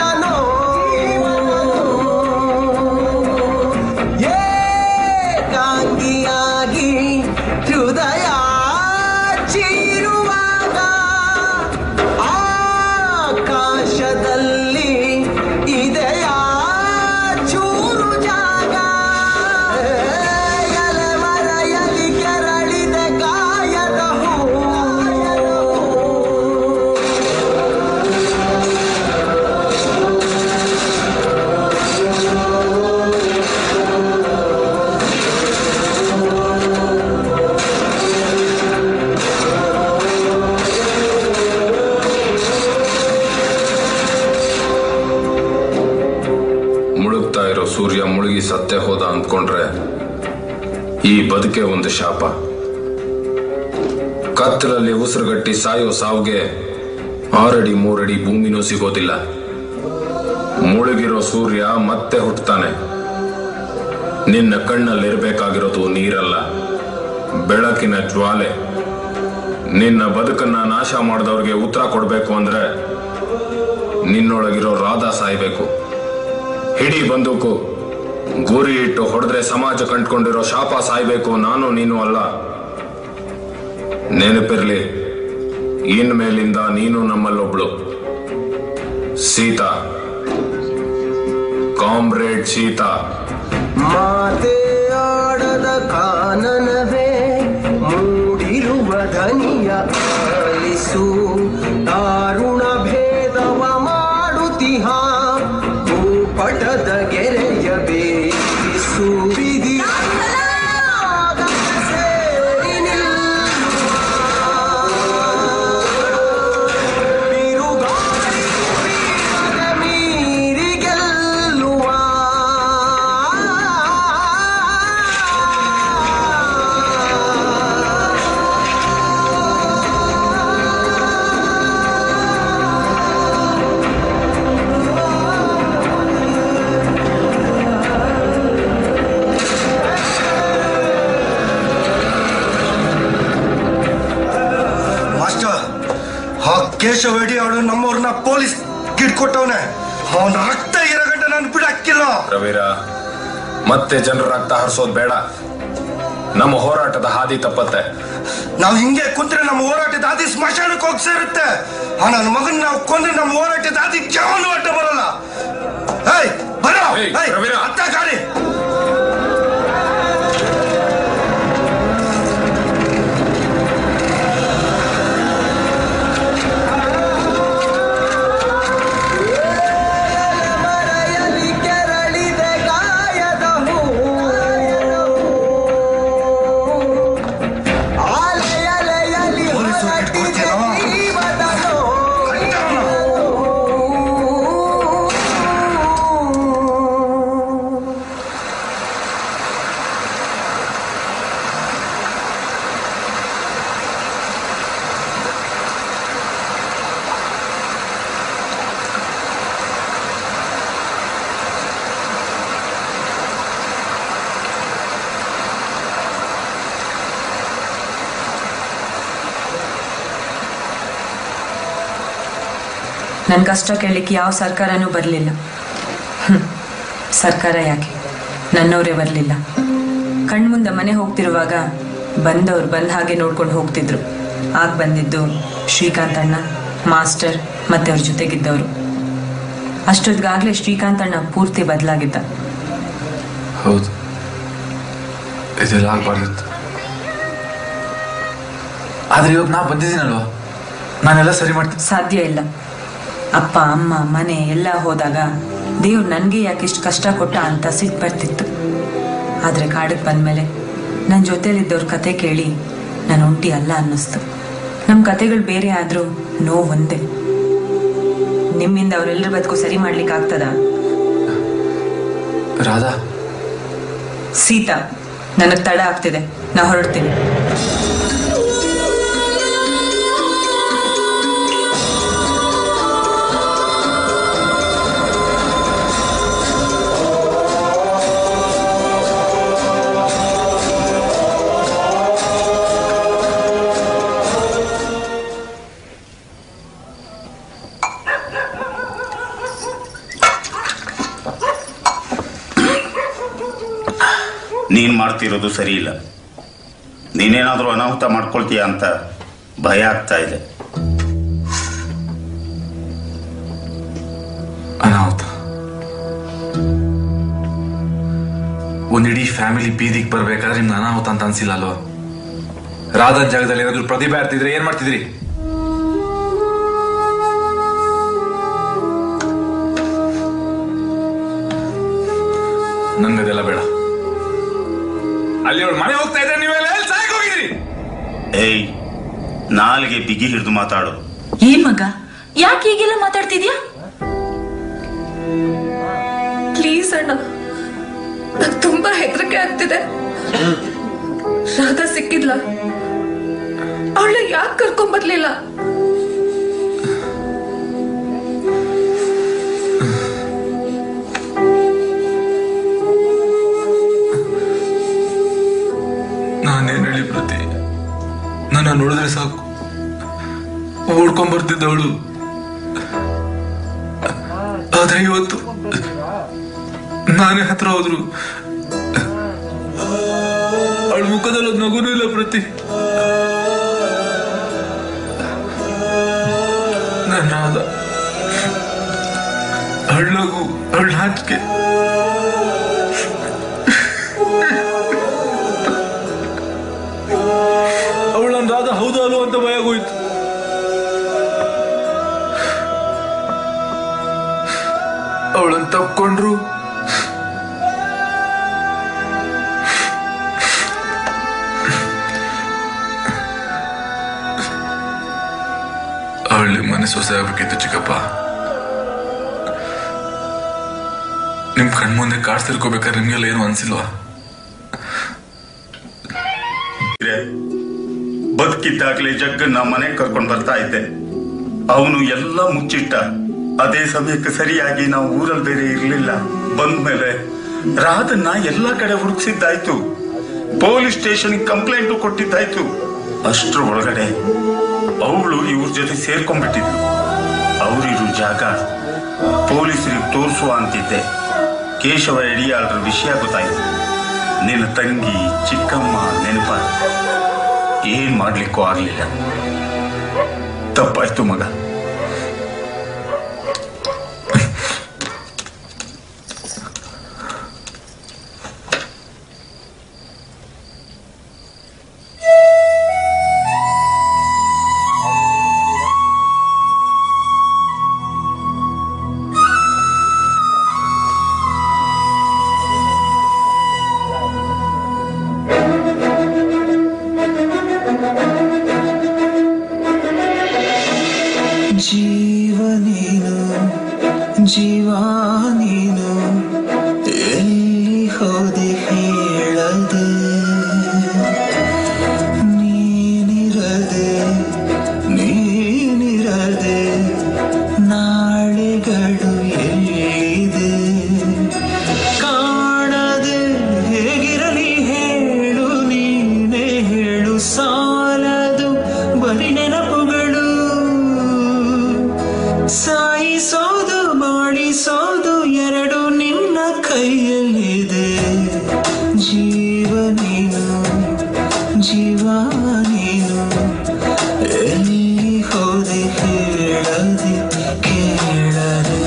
ಏಕಾಂಗಿಯಾಗಿ ಹೃದಯ ಚೀರುವಾಗ ಆಕಾಶದಲ್ಲಿ ಇದೆಯ ಚೂರು ಜಾಗ ಎಲೆ ಮರೆಯಲಿ ಕೆರಳಿದೆ ಗಾಯದ ಹೂ ಮುಳುಗ್ತಾ ಇರೋ ಸೂರ್ಯ ಮುಳುಗಿ ಸತ್ತೆ ಹೋದ ಅಂದ್ಕೊಂಡ್ರೆ ಈ ಬದುಕೆ ಒಂದು ಶಾಪ ಕತ್ತಲಲ್ಲಿ ಉಸಿರುಗಟ್ಟಿ ಸಾಯೋ ಸಾವುಗೆ ಆರಡಿ ಮೂರಡಿ ಭೂಮಿನೂ ಸಿಗೋದಿಲ್ಲ ಮುಳುಗಿರೋ ಸೂರ್ಯ ಮತ್ತೆ ಹುಟ್ಟುತ್ತಾನೆ ನಿನ್ನ ಕಣ್ಣಲ್ಲಿರ್ಬೇಕಾಗಿರೋದು ನೀರಲ್ಲ ಬೆಳಕಿನ ಜ್ವಾಲೆ ನಿನ್ನ ಬದುಕನ್ನ ನಾಶ ಮಾಡಿದವ್ರಿಗೆ ಉತ್ತರ ಕೊಡ್ಬೇಕು ಅಂದ್ರೆ ನಿನ್ನೊಳಗಿರೋ ರಾಧಾ ಸಾಯ್ಬೇಕು ಹಿಡಿ ಬಂದೂಕು ಗುರಿ ಇಟ್ಟು ಹೊಡೆದ್ರೆ ಸಮಾಜ ಕಂಡ್ಕೊಂಡಿರೋ ಶಾಪ ಸಾಯ್ಬೇಕು ನಾನು ನೀನು ಅಲ್ಲ ನೆನಪಿರ್ಲಿ ಇನ್ಮೇಲಿಂದ ನೀನು ನಮ್ಮಲ್ಲೊಬ್ಳು ಸೀತಾ ಕಾಮ್ರೇಡ್ ಸೀತಾ ಮಾತೆ ಆಡದ ಕಾನನವೇ ಮೂಡಿರುವ ಧನಿಯ ಆಲಿಸು ದಾರುಣ ಭೇದವ ಮಾಡುತ್ತಿಹ ಭೂಪಟದ ಗೆರೆಯ ಬೇಯಿಸು ವಿಧಿ ಸೇರಿ ಬಿರುಗಾಳಿ ಬೀಗದ ಮೀರಿ ಗೆಲ್ಲುವ ಮಾಸ್ಟರ್ ಆ ಕೇಶವೇಡಿ ಅವಳು ನಮ್ಮವ್ರನ್ನ ಪೊಲೀಸ್ ಕಿಡ್ಕೊಟ್ಟವನೆ ಅವನ ರಕ್ತ ಇರಗಂಟ ನಾನು ಬಿಡಕ್ಕಿಲ್ಲ ರವೀರ ಮತ್ತೆ ಜನರ ರಕ್ತ ಹರಿಸೋದ್ ಬೇಡ ನಮ್ಮ ಹೋರಾಟದ ಹಾದಿ ತಪ್ಪತ್ತೆ ನಾವು ಹಿಂಗೆ ಕುಂತ್ರೆ ನಮ್ಮ ಹೋರಾಟದ ಹಾದಿ ಸ್ಮಶಾನಕ್ಕೆ ಹೋಗಿ ಸೇರುತ್ತೆ ಆ ನನ್ನ ಮಗನ್ ನಾವು ಕೊಂದ್ರೆ ನಮ್ಮ ಹೋರಾಟದ ಹಾದಿ ಯಾವನು ಅಡ್ಡ ಬರಲ್ಲ ಏಯ್ ಬರೋ ಏಯ್, ಅತ್ತ ಗಾಡಿ ಮರೆಯಲಿ ಕೆರಳಿದೆ ಗಾಯದ ಹೂ ಅಲೆ ಅಲೆಯಲಿ ಹೊರಟಿದೆ ಜೀವದ ನನ್ನ ಕಷ್ಟ ಕೇಳಲಿಕ್ಕೆ ಯಾವ ಸರ್ಕಾರನೂ ಬರಲಿಲ್ಲ ಸರ್ಕಾರ ಯಾಕೆ ನನ್ನವರೇ ಬರಲಿಲ್ಲ ಕಣ್ಮುಂದೆ ಮನೆ ಹೋಗ್ತಿರುವಾಗ ಬಂದವ್ರು ಬಂದ ಹಾಗೆ ನೋಡ್ಕೊಂಡು ಹೋಗ್ತಿದ್ರು ಆಗ ಬಂದಿದ್ದು ಶ್ರೀಕಾಂತ್ ಅಣ್ಣ ಮಾಸ್ಟರ್ ಮತ್ತೆ ಅವ್ರ ಜೊತೆಗಿದ್ದವರು ಅಷ್ಟೊತ್ತಿಗಾಗಲೇ ಶ್ರೀಕಾಂತ್ ಅಣ್ಣ ಪೂರ್ತಿ ಬದಲಾಗಿದ್ದ ಹೌದು ಇದೆಲ್ಲ ಆಗ್ಬಾರ್ದಿತ್ತು ಆದ್ರೆ ಇವಾಗ ನಾ ಬಂದಿದ್ದೀನಲ್ವಾ ನಾನೆಲ್ಲ ಸರಿ ಮಾಡ್ತೀನಿ ಸಾಧ್ಯ ಇಲ್ಲ ಅಪ್ಪ ಅಮ್ಮ ಮನೆ ಎಲ್ಲ ಹೋದಾಗ ದೇವ್ರು ನನಗೆ ಯಾಕೆ ಇಷ್ಟು ಕಷ್ಟ ಕೊಟ್ಟ ಅಂತ ಸಿಟ್ಟು ಬರ್ತಿತ್ತು ಆದರೆ ಕಾಡಿಗೆ ಬಂದಮೇಲೆ ನನ್ನ ಜೊತೆಲಿದ್ದವ್ರ ಕತೆ ಕೇಳಿ ನಾನು ಒಂಟಿ ಅಲ್ಲ ಅನ್ನಿಸ್ತು ನಮ್ಮ ಕತೆಗಳು ಬೇರೆ ಆದರೂ ನೋವು ಒಂದೇ ನಿಮ್ಮಿಂದ ಅವರೆಲ್ಲರ ಬದುಕು ಸರಿ ಮಾಡ್ಲಿಕ್ಕೆ ಆಗ್ತದ ರಾಧಾ ಸೀತಾ ನನಗೆ ತಡ ಆಗ್ತಿದೆ ನಾ ಹೊರಡ್ತೀನಿ ನೀನ್ ಮಾಡ್ತಿರೋದು ಸರಿ ಇಲ್ಲ ನೀನೇನಾದ್ರೂ ಅನಾಹುತ ಮಾಡ್ಕೊಳ್ತೀಯ ಅಂತ ಭಯ ಆಗ್ತಾ ಇದೆ ಅನಾಹುತ ಒಂದಿಡೀ ಫ್ಯಾಮಿಲಿ ಬೀದಿಗೆ ಬರ್ಬೇಕಾದ್ರೆ ನಿಮ್ಗೆ ಅನಾಹುತ ಅಂತ ಅನ್ಸಿಲ್ಲ ಅಲ್ವಾ ರಾಧಾ ಜಾಗದಲ್ಲಿ ಏನಾದ್ರು ಪ್ರತಿಭೆ ಆಗ್ತಿದ್ರೆ ಏನ್ ಮಾಡ್ತಿದ್ರಿ ನಂಗದೆಲ್ಲ ಬೇಡ ಅಲ್ಲಿ ಅವಳು ಮನೆ ಹೋಗ್ತಾ ಇದ್ರೆ ನೀವೆಲ್ಲ ಎಲ್ಲಿ ಸಾಯಕ್ ಹೋಗಿದ್ರಿ ಏಯ್ ನಾಲಿಗೆ ಬಿಗಿ ಹಿಡಿದು ಮಾತಾಡು ಏನ್ ಮಗ ಯಾಕೆ ಹೀಗೆಲ್ಲ ಮಾತಾಡ್ತಿದ್ಯಾ ಪ್ಲೀಸ್ ಅಣ್ಣ ನಂಗೆ ತುಂಬಾ ಹೆದರಿಕೆ ಆಗ್ತಿದೆ ರಾಧಾ ಸಿಕ್ಕಿದ್ಲ ಅವಳ ಯಾಕೆ ಕರ್ಕೊಂಡ್ ಬರ್ಲಿಲ್ಲ ನಾನೇನ್ ಹೇಳಿ ಪ್ರತಿ ನನ್ನ ನೋಡಿದ್ರೆ ಸಾಕು ಓಡ್ಕೊಂಡ್ ಬರ್ತಿದ್ದವಳು ಆದ್ರೆ ಇವತ್ತು ನಾನೇ ಹತ್ರ ಹೋದ್ರು ಅವಳ ಮುಖದಲ್ಲಿ ಒಂದು ನಗುನೂ ಇಲ್ಲ ಪ್ರತಿ ನನ್ನ ರಾಧ ಅವಳ ನಗು ಅವಳ ನಾಚಿಕೆ ಅವಳು ನನ್ನ ರಾಧ ಹೌದು ಅಲ್ವೋ ಅಂತ ಭಯ ಆಗೋಯ್ತು ಅವಳನ್ನು ತಪ್ಕೊಂಡ್ರು ಅವಳಿ ಮನೆ ಸೊಸೆ ಆಗ್ಬೇಕಿತ್ತು ಚಿಕ್ಕಪ್ಪ ನಿಮ್ ಕಣ್ಮುಂದೆ ಕಾಡ್ಸ್ ತಿರ್ಕೋಬೇಕಾದ್ರೆ ನಿಮ್ಗೆಲ್ಲ ಏನು ಅನ್ಸಿಲ್ವಾ ಬದುಕಿದ್ದಾಗ್ಲೇ ಜಗ್ಗನ್ನ ಮನೆಗೆ ಕರ್ಕೊಂಡು ಬರ್ತಾ ಇದ್ದೆ ಅವನು ಎಲ್ಲ ಮುಚ್ಚಿಟ್ಟ ಅದೇ ಸಮಯಕ್ಕೆ ಸರಿಯಾಗಿ ನಾವು ಊರಲ್ಲಿ ಬೇರೆ ಇರ್ಲಿಲ್ಲ ಬಂದ್ಮೇಲೆ ರಾಧನ್ನ ಎಲ್ಲ ಕಡೆ ಹುಡುಕ್ಸಿದ್ದಾಯ್ತು ಪೊಲೀಸ್ ಸ್ಟೇಷನ್ ಕಂಪ್ಲೇಂಟ್ ಕೊಟ್ಟಿದ್ದಾಯ್ತು ಅಷ್ಟ್ರ ಒಳಗಡೆ ಅವಳು ಇವ್ರ ಜೊತೆ ಸೇರ್ಕೊಂಡ್ಬಿಟ್ಟಿದ್ಲು ಅವರಿರೋ ಜಾಗ ಪೊಲೀಸರಿಗೆ ತೋರಿಸುವ ಅಂತಿದ್ದೆ ಕೇಶವ ಎಡಿಯಾಳ್ರ ವಿಷಯ ಗೊತ್ತಾಯ್ತು ನಿನ್ನ ತಂಗಿ ಚಿಕ್ಕಮ್ಮ ನೆನಪ ಏನ್ ಮಾಡ್ಲಿಕ್ಕೂ ಆಗ್ಲಿಲ್ಲ ತಪ್ಪಾಯ್ತು ಮಗ ಜೀವ ನೀನು ಜೀವ ನೀನು ಎಲ್ಲಿ ಹೋದೆ ಹೇಳದೆ ನೀನಿರದೆ ನೀನಿರದೆ ನಾಳೆಗಳು ಎಲ್ಲಿದೆ ಕಾಣದೆ ಹೇಗಿರಲಿ ಹೇಳು ನೀನೇ ಹೇಳು ಸಾಲದು ಬರೀ ನೆನಪುಗಳು ಸಾಯಿಸೋದು ಮಾಡಿಸೋದು ಎರಡು ನಿನ್ನ ಕೈಯಲ್ಲಿದೆ ಜೀವ ನೀನು ಜೀವ ನೀನು ಎಲ್ಲಿ ಹೋದೆ ಹೇಳದೆ ಕೇಳದೆ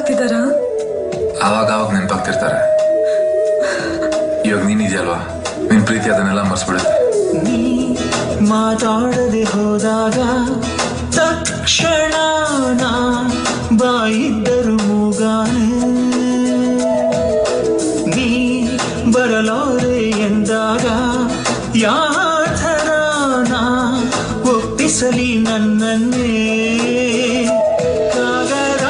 ನೆನಪಾಗ್ತಿದಾರಾ ಆವಾಗ ಆವಾಗ ನೆನಪಾಗ್ತಿರ್ತಾರೆ ಇವಾಗ ನೀನಿದೆಯಲ್ವಾ ನಿನ್ ಪ್ರೀತಿ ಅದನ್ನೆಲ್ಲ ಮರ್ಸ್ಬಿಡುತ್ತೆ ನೀ ಮಾತಾಡದೆ ಹೋದಾಗ ತಕ್ಷಣ ನಾ ಬಾಯಿದ್ದರು ಮೂಗಾನೆ ನೀ ಬರಲಾರೆ ಎಂದಾಗ ಯಾಥರ ನಾ ಒಪ್ಪಿಸಲಿ ನನ್ನನ್ನೇ ಕಾಗದ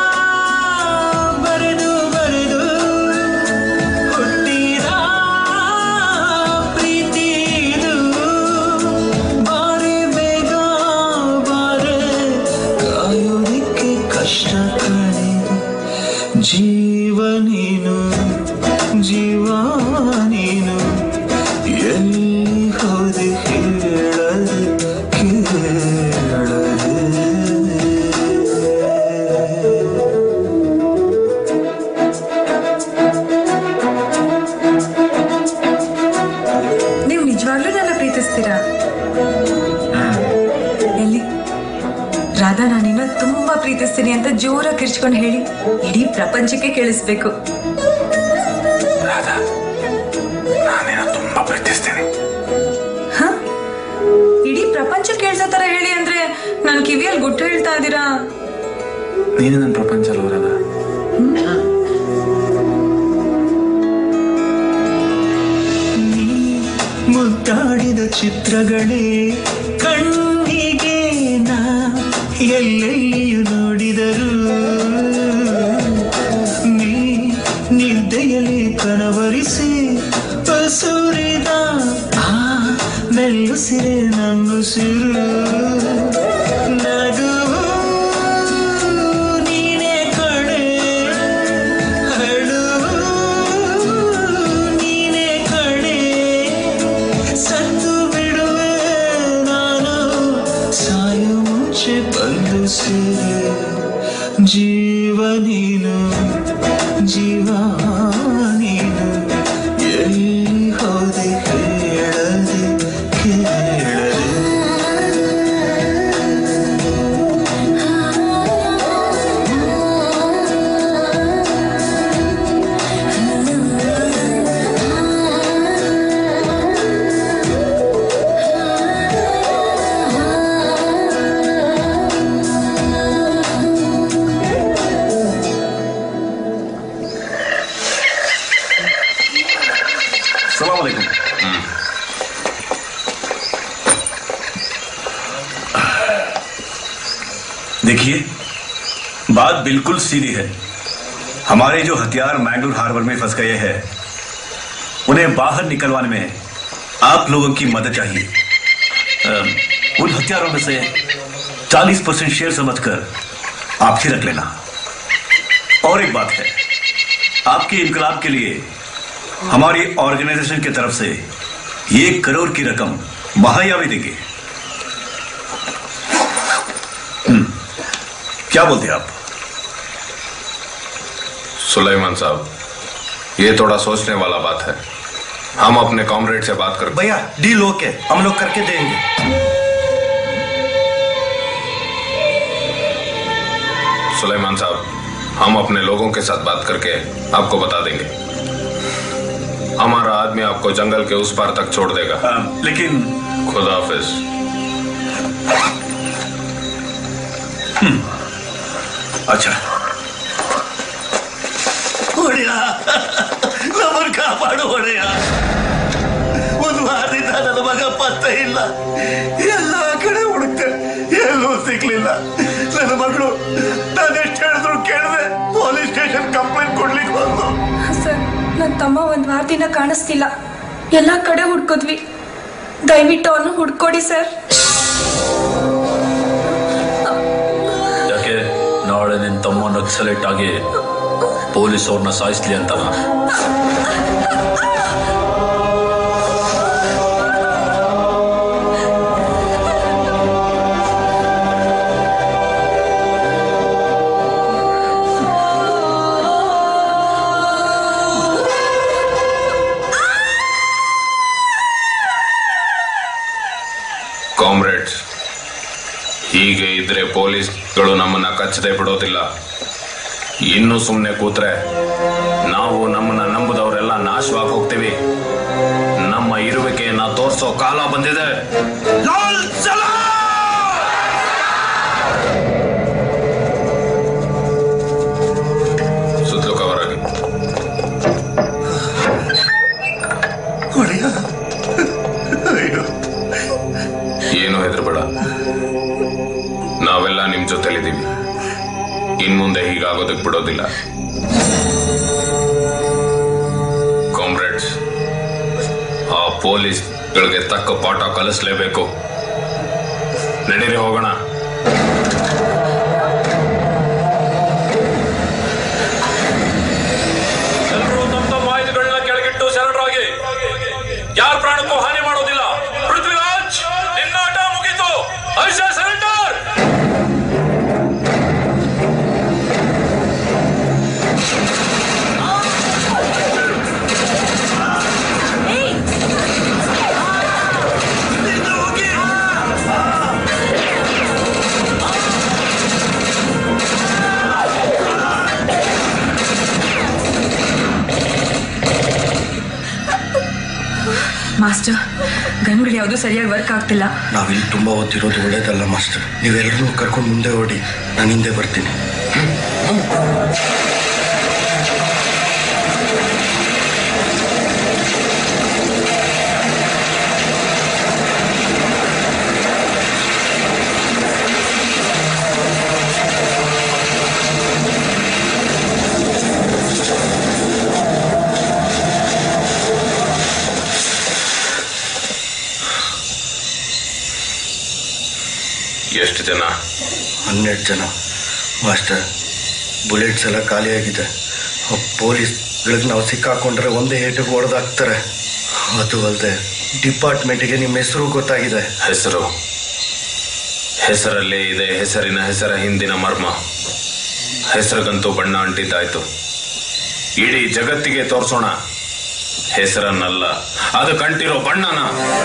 ಬರೆದು ಬರೆದು ಹುಟ್ಟಿದ ಪ್ರೀತಿ ಇದು ಬಾರೆ ಬೇಗ ಬಾರೆ ಕಾಯೋದಿಕ್ಕೆ ಕಷ್ಟ ಕಣೆ ಜೀವ ನೀನು ಜೀವ ನೀನು ಎಲ್ಲಿ ಹೋದೆ ಹೇಳದೆ ಕೇಳದೆ ನೀವ್ ನಿಜವಾಗ್ಲೂ ನನ್ನ ಪ್ರೀತಿಸ್ತೀರಾ ಎಲ್ಲಿ ರಾಧಾ ನಾನಿನ್ನ ತುಂಬಾ ಪ್ರೀತಿಸ್ತೀನಿ ಅಂತ ಜೋರಾಗಿ ಕಿರ್ಚ್ಕೊಂಡು ಹೇಳಿ ಇಡೀ ಪ್ರಪಂಚಕ್ಕೆ ಕೇಳಿಸ್ಬೇಕು ನಾನೇನ ತುಂಬಾ ಪ್ರೀತಿಸ್ತೀನಿ ಹ? ಇಡೀ ಪ್ರಪಂಚ ಕೇಳ್ಸೋ ತರ ಹೇಳಿ ಅಂದ್ರೆ ನನ್ ಕಿವಿಯಲ್ಲಿ ಗುಟ್ಟು ಹೇಳ್ತಾ ಇದ್ದೀರಾ ನೀನು ನನ್ನ ಪ್ರಪಂಚ ಅಲ್ವರದ ಮುದ್ದಾಡಿದ ಚಿತ್ರಗಳೇ ಕಣ್ಣಿಗೆ ನಾ ಎಲ್ಲೆಲ್ಲಿಯೂ ನೋಡಿದರು ನೀ ನಿದ್ದೆಯಲ್ಲಿ ಕನವರಿಸಿ ಸುರಿದ ಆ ಮೆಲ್ಲುಸಿರೆ ನನ್ನುಸಿರು ನಗುವು ನೀನೇ ಕಣೆ ಅಳುವು ನೀನೇ ಕಣೆ ಸತ್ತು ಬಿಡುವೆ ನಾನು ಸಾಯೋ ಮುಂಚೆ ಬಂದು ಸೇರೆ ಜೀವ ನೀನು ಜೀವ ನೀನು ಎಲ್ಲಿ ಹೋದೆ ಹೇಳದೆ सलाम वालेकुम देखिए बात बिल्कुल सीधी है हमारे जो हथियार मैंगलोर हार्बर में फंस गए हैं उन्हें बाहर निकलवाने में आप लोगों की मदद चाहिए अम, उन हथियारों में से 40 परसेंट शेयर समझकर आप ही रख लेना और एक बात है आपके इनकलाब के लिए हमारी ऑर्गेनाइजेशन की तरफ से एक करोड़ की रकम मुहैया भी देंगे हम्म, क्या बोलते हैं आप सुलेमान साहब ये थोड़ा सोचने वाला बात है हम अपने कॉमरेड से बात कर भैया डील ओके हम लोग करके देंगे सुलेमान साहब हम अपने लोगों के साथ बात करके आपको बता देंगे हमारा आदमी आपको जंगल के उस पार तक छोड़ देगा लेकिन खुदा हाफिज अच्छा ಒಡೆಯ ನಮ್ಮನ್ನು ಕಾಪಾಡು ಒಡೆಯ ಒಂದು ವಾರದಿಂದ ನನ್ನ ಮಗ ಪತ್ತೆ ಇಲ್ಲ ಎಲ್ಲ ಕಡೆ ಹುಡುಕ್ತೆ ಎಲ್ಲೂ ಸಿಗ್ಲಿಲ್ಲ ನನ್ನ ಮಗಳು ನಾನು ಎಷ್ಟು ಹೇಳಿದ್ರು ಕೇಳದೆ ಪೊಲೀಸ್ ಸ್ಟೇಷನ್ ಕಂಪ್ಲೇಂಟ್ ಕೊಡ್ಲಿಕ್ಕೆ ಬಂದು ಸರ್ ನನ್ ತಮ್ಮ ಒಂದ್ ವಾರದಿಂದ ಕಾಣಿಸ್ತಿಲ್ಲ ಎಲ್ಲಾ ಕಡೆ ಹುಡ್ಕೋದ್ವಿ ದಯವಿಟ್ಟು ಅವನು ಹುಡ್ಕೊಡಿ ಸರ್ ಯಾಕೆ ನಾಳೆ ನಿನ್ ತಮ್ಮ ನಕ್ಸಲೆಟ್ ಆಗಿ ಪೊಲೀಸ್ ಅವ್ರನ್ನ ಸಾಯಿಸ್ಲಿ ಅಂತನಾ ಕಾಮ್ರೇಡ್ಸ್ ಹೀಗೆ ಇದ್ರೆ ಪೊಲೀಸ್ಗಳು ನಮ್ಮನ್ನ ಕಚ್ಚದೆ ಬಿಡೋದಿಲ್ಲ ಇನ್ನು ಸುಮ್ಮನೆ ಕೂತ್ರೆ ನಾವು ನಮ್ಮನ್ನ ನಂಬುದವರೆಲ್ಲ ನಾಶವಾಗಿ ಹೋಗ್ತೀವಿ ನಮ್ಮ ಇರುವಿಕೆಯನ್ನ ತೋರಿಸೋ ಕಾಲ ಬಂದಿದೆ ಸುತ್ತಲೂ ಕವರ್ ಆಗಿ ಏನು ಹೆದರ್ಬೇಡ ನಾವೆಲ್ಲ ನಿಮ್ ಜೊತೆಲಿದ್ದೀವಿ ಇನ್ ಮುಂದೆ ಹೀಗಾಗೋದಕ್ ಬಿಡೋದಿಲ್ಲ ಕಾಮ್ರೇಡ್ಸ್ ಆ ಪೊಲೀಸ್ಗಳಿಗೆ ತಕ್ಕ ಪಾಠ ಕಲಿಸ್ಲೇಬೇಕು ನಡೀರಿ ಹೋಗೋಣ ಎಲ್ಲರೂ ತಮ್ಮ ತಮ್ಮ ಆಯುಧಗಳನ್ನ ಕೆಳಗಿಟ್ಟು ಶರಣರಾಗಿ ಯಾರ ಪ್ರಾಣಕ್ಕೂ ಹಾನಿ ಮಾಡೋದಿಲ್ಲ ಪೃಥ್ವಿರಾಜ್ ನಿನ್ನಾಟ ಮುಗೀತು ಐಶ ಸರೆಂಡರ್ ಮಾಸ್ಟರ್ ಗನ್ಗಳು ಯಾವುದು ಸರಿಯಾಗಿ ವರ್ಕ್ ಆಗ್ತಿಲ್ಲ ನಾವಿಲ್ಲಿ ತುಂಬಾ ಓದ್ತಿರೋದು ಒಳ್ಳೇದಲ್ಲ ಮಾಸ್ಟರ್ ನೀವೆಲ್ಲರೂ ಕರ್ಕೊಂಡು ಮುಂದೆ ಓಡಿ ನಾನು ಹಿಂದೆ ಬರ್ತೀನಿ ಎಷ್ಟು ಜನ ಹನ್ನೆರಡು ಜನ ಮಾಸ್ಟರ್ ಬುಲೆಟ್ಸ್ ಎಲ್ಲ ಖಾಲಿಯಾಗಿದೆ ಆ ಪೊಲೀಸ್ಗಳಿಗೆ ನಾವು ಸಿಕ್ಕಾಕೊಂಡ್ರೆ ಒಂದೇ ಏಟಿಗೆ ಹೊಡೆದಾಕ್ತಾರೆ ಅದು ಅಲ್ಲದೆ ಡಿಪಾರ್ಟ್ಮೆಂಟಿಗೆ ನಿಮ್ಮ ಹೆಸರು ಗೊತ್ತಾಗಿದೆ ಹೆಸರು ಹೆಸರಲ್ಲೇ ಇದೆ ಹೆಸರಿನ ಹೆಸರ ಹಿಂದಿನ ಮರ್ಮ ಹೆಸರಿಗಂತೂ ಬಣ್ಣ ಅಂಟಿದ್ದಾಯ್ತು ಇಡೀ ಜಗತ್ತಿಗೆ ತೋರಿಸೋಣ ಹೆಸರನ್ನಲ್ಲ ಅದು ಕಂಟಿರೋ ಬಣ್ಣನ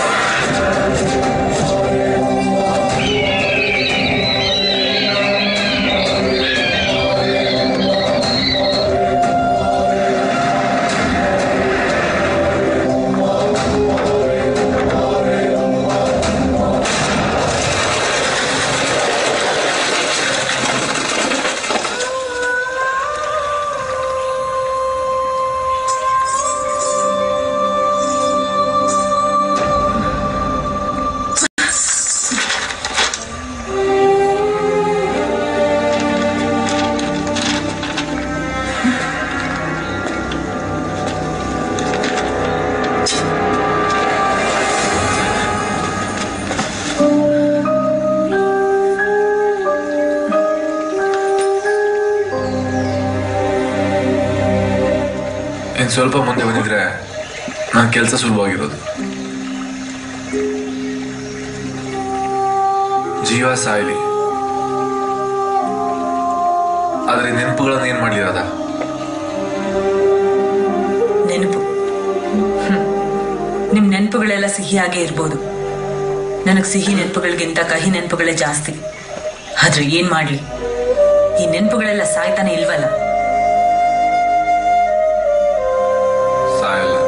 ಇನ್ ಸ್ವಲ್ಪ ಮುಂದೆ ಬಂದಿದ್ರೆ ನನ್ನ ಕೆಲಸ ಸುಲಭವಾಗಿರೋದು ಜೀವ ಸಾಯ್ಲಿ ಆದ್ರೆ ನೆನಪುಗಳನ್ನ ಏನ್ ಮಾಡ್ಲಿರದ ನೆನಪು ಹ್ಮ್. ನಿಮ್ ನೆನಪುಗಳೆಲ್ಲ ಸಿಹಿಯಾಗೇ ಇರ್ಬೋದು ನನಗ್ ಸಿಹಿ ನೆನಪುಗಳಿಗಿಂತ ಕಹಿ ನೆನಪುಗಳೇ ಜಾಸ್ತಿ ಆದ್ರೆ ಏನ್ ಮಾಡ್ಲಿ ಈ ನೆನಪುಗಳೆಲ್ಲ ಸಾಯ್ತಾನೆ ಇಲ್ವಲ್ಲ ಸಾಯಲ್ಲ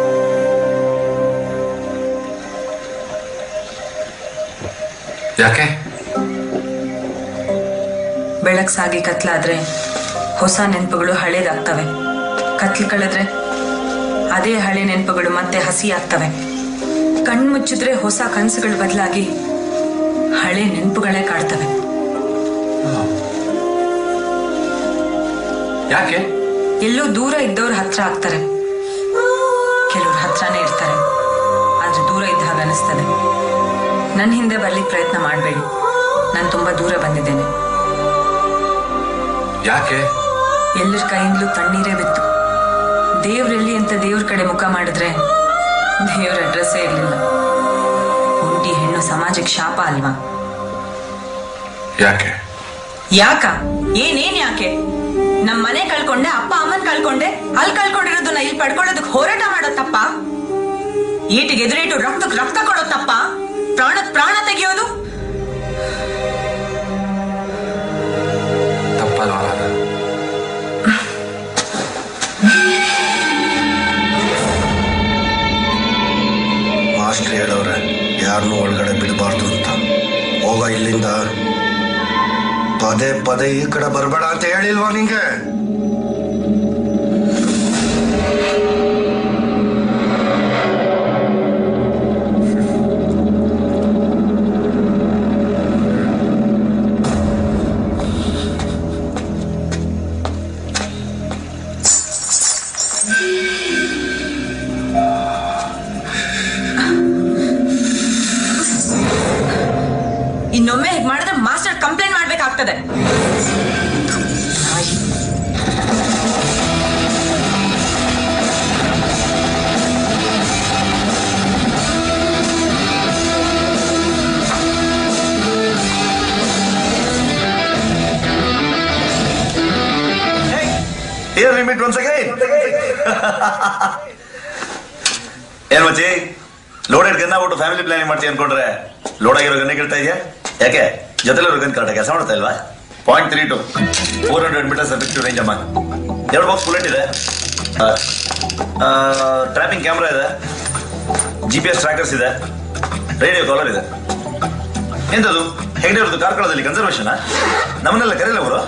ಯಾಕೆ ಬೆಳಕ್ ಸಾಗಿ ಕತ್ಲಾದ್ರೆ ಹೊಸ ನೆನಪುಗಳು ಹಳೇದಾಗ್ತವೆ ಕತ್ಲು ಕಳೆದ್ರೆ ಅದೇ ಹಳೆ ನೆನಪುಗಳು ಮತ್ತೆ ಹಸಿ ಆಗ್ತವೆ ಕಣ್ ಮುಚ್ಚಿದ್ರೆ ಹೊಸ ಕನಸುಗಳು ಬದಲಾಗಿ ಹಳೆ ನೆನಪುಗಳೇ ಕಾಡ್ತವೆ ಯಾಕೆ ಎಲ್ಲೋ ದೂರ ಇದ್ದವ್ರ ಹತ್ರ ಆಗ್ತಾರೆ ಕೆಲವ್ರ ಹತ್ರನೇ ಇರ್ತಾರೆ ಆದ್ರೆ ದೂರ ಇದ್ದ ಹಾಗೆ ಅನಿಸ್ತದೆ ನನ್ನ ಹಿಂದೆ ಬರ್ಲಿಕ್ಕೆ ಪ್ರಯತ್ನ ಮಾಡಬೇಡಿ ನಾನು ತುಂಬಾ ದೂರ ಬಂದಿದ್ದೇನೆ ಯಾಕೆ ಎಲ್ಲರ ಕೈಯಿಂದಲೂ ತಣ್ಣೀರೇ ಬಿತ್ತು ದೇವ್ರೆಲ್ಲಿ ಅಂತ ದೇವ್ರ ಕಡೆ ಮುಖ ಮಾಡಿದ್ರೆ ದೇವ್ರ ಅಡ್ರೆಸ್ಸೇ ಇರಲಿಲ್ಲ ಒಂಟಿ ಹೆಣ್ಣು ಸಮಾಜಕ್ಕೆ ಶಾಪ ಅಲ್ವಾ ಯಾಕೆ ಯಾಕ ಏನೇನ್ ಯಾಕೆ ನಮ್ ಮನೆ ಕಳ್ಕೊಂಡೆ ಅಪ್ಪ ಅಮ್ಮನ್ ಕಳ್ಕೊಂಡೆ ಅಲ್ಲಿ ಕಳ್ಕೊಂಡಿರೋದನ್ನ ಇಲ್ಲಿ ಪಡ್ಕೊಳ್ಳೋದಕ್ ಹೋರಾಟ ಮಾಡೋ ತಪ್ಪ ಈಟಿಗೆ ಎದುರಿಟ್ಟು ರಕ್ತಕ್ ರಕ್ತ ಕೊಡೋ ತಪ್ಪ ಪ್ರಾಣಕ್ ಪ್ರಾಣ ತೆಗೆಯೋದು ತಪ್ಪಲ್ವಾ ಮಾಸ್ಟರ್ ಹೇಳವ್ರೆ ಯಾರನ್ನೂ ಒಳಗಡೆ ಬಿಡಬಾರ್ದು ಅಂತ ಹೋಗ ಇಲ್ಲಿಂದ ಪದೇ ಪದೇ ಈ ಕಡೆ ಬರಬೇಡ ಅಂತ ಹೇಳಿಲ್ವಾ ನಿಂಗೆ ಇನ್ನೊಮ್ಮೆ ಹೀಗೆ ಮಾಡಿದ್ರೆ ಮಾಸ್ಟರ್ ಕಂಪ್ಲೇಂಟ್ ಮಾಡ್ಬೇಕಾಗ್ತದೆ Here we meet once again. ಏನ್ ಮಚ್ಚಿ ಲೋಡೆಡ್ ಗನ್ ಆಗ್ಬಿಟ್ಟು ಫ್ಯಾಮಿಲಿ ಪ್ಲಾನಿಂಗ್ ಮಾಡ್ತೀವಿ ಅನ್ಕೊಂಡ್ರೆ ಲೋಡ್ ಆಗಿರೋ ಗನ್ನೇ ಕೇಳ್ತಾ ಇದೆಯಾ ಯಾಕೆ ಜೊತೆಲಿರೋ ಗನ್ ಕರೆಕ್ಟ್ ಕೆಲಸ ಮಾಡ್ತಾ ಇಲ್ವಾ point three to four hundred meters effective range ಅಮ್ಮ ಎರಡು ಬಾಕ್ಸ್ ಬುಲೆಟ್ ಇದೆ ಟ್ರಾಪಿಂಗ್ ಕ್ಯಾಮ್ರಾ ಇದೆ ಜಿ ಪಿ ಎಸ್ ಟ್ರ್ಯಾಕರ್ಸ್ ಇದೆ ರೇಡಿಯೋ ಕಾಲರ್ ಇದೆ ಎಂತದು ಹೆಗ್ಡೆ ಅವ್ರದ್ದು ಕಾರ್ಕಳದಲ್ಲಿ ಕನ್ಸರ್ವೇಷನ್ ನಮ್ಮನ್ನೆಲ್ಲ ಕರೆಯಲ್ಲ ಅವರು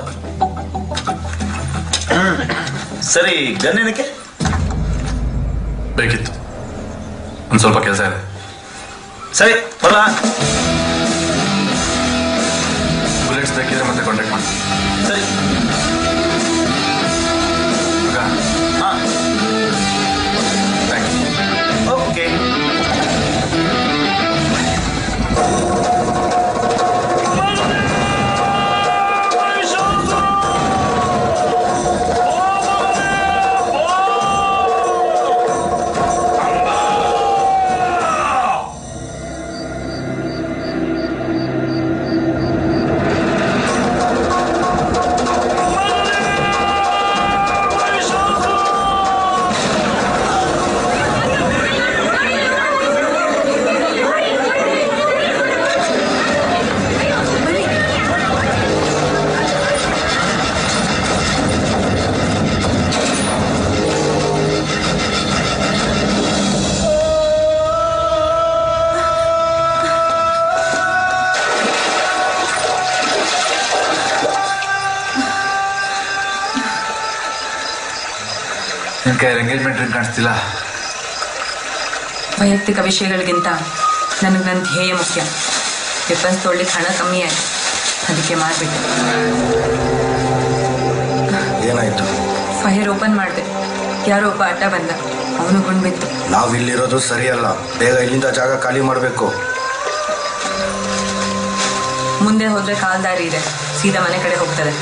ಸರಿ ಗನ್ ಏನಕ್ಕೆ ಬೇಕಿತ್ತು ಒಂದು ಸ್ವಲ್ಪ ಕೆಲಸ ಇದೆ ಸರಿ ಬರಲ್ಲ ಬುಲೆಟ್ಸ್ ಬೇಕಿದ್ರೆ ಮತ್ತೆ ಕಾಂಟ್ಯಾಕ್ಟ್ ಮಾಡಿ ಸರಿ ಓಕೆ ನಿನ್ ಕೈ ಎಂಗೇಜ್ಮೆಂಟ್ ರಿಂಗ್ ಕಾಣಿಸ್ತಿಲ್ಲ ವೈಯಕ್ತಿಕ ವಿಷಯಗಳಿಗಿಂತ ನನಗೆ ನನ್ನ ಧ್ಯೇಯ ಮುಖ್ಯ ವೆಪನ್ಸ್ ತೊಗೊಳ್ಳಿಕ್ಕೆ ಹಣ ಕಮ್ಮಿ ಆಯ್ತು ಅದಕ್ಕೆ ಮಾರ್ಬಿಟ್ಟೆ ಏನಾಯ್ತು ಫೈರ್ ಓಪನ್ ಮಾಡಿದೆ ಯಾರೋ ಒಬ್ಬ ಅಡ್ಡ ಬಂದ ಅವನು ಗುಂಡ್ಬಿತ್ತು ನಾವಿಲ್ಲಿರೋದು ಸರಿಯಲ್ಲ ಬೇಗ ಇಲ್ಲಿಂದ ಜಾಗ ಖಾಲಿ ಮಾಡಬೇಕು ಮುಂದೆ ಹೋದ್ರೆ ಕಾಲ್ದಾರಿ ಇದೆ ಸೀದಾ ಮನೆ ಕಡೆ ಹೋಗ್ತದೆ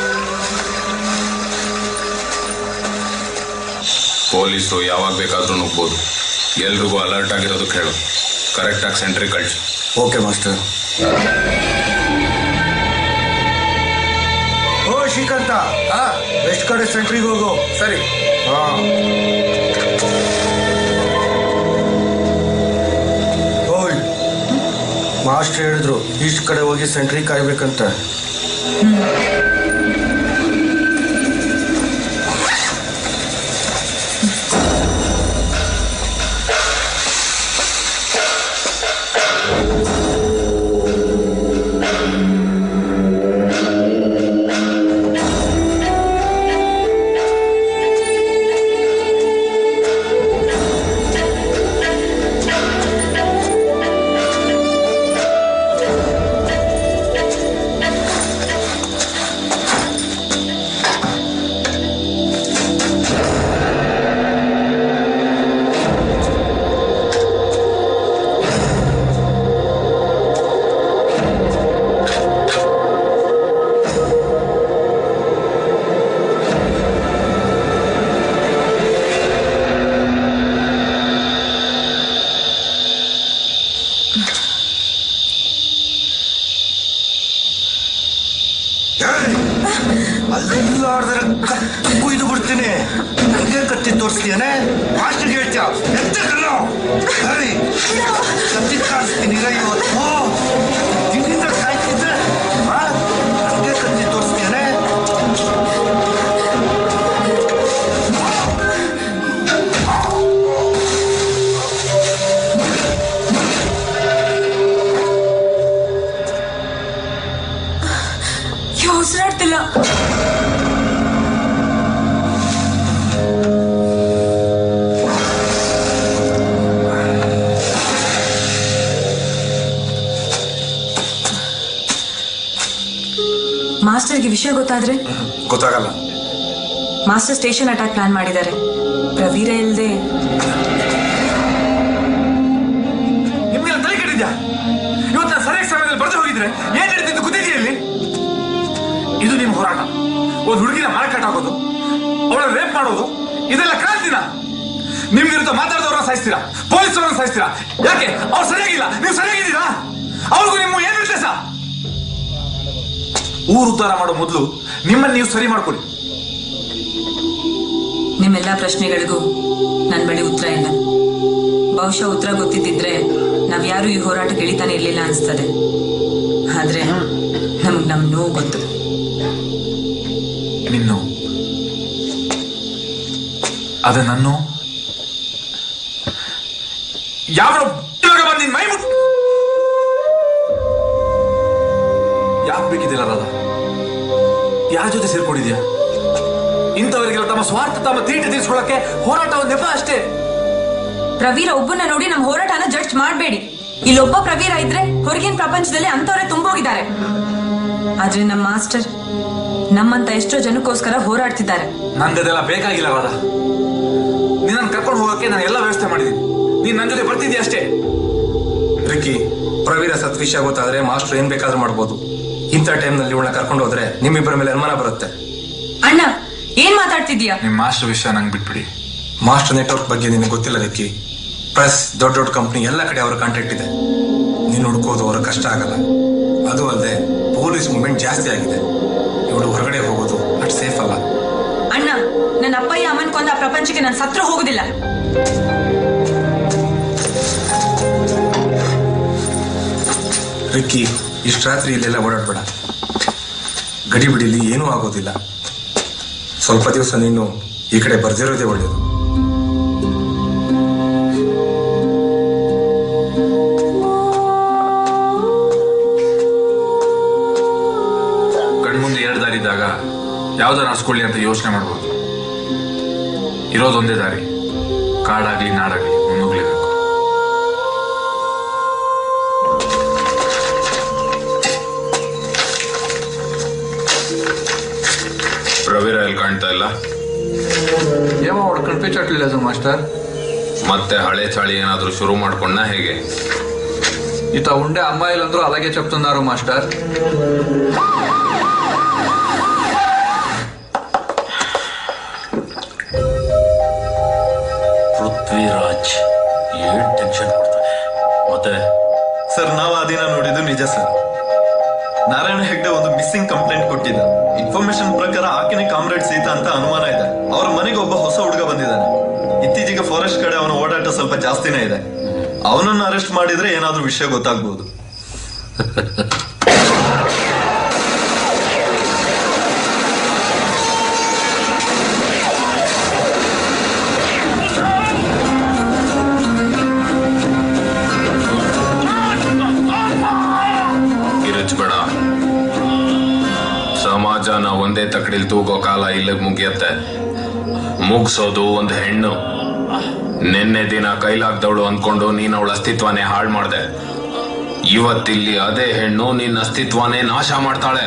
ಪೊಲೀಸರು ಯಾವಾಗ ಬೇಕಾದ್ರೂ ನುಗ್ಬೋದು ಎಲ್ರಿಗೂ ಅಲರ್ಟ್ ಆಗಿರೋದಕ್ಕೆ ಹೇಳು ಕರೆಕ್ಟಾಗಿ ಸೆಂಟ್ರಿಗೆ ಕಳಿಸಿ ಓಕೆ ಮಾಸ್ಟರ್ ಓ ಶ್ರೀಕಾಂತ ವೆಸ್ಟ್ ಕಡೆ ಸೆಂಟ್ರಿಗೆ ಹೋಗು ಸರಿ ಹಾ ಓಯ್ ಮಾಸ್ಟರ್ ಹೇಳಿದ್ರು ಈಸ್ಟ್ ಕಡೆ ಹೋಗಿ ಸೆಂಟ್ರಿಗೆ ಕಾಯ್ಬೇಕಂತ ಅಲ್ಲಾಡ್ದ್ರೆ ಕತ್ತು ಕುಯ್ದು ಬಿಡ್ತೀನಿ ನನಗೆ ಕತ್ತಿ ತೋರಿಸ್ತೀಯನೆ ಮಾಸ್ಟರ್ಗೆ ಹೇಳ್ತೀಯ ಎತ್ತ ಕಣ್ಣು ಸರಿ ಕತ್ತಿ ಕಾಣಿಸ್ತೀನಿ ಈಗ ಇವತ್ತು ದಿನದಿಂದ ಕಾಯ್ತಿದ್ರೆ ನನಗೆ ಕತ್ತಿ ತೋರಿಸ್ತೀಯನೆ ಮಾಸ್ಟರ್ಗೆ ವಿಷಯ ಗೊತ್ತಾದ್ರೆ ಗೊತ್ತಾಗಲ್ಲ ಮಾಸ್ಟರ್ ಸ್ಟೇಷನ್ ಅಟ್ಯಾಕ್ ಪ್ಲಾನ್ ಮಾಡಿದ್ದಾರೆ ಪ್ರವೀರ ಇಲ್ದೆ ನಿಮ್ಗೆಲ್ಲ ತಲೆ ಕೆಟ್ಟಿದ್ಯಾ ಇವತ್ತು ನಾನು ಸರಿಯಾದ ಸಮಯದಲ್ಲಿ ಬರ್ದು ಹೋಗಿದ್ರೆ ಏನ್ ನಡೀತಿದ್ದು ಗೊತ್ತಿದೆಯಾ ಇಲ್ಲಿ ಇದು ನಿಮ್ ಹೋರಾಟ ಒಂದ್ ಹುಡುಗಿನ ಮರ ಕಟ್ಟಾಕೋದು ಅವಳ ರೇಪ್ ಮಾಡೋದು ಇದೆಲ್ಲ ಕ್ರಾಂತಿನ ನಿಮ್ ವಿರುದ್ಧ ಮಾತಾಡಿದವ್ರನ್ನ ಸಾಯಿಸ್ತೀರಾ ಪೊಲೀಸರನ್ನ ಸಾಯಿಸ್ತೀರಾ ಯಾಕೆ ಅವ್ರು ಸರಿಯಾಗಿಲ್ಲ ನೀವು ಸರಿಯಾಗಿದ್ದೀರಾ ಅವ್ರಿಗೂ ನಿಮ್ಮ ಏನ್ ವ್ಯತ್ಯಾಸ ಊರು ಉದ್ಧಾರ ಮಾಡೋ ಮೊದಲು ನಿಮ್ಮನ್ನ ನೀವು ಸರಿ ಮಾಡ್ಕೊಳ್ಳಿ ನಿಮ್ಮೆಲ್ಲ ಪ್ರಶ್ನೆಗಳಿಗೂ ನನ್ನ ಬಳಿ ಉತ್ತರ ಇಲ್ಲ ಬಹುಶಃ ಉತ್ತರ ಗೊತ್ತಿದ್ದಿದ್ರೆ ನಾವ್ಯಾರು ಈ ಹೋರಾಟಕ್ಕೆ ಇಳಿತಾನೆ ಇರ್ಲಿಲ್ಲ ಅನ್ಸ್ತದೆ ಆದ್ರೆ ನಮಗ್ ನಮ್ ನೋವು ಗೊತ್ತು ನಿನ್ನು ಅದ ನನ್ನ ಯಾವ ಇವಾಗ ಬಂದು ನಿನ್ ಮೈ ಮುಟ್ ಯಾಕೆ ಬೇಕಿದ್ದಿಲ್ಲ ರಾಧ ಯಾರ ಜೊತೆ ಸೇರ್ಕೊಂಡಿದ್ಯಾ ಇಂಥವರಿಗೆಲ್ಲ ತಮ್ಮ ಸ್ವಾರ್ಥ ತಮ್ಮ ತೀಟೆ ತೀರಿಸ್ಕೊಳ್ಳಕ್ಕೆ ಹೋರಾಟ ಒಂದು ನೆಪ ಅಷ್ಟೇ ಪ್ರವೀರ ಒಬ್ಬನ ನೋಡಿ ನಮ್ ಹೋರಾಟನ ಜಡ್ಜ್ ಮಾಡಬೇಡಿ ಇಲ್ಲೊಬ್ಬ ಪ್ರವೀರ ಇದ್ರೆ ಹೊರಗಿನ ಪ್ರಪಂಚದಲ್ಲಿ ಅಂತವರೇ ತುಂಬೋಗಿದ್ದಾರೆ ಆದ್ರೆ ನಮ್ಮ ಮಾಸ್ಟರ್ ನಮ್ಮಂತ ಎಷ್ಟೋ ಜನಕ್ಕೋಸ್ಕರ ಹೋರಾಡ್ತಿದ್ದಾರೆ ನಂದೆಲ್ಲ ಬೇಕಾಗಿಲ್ಲ ರಾಧ ನಿನ್ನ ಕರ್ಕೊಂಡು ಹೋಗಕ್ಕೆ ನಾನು ಎಲ್ಲ ವ್ಯವಸ್ಥೆ ಮಾಡಿದ್ದೀನಿ ನೀನ್ ನನ್ನ ಜೊತೆ ಬರ್ತಿದ್ಯಾ ಅಷ್ಟೇ ರಿಕ್ಕಿ ಪ್ರವೀರ ಸತ್ ವಿಷಯ ಗೊತ್ತಾದ್ರೆ ಮಾಸ್ಟರ್ ಏನ್ ಬೇಕಾದ್ರೂ ಮಾಡ್ಬೋದು ಇಂಥ ಟೈಮ್ನಲ್ಲಿ ಇವಳನ್ನ ಕರ್ಕೊಂಡು ಹೋದ್ರೆ ನಿಮ್ಮಿಬ್ಬರ ಮೇಲೆ ಅನುಮಾನ ಬರುತ್ತೆ ಅಣ್ಣ ಏನ್ ಮಾತಾಡ್ತಿದ್ಯಾ ನಿಮ್ ಮಾಸ್ಟರ್ ವಿಷಯ ನಂಗೆ ಬಿಟ್ಬಿಡಿ ಮಾಸ್ಟರ್ ನೆಟ್ವರ್ಕ್ ಬಗ್ಗೆ ನಿನಗೆ ಗೊತ್ತಿಲ್ಲ ರಿಕ್ಕಿ ಪ್ರೆಸ್ ದೊಡ್ಡ ದೊಡ್ಡ ಕಂಪ್ನಿ ಎಲ್ಲ ಕಡೆ ಅವ್ರ ಕಾಂಟ್ಯಾಕ್ಟ್ ಇದೆ ನೀನು ಹುಡ್ಕೋದು ಅವ್ರ ಕಷ್ಟ ಆಗಲ್ಲ ಅದು ಅಲ್ಲದೆ ಪೊಲೀಸ್ ಮೂವ್ಮೆಂಟ್ ಜಾಸ್ತಿ ಆಗಿದೆ ಇವಳು ಹೊರಗಡೆ ಹೋಗೋದು ಅಷ್ಟು ಸೇಫ್ ಅಲ್ಲ ಅಣ್ಣ ನನ್ನ ಅಪ್ಪಯ್ಯ ಅಮ್ಮನ್ ಕೊಂದ ಆ ಪ್ರಪಂಚಕ್ಕೆ ನಾನು ಸತ್ರು ಹೋಗುದಿಲ್ಲ ರಿಕ್ಕಿ ಇಷ್ಟು ರಾತ್ರಿ ಇಲ್ಲೆಲ್ಲ ಓಡಾಡ್ಬೇಡ ಗಡಿಬಿಡಿಲಿ ಏನೂ ಆಗೋದಿಲ್ಲ ಸ್ವಲ್ಪ ದಿವಸ ನೀನು ಈ ಕಡೆ ಬರ್ದಿರೋದೇ ಒಳ್ಳೆಯದು ಕಣ್ಮುಂದೆ ಎರಡು ದಾರಿ ಇದ್ದಾಗ ಯಾವ್ದಾರು ಆರಿಸ್ಕೊಳ್ಳಿ ಅಂತ ಯೋಚನೆ ಮಾಡ್ಬೋದು ಇರೋದೊಂದೇ ದಾರಿ ಕಾಡಾಗ್ಲಿ ನಾಡಾಗ್ಲಿ ಮುನ್ನುಗ್ಲೇಬೇಕು ಪ್ರವೀರ ಎಲ್ಲಿ ಕಾಣ್ತಾ ಇಲ್ಲ ఏమో వాడు కనిపించట్లేదు మాస్టర్ ಮತ್ತೆ ಹಳೆ ಚಾಳಿ ಏನಾದ್ರೂ ಶುರು ಮಾಡ್ಕೊಂಡ ಹೇಗೆ ఇత ఉండే అమ్మాయిలందరూ అలాగే చెప్తున్నారు మాస్టర్ ಪೃಥ್ವಿರಾಜ್ ಏನ್ ಟೆನ್ಷನ್ ಕೊಡ್ತಾನೆ ಮತ್ತೆ ಸರ್ ನಾವು ಆ ದಿನ ನೋಡಿದ್ದು ನಿಜ ಸರ್ ನಾರಾಯಣ ಹೆಗ್ಡೆ ಒಂದು ಮಿಸ್ಸಿಂಗ್ ಕಂಪ್ಲೇಂಟ್ ಕೊಟ್ಟಿದ್ದ ಇನ್ಫಾರ್ಮೇಶನ್ ಪ್ರಕಾರ ಆಕೆನೆ ಕಾಮ್ರೇಡ್ ಸೀತಾ ಅಂತ ಅನುಮಾನ ಇದೆ ಅವ್ರ ಮನೆಗೆ ಒಬ್ಬ ಹೊಸ ಹುಡುಗ ಬಂದಿದ್ದಾನೆ ಇತ್ತೀಚೆಗೆ ಫಾರೆಸ್ಟ್ ಕಡೆ ಅವನ ಓಡಾಟ ಸ್ವಲ್ಪ ಜಾಸ್ತಿನೇ ಇದೆ ಅವನನ್ನು ಅರೆಸ್ಟ್ ಮಾಡಿದ್ರೆ ಏನಾದ್ರೂ ವಿಷಯ ಗೊತ್ತಾಗ್ಬೋದು ಕಿರುಚ್ಬೇಡ ಸಮಾಜನ ಒಂದೇ ತಕಡಿಲ್ ತೂಗೋ ಕಾಲ ಇಲ್ಲಿಗೆ ಮುಗಿಯತ್ತೆ ಮುಗ್ಸೋದು ಒಂದು ಹೆಣ್ಣು ನಿನ್ನೆ ದಿನ ಕೈಲಾಗ್ದವಳು ಅನ್ಕೊಂಡು ನೀನ್ ಅವಳ ಅಸ್ತಿತ್ವನೇ ಹಾಳು ಮಾಡ್ದೆ ಇವತ್ತಿಲ್ಲಿ ಅದೇ ಹೆಣ್ಣು ನಿನ್ನ ಅಸ್ತಿತ್ವನೇ ನಾಶ ಮಾಡ್ತಾಳೆ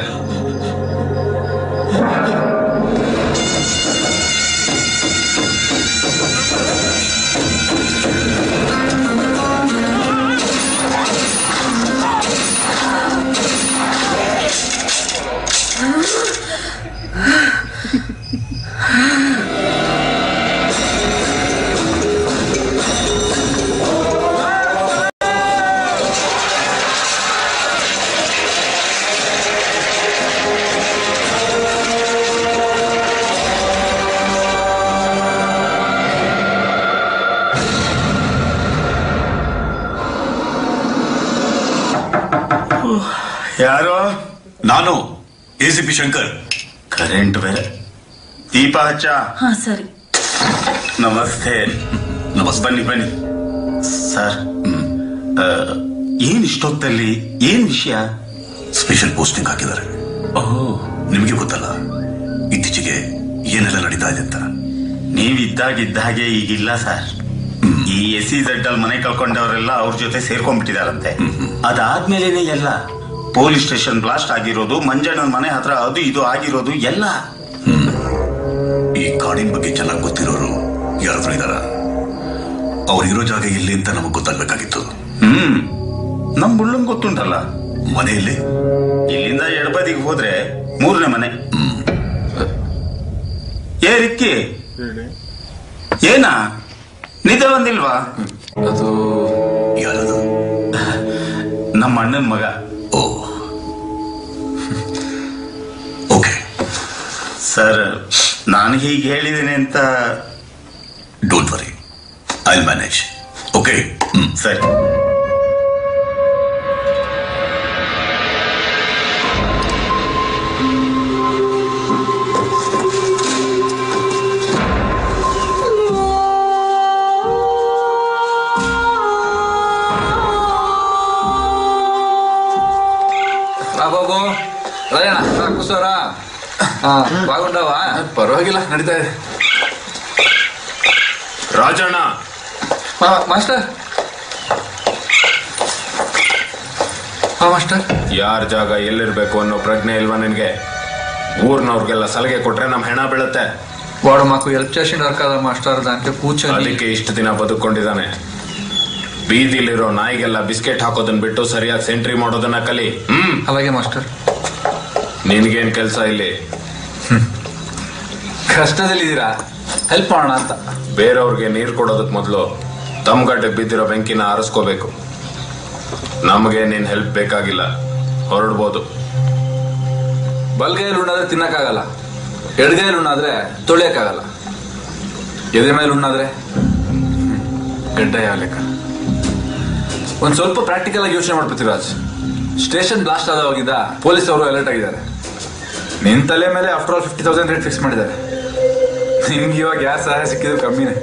ಯಾರು ನಾನು ಎಸಿಪಿ ಶಂಕರ್ ಕರೆಂಟ್ ಬೇರೆ ದೀಪ ಹಚ್ಚ ಹಾ ಸರಿ ನಮಸ್ತೆ ನಮಸ್ತೆ ಬನ್ನಿ ಬನ್ನಿ ಸರ್ ಆ, ಏನ್ ಇಷ್ಟೊತ್ತಲ್ಲಿ ಏನ್ ವಿಷಯ ಸ್ಪೆಷಲ್ ಪೋಸ್ಟಿಂಗ್ ಹಾಕಿದ್ದಾರೆ ನಿಮಗೆ ಗೊತ್ತಲ್ಲ ಇತ್ತೀಚೆಗೆ ಏನೆಲ್ಲ ನಡೀತಾ ಇದೆ ಅಂತ ನೀವ್ ಇದ್ದಾಗಿದ್ದ ಹಾಗೆ ಈಗಿಲ್ಲ ಸರ್ ಈ ಎಸ್ ಸಿ ಜಡ್ ಅಲ್ಲಿ ಮನೆ ಕಳ್ಕೊಂಡವರೆಲ್ಲ ಅವ್ರ ಜೊತೆ ಸೇರ್ಕೊಂಡ್ಬಿಟ್ಟಿದಾರಂತೆ ಅದಾದ್ಮೇಲೆನೆ ಎಲ್ಲ ಪೊಲೀಸ್ ಸ್ಟೇಷನ್ ಬ್ಲಾಸ್ಟ್ ಆಗಿರೋದು ಮಂಜಣ್ಣನ ಮನೆ ಹತ್ರ ಅದು ಇದು ಆಗಿರೋದು ಎಲ್ಲ ಈ ಕಾಡಿನ ಬಗ್ಗೆ ಚೆನ್ನಾಗಿ ಗೊತ್ತಿರೋರು ಯಾರಾದ್ರೂ ಇದಾರ ಅವ್ರು ಇರೋ ಜಾಗ ಎಲ್ಲಿ ಅಂತ ನಮಗ್ ಗೊತ್ತಾಗ್ಬೇಕಾಗಿತ್ತು ಹ್ಮ್ ನಮ್ ಬುಳ್ಳಂಗ್ ಗೊತ್ತುಂಟಲ್ಲ ಮನೆಯಲ್ಲಿ ಇಲ್ಲಿಂದ ಎಡಬದಿಗೆ ಹೋದ್ರೆ ಮೂರನೇ ಮನೆ ಏ ರಿಕ್ಕಿ ಏನಾ ನಿದ್ದೆ ಬಂದಿಲ್ವಾ ಅದು ಯಾರದು ನಮ್ಮ ಅಣ್ಣನ ಮಗ ಓ ಸರ್ ನಾನು ಹೀಗೆ ಹೇಳಿದ್ದೀನಿ ಅಂತ don't worry I manage okay ಸರಿ రా బాబు రాయణ రా కూర్చోరా ఆ, బాగుండవా పర్వాగిಲ್ಲ నడీతా ಇದೆ ರಾಜಣ್ಣ ಮಾಸ್ಟರ್ ಹಾ ಮಾಸ್ಟರ್ ಯಾರ ಜಾಗ ಎಲ್ಲಿರ್ಬೇಕು ಅನ್ನೋ ಪ್ರಜ್ಞೆ ಇಲ್ವಾ ನಿನ್ಗೆ ಊರ್ನವ್ರಿಗೆಲ್ಲ ಸಲಹೆ ಕೊಟ್ರೆ ನಮ್ ಹೆಣ ಬೀಳುತ್ತೆ వాడు మాకు హెల్ప్ చేసిండారు కదా మాస్టర్ దాంట్లో కూర్చొని ಅದಕ್ಕೆ ಇಷ್ಟು ದಿನ ಬದುಕೊಂಡಿದ್ದಾನೆ ಬೀದಿಲಿರೋ ನಾಯಿಗೆಲ್ಲ ಬಿಸ್ಕೆಟ್ ಹಾಕೋದನ್ನ ಬಿಟ್ಟು ಸರಿಯಾಗಿ ಸೆಂಟ್ರಿ ಮಾಡೋದನ್ನ ಕಲಿ ಹ್ಮ್ అలాగే మాస్టర్ ನಿನ್ಗೇನ್ ಕೆಲ್ಸ ಇಲ್ಲಿ ಕಷ್ಟದಲ್ಲಿದ್ದೀರಾ ಹೆಲ್ಪ್ ಮಾಡೋಣ ಅಂತ ಬೇರೆಯವ್ರಿಗೆ ನೀರ್ ಕೊಡೋದಕ್ ಮೊದಲು ತಮ್ಗಡ್ಡೆಗೆ ಬಿದ್ದಿರೋ ಬೆಂಕಿನ ಆರಿಸ್ಕೋಬೇಕು ನಮಗೆ ನಿನ್ ಹೆಲ್ಪ್ ಬೇಕಾಗಿಲ್ಲ ಹೊರಡ್ಬೋದು ಬಲ್ಗೈಯಲ್ಲಿ ಉಣ್ಣಾದ್ರೆ ತಿನ್ನಕ್ಕಾಗಲ್ಲ ಎಡಗೈಯಲ್ಲಿ ಉಣ್ಣಾದ್ರೆ ತೊಳೆಯಕ್ಕಾಗಲ್ಲ ಎದೆ ಮೇಲೆ ಉಣ್ಣಾದ್ರೆ ಗಡ್ಡ ಯಾವ ಲೆಕ್ಕ ಒಂದ್ ಸ್ವಲ್ಪ ಪ್ರಾಕ್ಟಿಕಲ್ ಆಗಿ ಯೋಚನೆ ಮಾಡ್ಬಿಡ್ತೀವಿ ರಾಜ್ ಸ್ಟೇಷನ್ ಬ್ಲಾಸ್ಟ್ ಆದವಾಗಿದ್ದ ಪೊಲೀಸ್ ಅವರು ಅಲರ್ಟ್ ಆಗಿದ್ದಾರೆ ನಿನ್ ತಲೆ ಮೇಲೆ after all fifty thousand rate fix ಮಾಡಿದ್ದಾರೆ ನಿನ್ಗೆ ಇವಾಗ ಯಾರು ಸಹಾಯ ಸಿಕ್ಕಿದ್ರು ಕಮ್ಮಿನೇ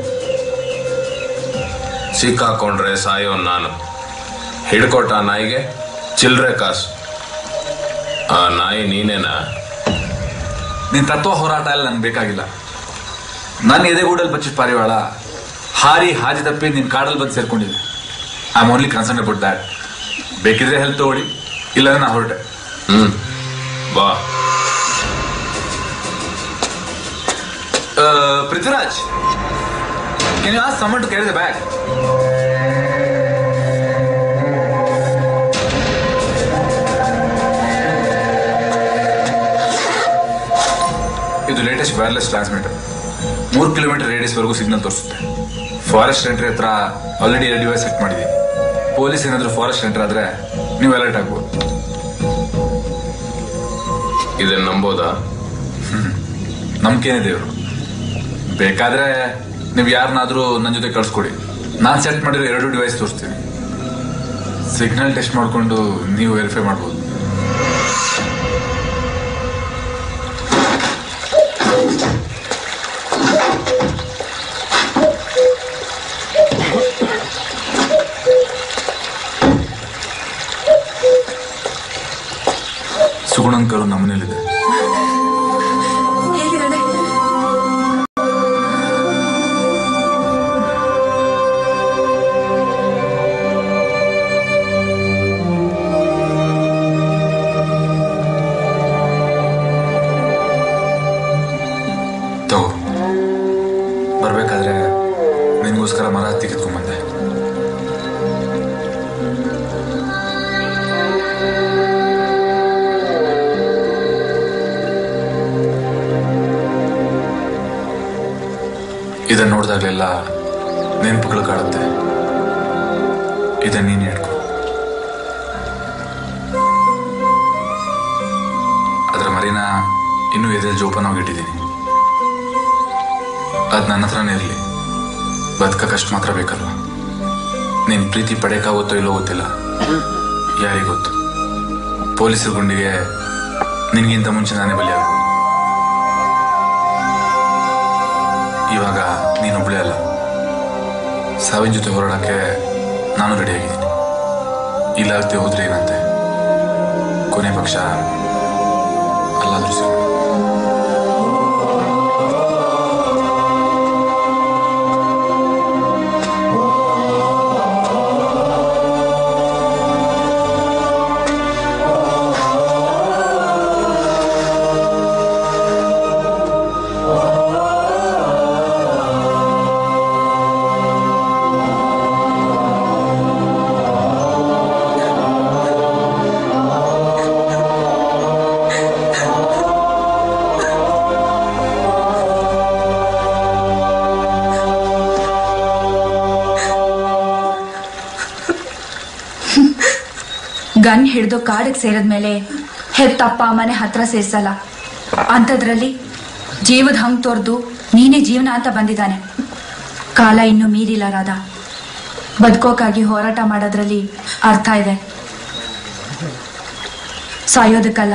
ಸಿಕ್ಕಾಕೊಂಡ್ರೆ ಸಾಯೋ ನಾನು ಹಿಡ್ಕೊಟ್ಟ ಆ ನಾಯಿಗೆ ಚಿಲ್ರೆ ಕಾಸು ಆ ನಾಯಿ ನೀನೇನಾ ನಿನ್ ತತ್ವ ಹೋರಾಟ ಎಲ್ಲ ನನ್ಗೆ ಬೇಕಾಗಿಲ್ಲ ನನ್ನ ಎದೆಗೂಡಲ್ಲಿ ಬಚ್ಚಿದ ಪಾರಿವಾಳ ಹಾರಿ ಹಾದಿ ತಪ್ಪಿ ನಿನ್ ಕಾಡಲ್ಲಿ ಬಂದು ಸೇರ್ಕೊಂಡಿದೆ I am only concern about that ಬೇಕಿದ್ರೆ ಹೆಲ್ಪ್ ತಗೊಳ್ಳಿ ಇಲ್ಲಾಂದ್ರೆ ನಾ ಹೊರಟೆ ಹ್ಮ್ ಬಾ Prithviraj can you ask someone to carry the bag ಇದು ಲೇಟೆಸ್ಟ್ ವೈರ್ಲೆಸ್ ಟ್ರಾನ್ಸ್ಮಿಟರ್ ಮೂರು ಕಿಲೋಮೀಟರ್ ರೇಡಿಯಸ್ ವರೆಗೂ ಸಿಗ್ನಲ್ ತೋರಿಸುತ್ತೆ ಫಾರೆಸ್ಟ್ ಎಂಟ್ರಿ ಹತ್ರ ಆಲ್ರೆಡಿ ಎರಡು ಡಿವೈಸ್ ಸೆಟ್ ಮಾಡಿದೀವಿ ಪೊಲೀಸ್ ಏನಾದರೂ ಫಾರೆಸ್ಟ್ ಎಂಟ್ರ್ ಆದ್ರೆ ನೀವು ಅಲರ್ಟ್ ಆಗ್ಬೋದು ಇದನ್ನ ನಂಬೋದಾ ನಂಬಿಕೆನೇ ದೇವರು ಬೇಕಾದ್ರೆ ನೀವು ಯಾರನ್ನಾದ್ರೂ ನನ್ನ ಜೊತೆ ಕಳ್ಸ್ಕೊಡಿ ನಾನು ಸೆಟ್ ಮಾಡಿರೋ ಎರಡು ಡಿವೈಸ್ ತೋರಿಸ್ತೀನಿ ಸಿಗ್ನಲ್ ಟೆಸ್ಟ್ ಮಾಡಿಕೊಂಡು ನೀವು ವೆರಿಫೈ ಮಾಡ್ಬೋದು ಸುಗುಣಂಕರು ನಮ್ಮನೇಲಿದೆ ಹೇಗಿದ್ದಾಳೆ ತಗೋ ಬರ್ಬೇಕಾದ್ರೆ ನಿನ್ಗೋಸ್ಕರ ಮರ ಹತ್ತಿ ಕಿತ್ಕೊಂಡ್ಬಂದೆ ಇದನ್ನ ನೋಡಿದಾಗಲೆಲ್ಲ ನೆನಪುಗಳು ಕಾಡುತ್ತೆ ಇದನ್ನ ನೀನು ಹಿಡ್ಕೊ ಅದರ ಮರಿನ ಇನ್ನೂ ಎದೆಯಲ್ಲಿ ಜೋಪಾನವಾಗಿ ಇಟ್ಟಿದ್ದೀನಿ ಅದು ನನ್ನ ಹತ್ರನೇ ಇರಲಿ ಬದುಕಕ್ಕಷ್ಟು ಮಾತ್ರ ಬೇಕಲ್ವ ನೀನ್ ಪ್ರೀತಿ ಪಡೆಯಕ್ಕಾಗುತ್ತೋ ಇಲ್ಲೋ ಗೊತ್ತಿಲ್ಲ ಯಾರಿಗೊತ್ತು ಪೊಲೀಸರ ಗುಂಡಿಗೆ ನಿನ್ಗಿಂತ ಮುಂಚೆ ನಾನೇ ಬಲಿಯಾಗಬಹುದು ಇವಾಗ ನೀನೊಬ್ಳೇ ಅಲ್ಲ ಸಾವಿನ ಜೊತೆ ಹೋರಾಡಕ್ಕೆ ನಾನು ರೆಡಿಯಾಗಿದ್ದೀನಿ ಇಲ್ಲಾಗದೆ ಹೋದ್ರೆ ಏನಂತೆ ಕೊನೆ ಪಕ್ಷ ಅಲ್ಲಾದ್ರೂ ಸಿಗೋಣ ಗನ್ ಹಿಡಿದು ಕಾಡಿಗೆ ಸೇರಿದ್ಮೇಲೆ ಹೆತ್ತಪ್ಪ ಮನೆ ಹತ್ರ ಸೇರ್ಸಲ್ಲ ಅಂಥದ್ರಲ್ಲಿ ಜೀವದ ಹಂಗ್ ತೋರ್ದು ನೀನೇ ಜೀವನ ಅಂತ ಬಂದಿದ್ದಾನೆ ಕಾಲ ಇನ್ನೂ ಮೀರಿಲ್ಲ ರಾಧ ಬದುಕೋಕ್ಕಾಗಿ ಹೋರಾಟ ಮಾಡೋದ್ರಲ್ಲಿ ಅರ್ಥ ಇದೆ ಸಾಯೋದಕ್ಕಲ್ಲ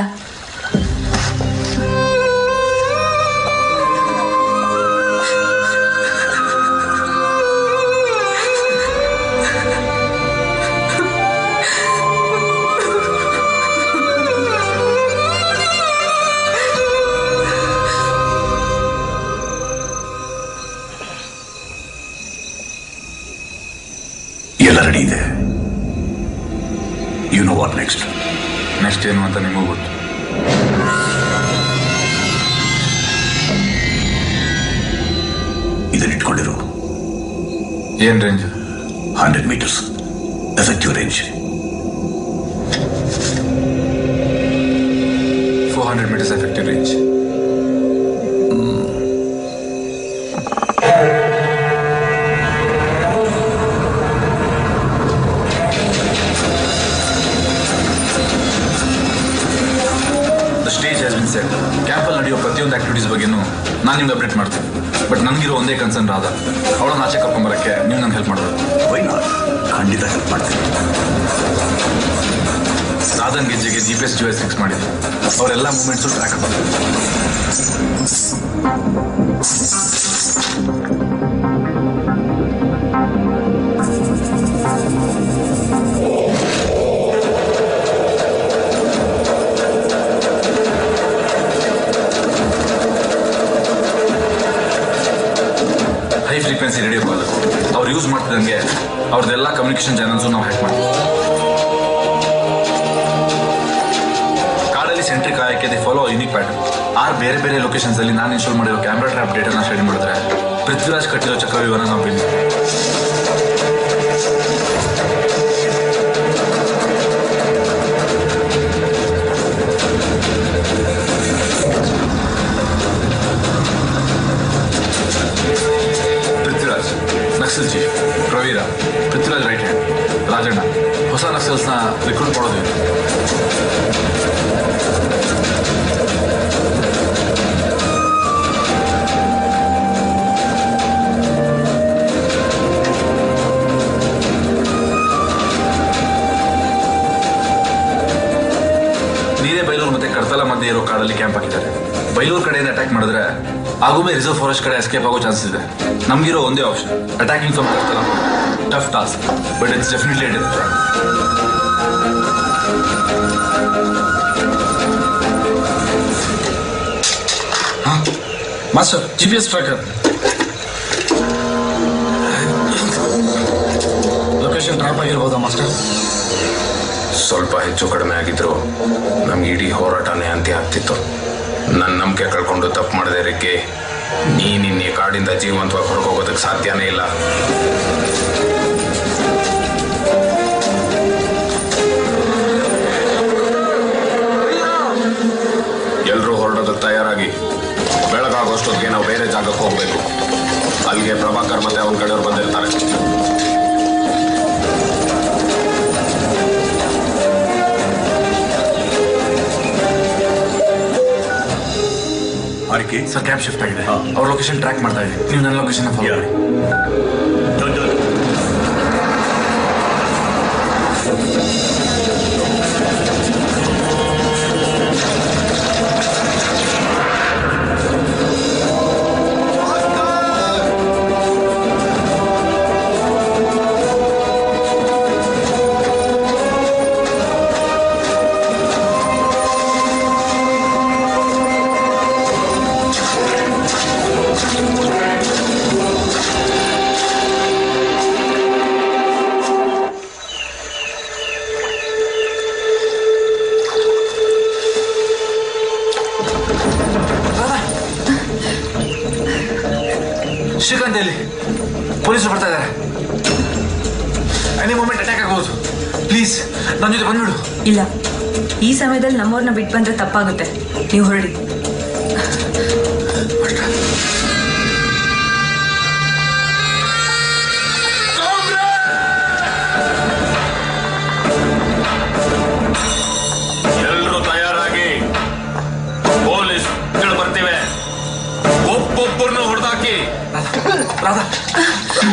ಎಲ್ಲ ರೆಡಿ ಇದೆ you know what next next ಏನು ಅಂತ ನಿಮಗೂ ಗೊತ್ತು ಇದನ್ನ ಇಟ್ಕೊಂಡಿರು ಏನ್ range hundred meters effective range four hundred meters effective range the stage has been set ಕ್ಯಾಂಪಲ್ಲಿ ನಡೆಯೋ ಪ್ರತಿಯೊಂದು ಆಕ್ಟಿವಿಟೀಸ್ ಬಗ್ಗೆನೂ ನಾನು ನಿಮ್ಗೆ ಅಪ್ಡೇಟ್ ಮಾಡ್ತೀನಿ ಬಟ್ ನನಗಿರೋ ಒಂದೇ ಕನ್ಸರ್ನ್ ರಾಧ ಅವಳನ್ನ ಆಚೆ ಕರ್ಕೊಂಬರಕ್ಕೆ ನೀವು ನಂಗೆ ಹೆಲ್ಪ್ ಮಾಡಬೇಕು ವೈ ನಾಟ್ ಖಂಡಿತ ಹೆಲ್ಪ್ ಮಾಡ್ತೀನಿ ರಾಧನ್ ಗೆಜ್ಜೆಗೆ G P S G S fix ಮಾಡಿದ್ವಿ ಅವರೆಲ್ಲ ಮೂಮೆಂಟ್ಸು ಟ್ರ್ಯಾಕ್ ಆಗ್ತದೆ ಹೈ ಫ್ರೀಕ್ವೆನ್ಸಿ ರೇಡಿಯೋ ಕಾಲ್ ಅವ್ರು ಯೂಸ್ ಮಾಡ್ತಿದ್ದಂಗೆ ಅವ್ರದ್ದೆಲ್ಲ ಕಮ್ಯುನಿಕೇಶನ್ ಚಾನಲ್ಸು ನಾವು ಹ್ಯಾಕ್ ಮಾಡ್ತೀವಿ ಕಾಡಲ್ಲಿ ಸೆಂಟ್ರಿ ಕಾಯಕ್ಕೆ they follow unique pattern or ಬೇರೆ ಬೇರೆ ಲೊಕೇಶನ್ಸ್ ಅಲ್ಲಿ ನಾನು ಇನ್ಸ್ಟಾಲ್ ಮಾಡಿರೋ ಕ್ಯಾಮ್ರಾ ಟ್ರಾಪ್ ಡೇಟಾನ ಸ್ಟಡಿ ಮಾಡಿದ್ರೆ ಪೃಥ್ವಿರಾಜ್ ಕಟ್ಟಿರೋ ಚಕ್ರವ್ಯೂಹನ ನಾವು ಬಿಲ್ಲಿ Prithviraj naxal chief Praveera Prithviraj right hand Rajanna ಹೊಸ ನಕ್ಸಲ್ಸ್ನ ರಿಕ್ರೂಟ್ ಮಾಡೋದು ಇದೆ. ನೀರೇ ಬೈಲೂರು ಮತ್ತೆ ಕಡ್ತಲ ಮಧ್ಯೆ ಇರೋ ಕಾಡಲ್ಲಿ ಕ್ಯಾಂಪ್ ಹಾಕಿದ್ದಾರೆ ಬೈಲೂರು ಕಡೆಯಿಂದ ಅಟ್ಯಾಕ್ ಮಾಡಿದ್ರೆ ಆಗುಮೆ ರಿಸರ್ವ್ ಫಾರೆಸ್ಟ್ ಕಡೆ ಎಸ್ಕೇಪ್ ಆಗೋ ಚಾನ್ಸಸ್ ಇದೆ ನಮ್ಗಿರೋ ಒಂದೇ option attacking from Kadtala tough task but it's definitely it master G P S tracker location trap ಆಗಿರ್ಬೋದಾ ಮಾಸ್ಟರ್ ಸ್ವಲ್ಪ ಹೆಚ್ಚು ಕಡಿಮೆ ಆಗಿದ್ರು ನಮ್ಗೆ ಇಡೀ ಹೋರಾಟನೇ ಅಂತ್ಯ ಆಗ್ತಿತ್ತು ನನ್ನ ನಂಬಿಕೆ ಕಳ್ಕೊಂಡು ತಪ್ಪು ಮಾಡದೆ ರಿಕ್ಕಿ ನೀನ್ ಇನ್ನು ಈ ಕಾಡಿಂದ ಜೀವಂತವಾಗಿ ಹೊರಗೆ ಹೋಗೋದಕ್ಕೆ ಸಾಧ್ಯನೇ ಇಲ್ಲ ಎಲ್ರೂ ಹೊರಡೋದಕ್ಕೆ ತಯಾರಾಗಿ ಬೆಳಗಾಗೋಷ್ಟೊತ್ತಿಗೆ ನಾವು ಬೇರೆ ಜಾಗಕ್ಕೆ ಹೋಗ್ಬೇಕು ಅಲ್ಲಿಗೆ ಪ್ರಭಾಕರ್ ಮತ್ತೆ ಅವನ ಕಡೆಯವ್ರು ಬಂದಿರ್ತಾರೆ ಆರ್ಕೆ ಸರ್ ಕ್ಯಾಬ್ ಶಿಫ್ಟ್ ಆಗಿದೆ ಅವ್ರ ಲೊಕೇಶನ್ ಟ್ರ್ಯಾಕ್ ಮಾಡ್ತಾ ಇದೆ ನೀವು ನನ್ನ ಲೊಕೇಶನ್ ಫಾಲೋ ಮಾಡಿ ಶ್ರೀಕಾಂತ್ ಎಲ್ಲಿ ಪೊಲೀಸರು ಬರ್ತಾ ಇದ್ದಾರೆ ಎನಿ ಮೂಮೆಂಟ್ ಅಟ್ಯಾಕ್ ಆಗ್ಬೋದು ಪ್ಲೀಸ್ ನನ್ನ ಜೊತೆ ಬಂದ್ಬಿಡು ಇಲ್ಲ ಈ ಸಮಯದಲ್ಲಿ ನಮ್ಮವ್ರನ್ನ ಬಿಟ್ಟು ಬಂದ್ರೆ ತಪ್ಪಾಗುತ್ತೆ ನೀವು ಹೊರಡಿ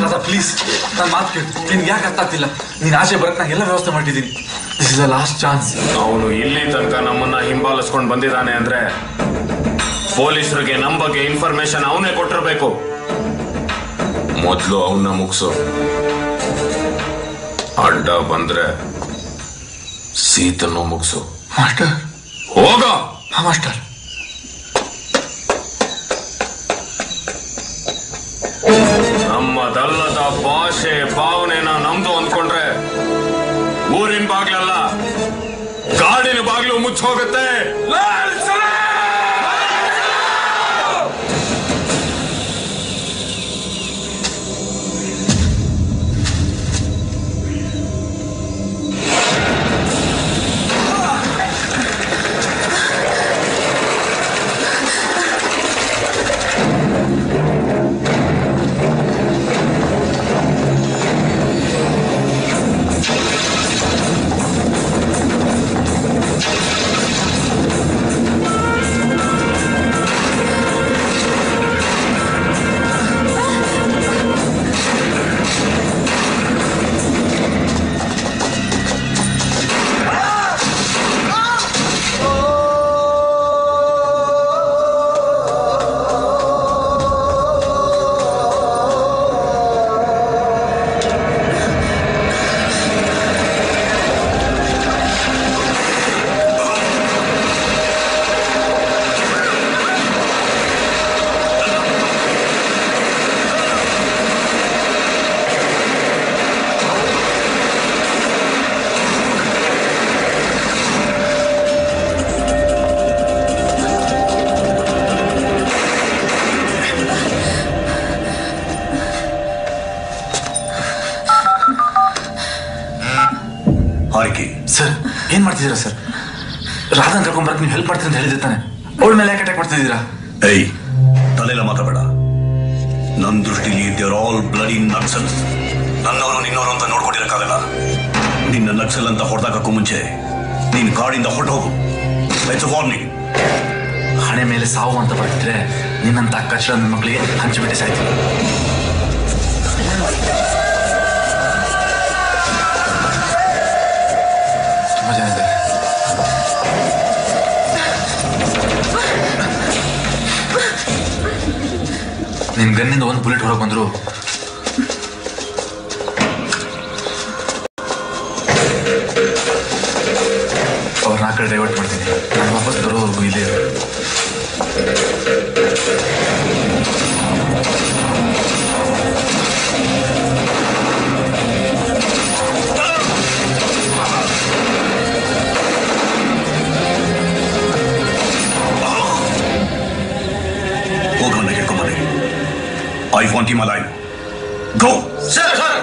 ರಾಧಾ ಪ್ಲೀಸ್ ನನ್ನ ಮಾತು ಕೇಳು ನಿನ್ಗೆ ಯಾಕೆ ಅರ್ಥ ಆಗ್ತಿಲ್ಲ ನೀನ್ ಆಚೆ ಬರಕ್ ನಾ ಎಲ್ಲ ವ್ಯವಸ್ಥೆ ಮಾಡಿದ್ದೀನಿ this is the last chance ಅವನು ಇಲ್ಲಿ ತನಕ ನಮ್ಮನ್ನ ಹಿಂಬಾಲಿಸ್ಕೊಂಡು ಬಂದಿದ್ದಾನೆ ಅಂದ್ರೆ ಪೊಲೀಸರಿಗೆ ನಮ್ ಬಗ್ಗೆ ಇನ್ಫಾರ್ಮೇಶನ್ ಅವನೇ ಕೊಟ್ಟಿರ್ಬೇಕು ಮೊದ್ಲು ಅವನ್ನ ಮುಗಿಸು ಅಡ್ಡ ಬಂದ್ರೆ ಸೀತನ್ನು ಮುಗಿಸು ಮಾಸ್ಟರ್ ಹೋಗ ಹಾ ಮಾಸ್ಟರ್ ನಮ್ಮದಲ್ಲದ ಭಾಷೆ ಭಾವನೆನ ನಮ್ದು ಅಂದ್ಕೊಂಡ್ರೆ ಊರಿನ ಬಾಗ್ಲಲ್ಲ ಗಾಡಿನ ಬಾಗ್ಲು ಮುಚ್ಚೋಗುತ್ತೆ ಹಾರಿಕೆ ಸರ್ ಏನ್ ಮಾಡ್ತಿದ್ದೀರಾ ಸರ್ ರಾಧನ್ ಕರ್ಕೊಂಡ್ ಬರಕ್ ನೀವು ಹೆಲ್ಪ್ ಮಾಡ್ತೀರಿ ಅಂತ ಹೇಳಿದ್ದೆ ತಾನೆ ಅವಳ ಮೇಲೆ ಯಾಕೆ ಅಟ್ಯಾಕ್ ಮಾಡ್ತಿದ್ದೀರಾ ಏಯ್ ತಲೆಲ್ಲ ಮಾತಾಡಬೇಡ ನನ್ನ ದೃಷ್ಟಿಲಿ ದೇರ್ ಆಲ್ ಬ್ಲಡಿ ನಕ್ಸಲ್ ನನ್ನವರು ನಿನ್ನವರು ಅಂತ ನೋಡ್ಕೊಂಡಿರಕ್ಕಾಗಲ್ಲ ನಿನ್ನ ನಕ್ಸಲ್ ಅಂತ ಹೊಡೆದಾಕಕ್ಕೂ ಮುಂಚೆ ನೀನ್ ಕಾಡಿಂದ ಹೊರಟು ಹೋಗು ಇಟ್ಸ್ ವಾರ್ನಿಂಗ್ ಹಣೆ ಮೇಲೆ ಸಾವು ಅಂತ ಬರ್ತಿದ್ರೆ ನಿನ್ನಂತ ಕಚ್ಚಡ ನನ್ನ ಮಕ್ಕಳಿಗೆ ಹಂಚಿಬಿಟ್ಟೆ ಸಾಯ್ತು ತುಂಬಾ ಜನ ಇದ್ದಾರೆ ನಿನ್ ಗನ್ನಿಂದ ಒಂದು ಬುಲೆಟ್ ಹೊರಗೆ ಬಂದ್ರು ಅವ್ರನ್ನ ಆ ಕಡೆ ಡೈವರ್ಟ್ ಮಾಡ್ತೀನಿ ನಾನು ವಾಪಸ್ ಬರೋವರೆಗೂ ಇಲ್ಲೇ ಇರು. ಹೋಗೋಣ ಹಿಡ್ಕೊಂಬನ್ನಿ I want him alive go sir sir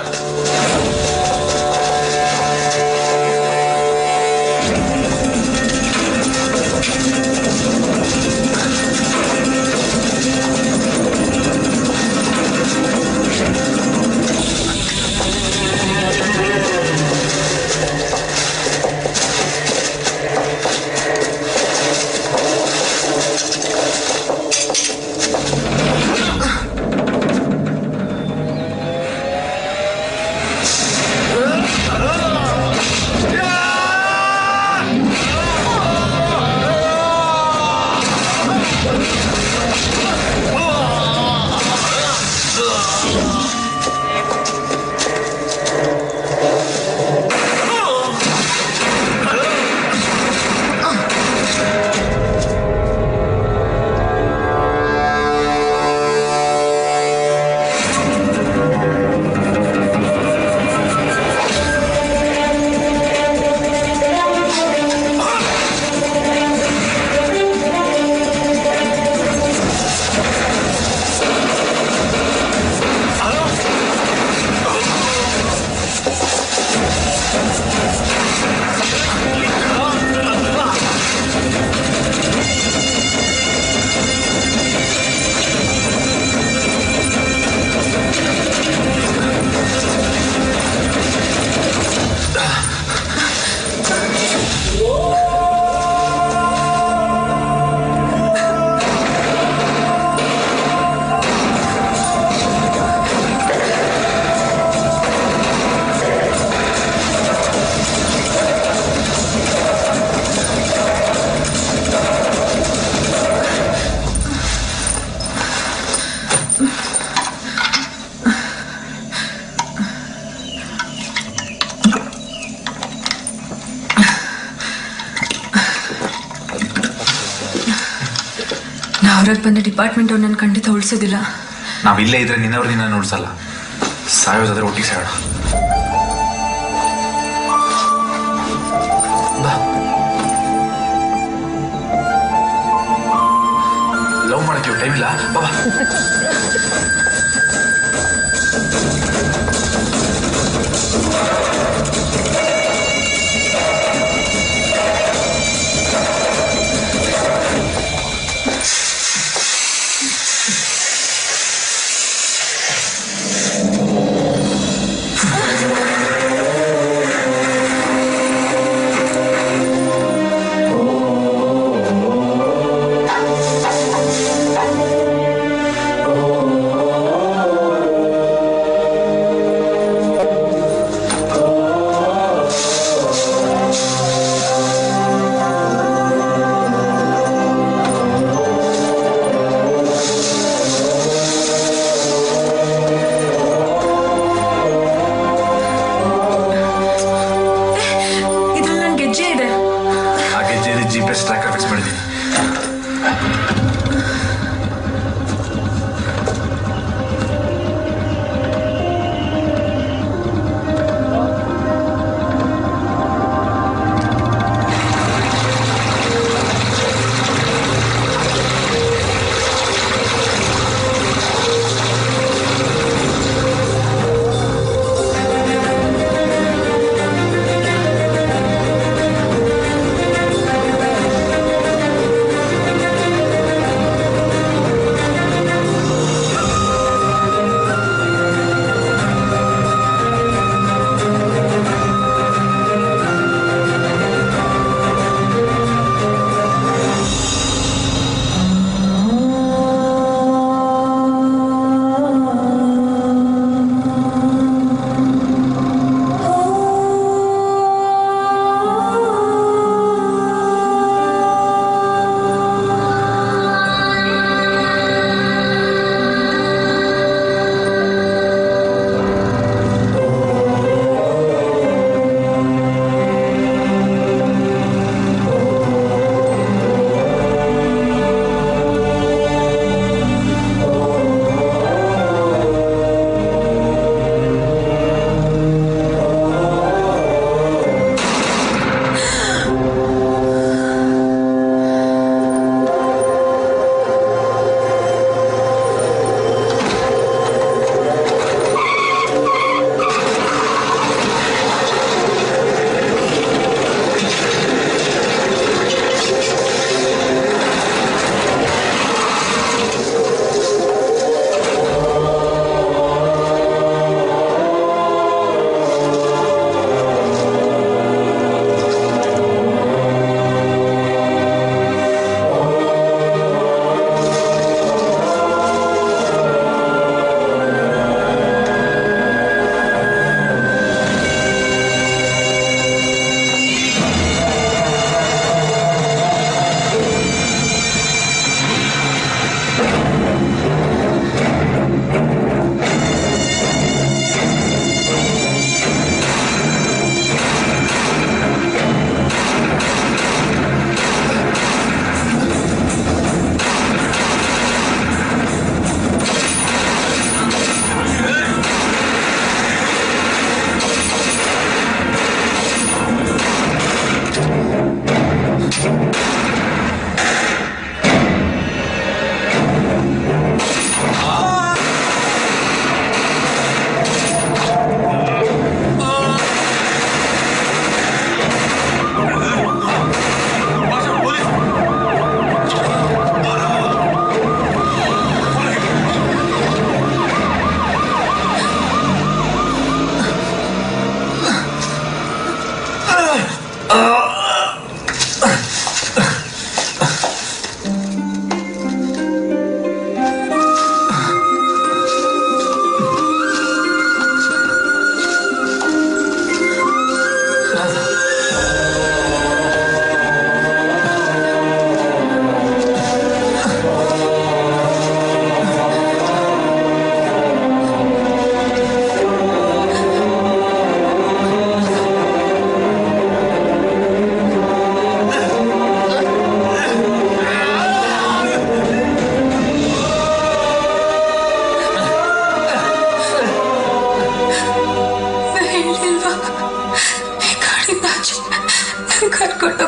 ನಾ ಹೊರಗೆ ಬಂದ ಡಿಪಾರ್ಟ್ಮೆಂಟ್ ಅವ್ರು ನನ್ನ ಖಂಡಿತ ಉಳಿಸೋದಿಲ್ಲ ನಾವ್ ಇಲ್ಲೇ ಇದ್ರೆ ನಿನ್ನವ್ರು ನಿನ್ನ ನೋಡ್ಸಲ್ಲ ಸಾಯೋದಾದ್ರೆ ಒಟ್ಟಿಗೆ ಸಾಯೋಣ ಲವ್ ಮಾಡಕ್ಕೆ ಟೈಮ್ ಇಲ್ಲ ಬಾ ಬಾ. Oh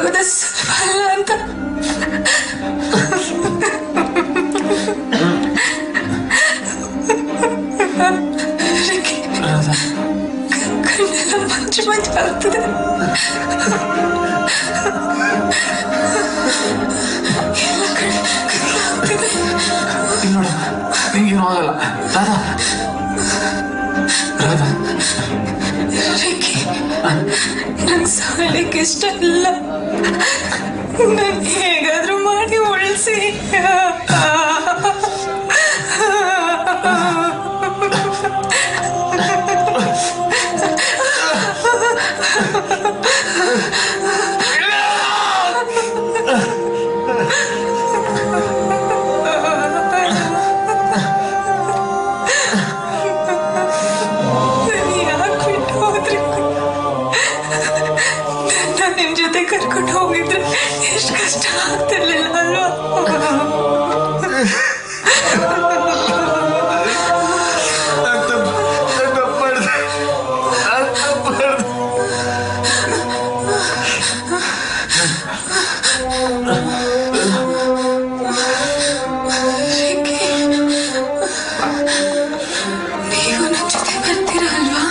ಆಗೋದು ಸ್ವಲ್ಪ ಅಲ್ಲ ಅಂತ ರಿಕ್ಕಿ, ಕಣ್ಣೆಲ್ಲ ಮಂಜು ಮಂಜು ಆಗ್ತದೆ ಎಲ್ಲ ಕಡೆ ಕತ್ಲಾಗ್ತಿದೆ. ನೋಡ ನಿಂಗೇನು ಆಗಲ್ಲ ರಾಧಾ ರಾಧಾ ರಿಕ್ಕಿ, ನಂಗ್ ಸಾಯ್ಲಿಕ್ಕೆ ಇಷ್ಟ ಇಲ್ಲ ನನ್ ಹೇಗಾದ್ರೂ ಮಾಡಿ ಉಳಿಸಿ ಯಾಕೆ ಬಿಟ್ಟು ಹೋದ್ರಿ ನನ್ನ ನಿಮ್ ಜೊತೆ ಕರ್ಕೊಂಡು ಹೋಗಿದ್ರೆ ಎಷ್ಟು ಕಷ್ಟ ಆಗ್ತಿರ್ಲಿಲ್ಲ ಅಲ್ವಾ ರಿಕ್ಕಿ, ನೀವು ನನ್ನ ಜೊತೆ ಬರ್ತೀರಾ ಅಲ್ವಾ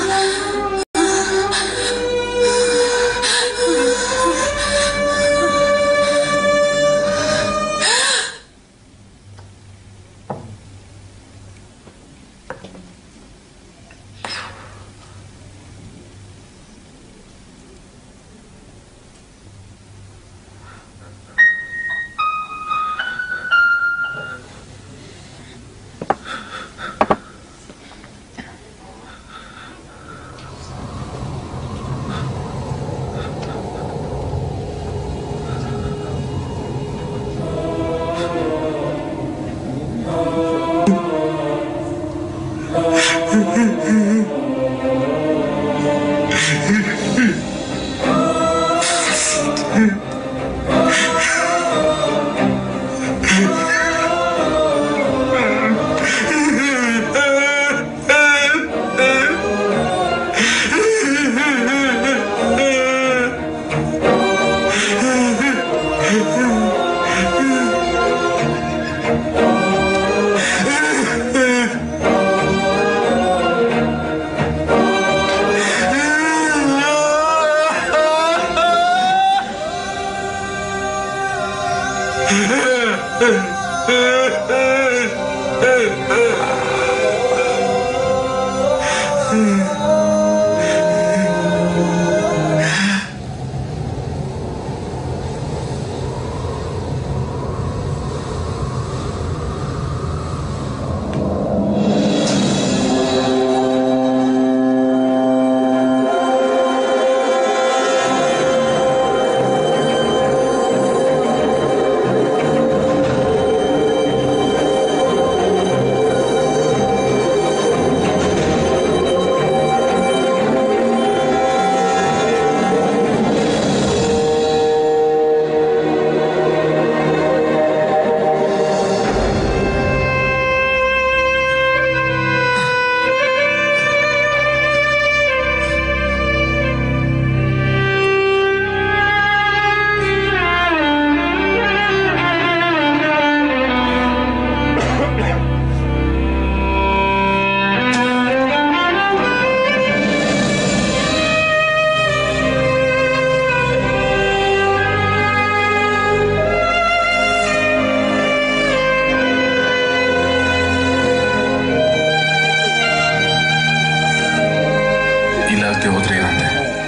ಇಲ್ಲದಕ್ಕೆ ಹೋದ್ರೆ ಏನಂತೆ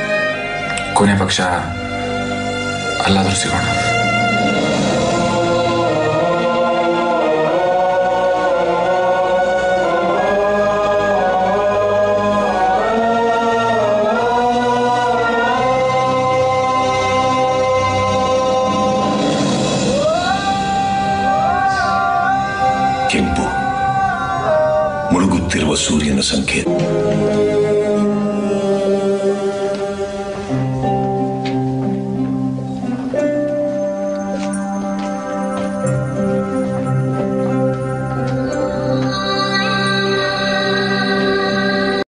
ಕೊನೆ ಪಕ್ಷ ಅಲ್ಲಾದ್ರೂ ಸಿಗೋಣ ಕೆಂಪು ಮುಳುಗುತ್ತಿರುವ ಸೂರ್ಯನ ಸಂಕೇತ